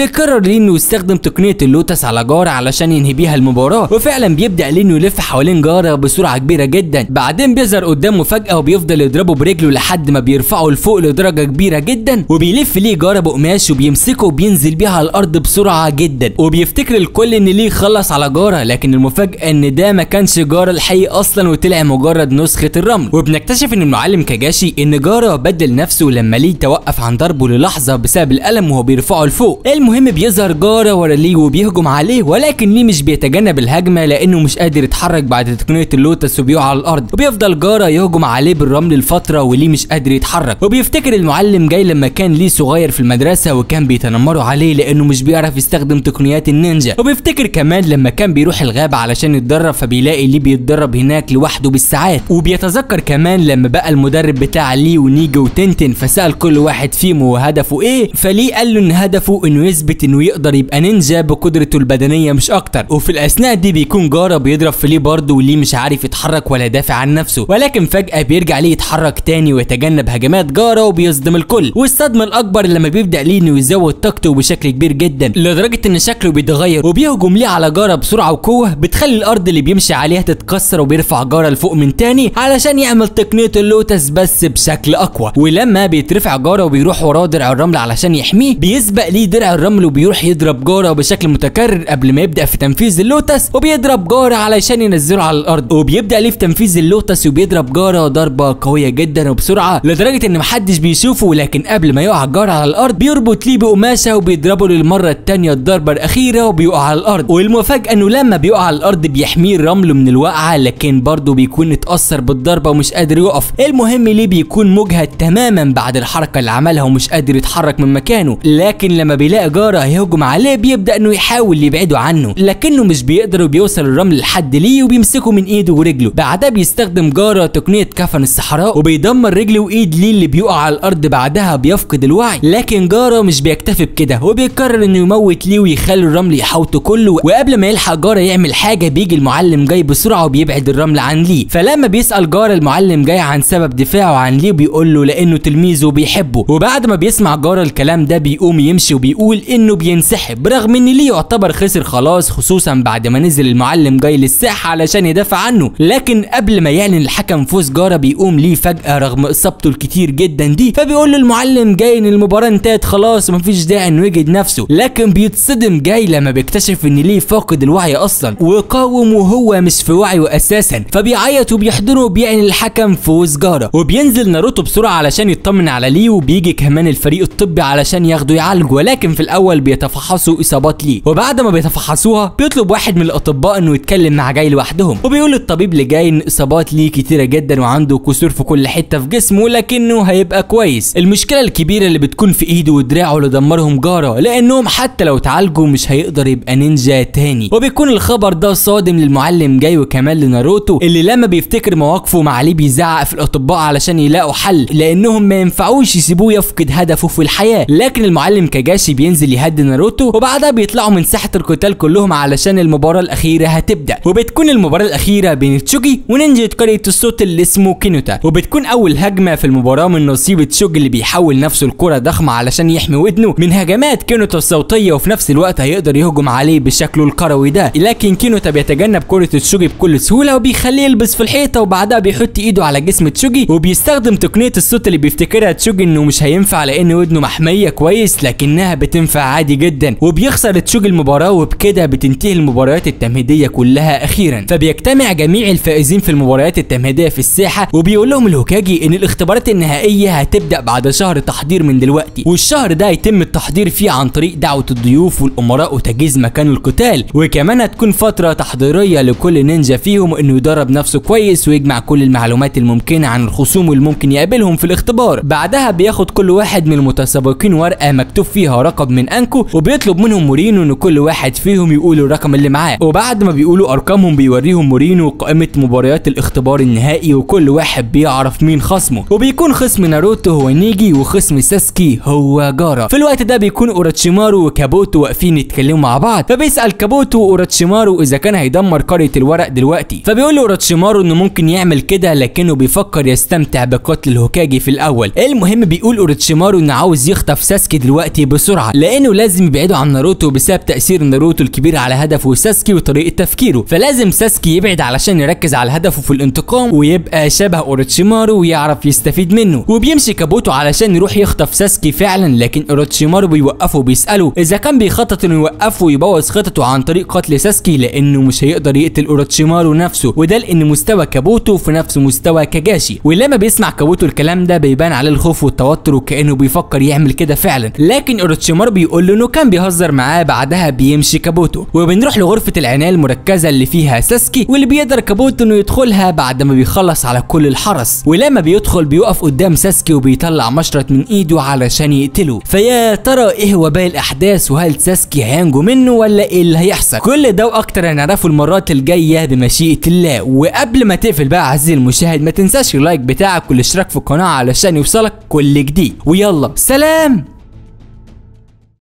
وبيقرر ليه انه يستخدم تقنيه اللوتس على جارة علشان ينهي بيها المباراه وفعلا بيبدا ليه انه يلف حوالين جارة بسرعه كبيره جدا بعدين بيظهر قدامه فجاه وبيفضل يضربه برجله لحد ما بيرفعه لفوق لدرجه كبيره جدا وبيلف ليه جارة بقماش وبيمسكه وبينزل بيها على الارض بسرعه جدا وبيفتكر الكل ان ليه خلص على جارة لكن المفاجاه ان ده ما كانش جارة الحقيقي اصلا وطلع مجرد نسخه الرمل وبنكتشف ان المعلم كاجاشي ان جارة بدل نفسه لما ليه توقف عن ضربه للحظه بسبب الالم وهو بيرفعه لفوق المهم بيظهر جارة ورا ليه وبيهجم عليه ولكن ليه مش بيتجنب الهجمه لانه مش قادر يتحرك بعد تقنيه اللوتس وبيقع على الارض وبيفضل جارة يهجم عليه بالرمل لفتره وليه مش قادر يتحرك وبيفتكر المعلم جاي لما كان ليه صغير في المدرسه وكان بيتنمروا عليه لانه مش بيعرف يستخدم تقنيات النينجا وبيفتكر كمان لما كان بيروح الغابه علشان يتدرب فبيلاقي ليه بيتدرب هناك لوحده بالساعات وبيتذكر كمان لما بقى المدرب بتاع ليه ونيجا وتنتن فسال كل واحد فيهم هو هدفه ايه فليه قال له ان هدفه انه يثبت انه يقدر يبقى نينجا بقدرته البدنيه مش اكتر وفي الاثناء دي بيكون جارة بيضرب في ليه برضه وليه مش عارف يتحرك ولا يدافع عن نفسه ولكن فجاه بيرجع ليه يتحرك تاني ويتجنب هجمات جارة وبيصدم الكل والصدمه الاكبر لما بيبدا ليه انه يزود طاقته بشكل كبير جدا لدرجه ان شكله بيتغير وبيهجم ليه على جارة بسرعه وقوه بتخلي الارض اللي بيمشي عليها تتكسر وبيرفع جارة لفوق من تاني علشان يعمل تقنيه اللوتس بس بشكل اقوى ولما بيترفع جارة وبيروح وراه درع الرمل علشان يحميه بيسبق ليه درع الرمل وبيروح يضرب جارة بشكل متكرر قبل ما يبدا في تنفيذ اللوتس وبيضرب جارة علشان ينزله على الارض وبيبدا ليه في تنفيذ اللوتس وبيضرب جارة ضربه قويه جدا وبسرعه لدرجه ان محدش بيشوفه لكن قبل ما يقع جارة على الارض بيربط ليه بقماشه وبيضربه للمره الثانيه الضربه الاخيره وبيقع على الارض والمفاجاه انه لما بيقع على الارض بيحميه الرمل من الوقعه لكن برضه بيكون اتاثر بالضربه ومش قادر يقف المهم ليه بيكون مجهد تماما بعد الحركه اللي عملها ومش قادر يتحرك من مكانه لكن لما بيلاقي جارة هيهجم عليه بيبدا انه يحاول يبعده عنه لكنه مش بيقدر وبيوصل الرمل لحد ليه وبيمسكه من ايده ورجله بعدها بيستخدم جارة تقنيه كفن الصحراء وبيدمر رجل وايد ليه اللي بيقع على الارض بعدها بيفقد الوعي لكن جارة مش بيكتفي بكده وبيقرر انه يموت ليه ويخلي الرمل يحوطه كله وقبل ما يلحق جارة يعمل حاجه بيجي المعلم جاي بسرعه وبيبعد الرمل عن ليه فلما بيسال جارة المعلم جاي عن سبب دفاعه عن ليه بيقول له لانه تلميذه وبيحبه وبعد ما بيسمع جارة الكلام ده بيقوم يمشي وبيقول انه بينسحب رغم ان ليه يعتبر خسر خلاص خصوصا بعد ما نزل المعلم جاي للساحه علشان يدافع عنه لكن قبل ما يعلن الحكم فوز جارة بيقوم ليه فجاه رغم اصابته الكتير جدا دي فبيقول له المعلم جاي ان المباراه انتهت خلاص ومفيش داعي انه يجد نفسه لكن بيتصدم جاي لما بيكتشف ان ليه فاقد الوعي اصلا وقاوم وهو مش في وعيه اساسا فبيعيط وبيحضنه وبيعلن الحكم فوز جارة وبينزل ناروتو بسرعه علشان يطمن على ليه وبيجي كمان الفريق الطبي علشان ياخده يعالجه ولكن في الاول بيتفحصوا اصابات ليه وبعد ما بيتفحصوها بيطلب واحد من الاطباء انه يتكلم مع جاي لوحدهم وبيقول الطبيب لجاي ان اصابات ليه كتيره جدا وعنده كسور في كل حته في جسمه لكنه هيبقى كويس المشكله الكبيره اللي بتكون في ايده ودراعه اللي دمرهم جارة لانهم حتى لو اتعالجوا مش هيقدر يبقى نينجا تاني وبيكون الخبر ده صادم للمعلم جاي وكمان لناروتو اللي لما بيفتكر مواقفه مع ليه بيزعق في الاطباء علشان يلاقوا حل لانهم ما ينفعوش يسيبوه يفقد هدفه في الحياه لكن المعلم كاجاشي بينزل يهدي ناروتو وبعدها بيطلعوا من ساحه القتال كلهم علشان المباراه الاخيره هتبدا وبتكون المباراه الاخيره بين تشوجي ونينجا قريه الصوت اللي اسمه كينوتا وبتكون اول هجمه في المباراه من نصيب تشوجي اللي بيحول نفسه لكره ضخمه علشان يحمي ودنه من هجمات كينوتا الصوتيه وفي نفس الوقت هيقدر يهجم عليه بشكله الكروي ده لكن كينوتا بيتجنب كره تشوجي بكل سهوله وبيخليه يلبس في الحيطه وبعدها بيحط ايده على جسم تشوجي وبيستخدم تقنيه الصوت اللي بيفتكرها تشوجي انه مش هينفع لان ودنه محميه كويس لكنها بتنفع عادي جدا وبيخسر تشوجي المباراه وبكده بتنتهي المباريات التمهيديه كلها اخيرا فبيجتمع جميع الفائزين في المباريات التمهيديه في الساحه وبيقول لهم الهوكاجي ان الاختبارات النهائيه هتبدا بعد شهر تحضير من دلوقتي والشهر ده هيتم التحضير فيه عن طريق دعوه الضيوف والامراء وتجهيز مكان القتال وكمان هتكون فتره تحضيريه لكل نينجا فيهم انه يدرب نفسه كويس ويجمع كل المعلومات الممكنه عن الخصوم اللي ممكن يقابلهم في الاختبار بعدها بياخد كل واحد من المتسابقين ورقه مكتوب فيها رقم من انكو وبيطلب منهم مورينو ان كل واحد فيهم يقول الرقم اللي معاه وبعد ما بيقولوا ارقامهم بيوريهم مورينو قائمه مباريات الاختبار النهائي وكل واحد بيعرف مين خصمه وبيكون خصم ناروتو هو نيجي وخصم ساسكي هو جارا في الوقت ده بيكون اوروتشيمارو وكابوتو واقفين يتكلموا مع بعض فبيسال كابوتو اوروتشيمارو اذا كان هيدمر قريه الورق دلوقتي فبيقول له اوروتشيمارو انه ممكن يعمل كده لكنه بيفكر يستمتع بقتل الهوكاجي في الاول المهم بيقول اوروتشيمارو انه عاوز يخطف ساسكي دلوقتي بسرعه لان لانه لازم يبعدوا عن ناروتو بسبب تاثير ناروتو الكبير على هدفه ساسكي وطريقه تفكيره فلازم ساسكي يبعد علشان يركز على هدفه في الانتقام ويبقى شبه اوروتشيمارو ويعرف يستفيد منه وبيمشي كابوتو علشان يروح يخطف ساسكي فعلا لكن اوروتشيمارو بيوقفه وبيساله اذا كان بيخطط انه يوقفه ويبوظ خططه عن طريق قتل ساسكي لانه مش هيقدر يقتل اوروتشيمارو نفسه وده لان مستوى كابوتو في نفس مستوى كاجاشي ولما بيسمع كابوتو الكلام ده بيبان عليه الخوف والتوتر وكانه بيفكر يعمل كده فعلا لكن اوروتشيمارو بيقول له انه كان بيهزر معاه بعدها بيمشي كابوتو وبنروح لغرفه العنايه المركزه اللي فيها ساسكي واللي بيقدر كابوتو انه يدخلها بعد ما بيخلص على كل الحرس ولما بيدخل بيقف قدام ساسكي وبيطلع مشرط من ايده علشان يقتله فيا ترى ايه هو باقي الاحداث وهل ساسكي هينجو منه ولا ايه اللي هيحصل كل ده واكتر هنعرفه المرات الجايه بمشيئه الله وقبل ما تقفل بقى عزيزي المشاهد ما تنساش اللايك بتاعك والاشتراك في القناه علشان يوصلك كل جديد ويلا سلام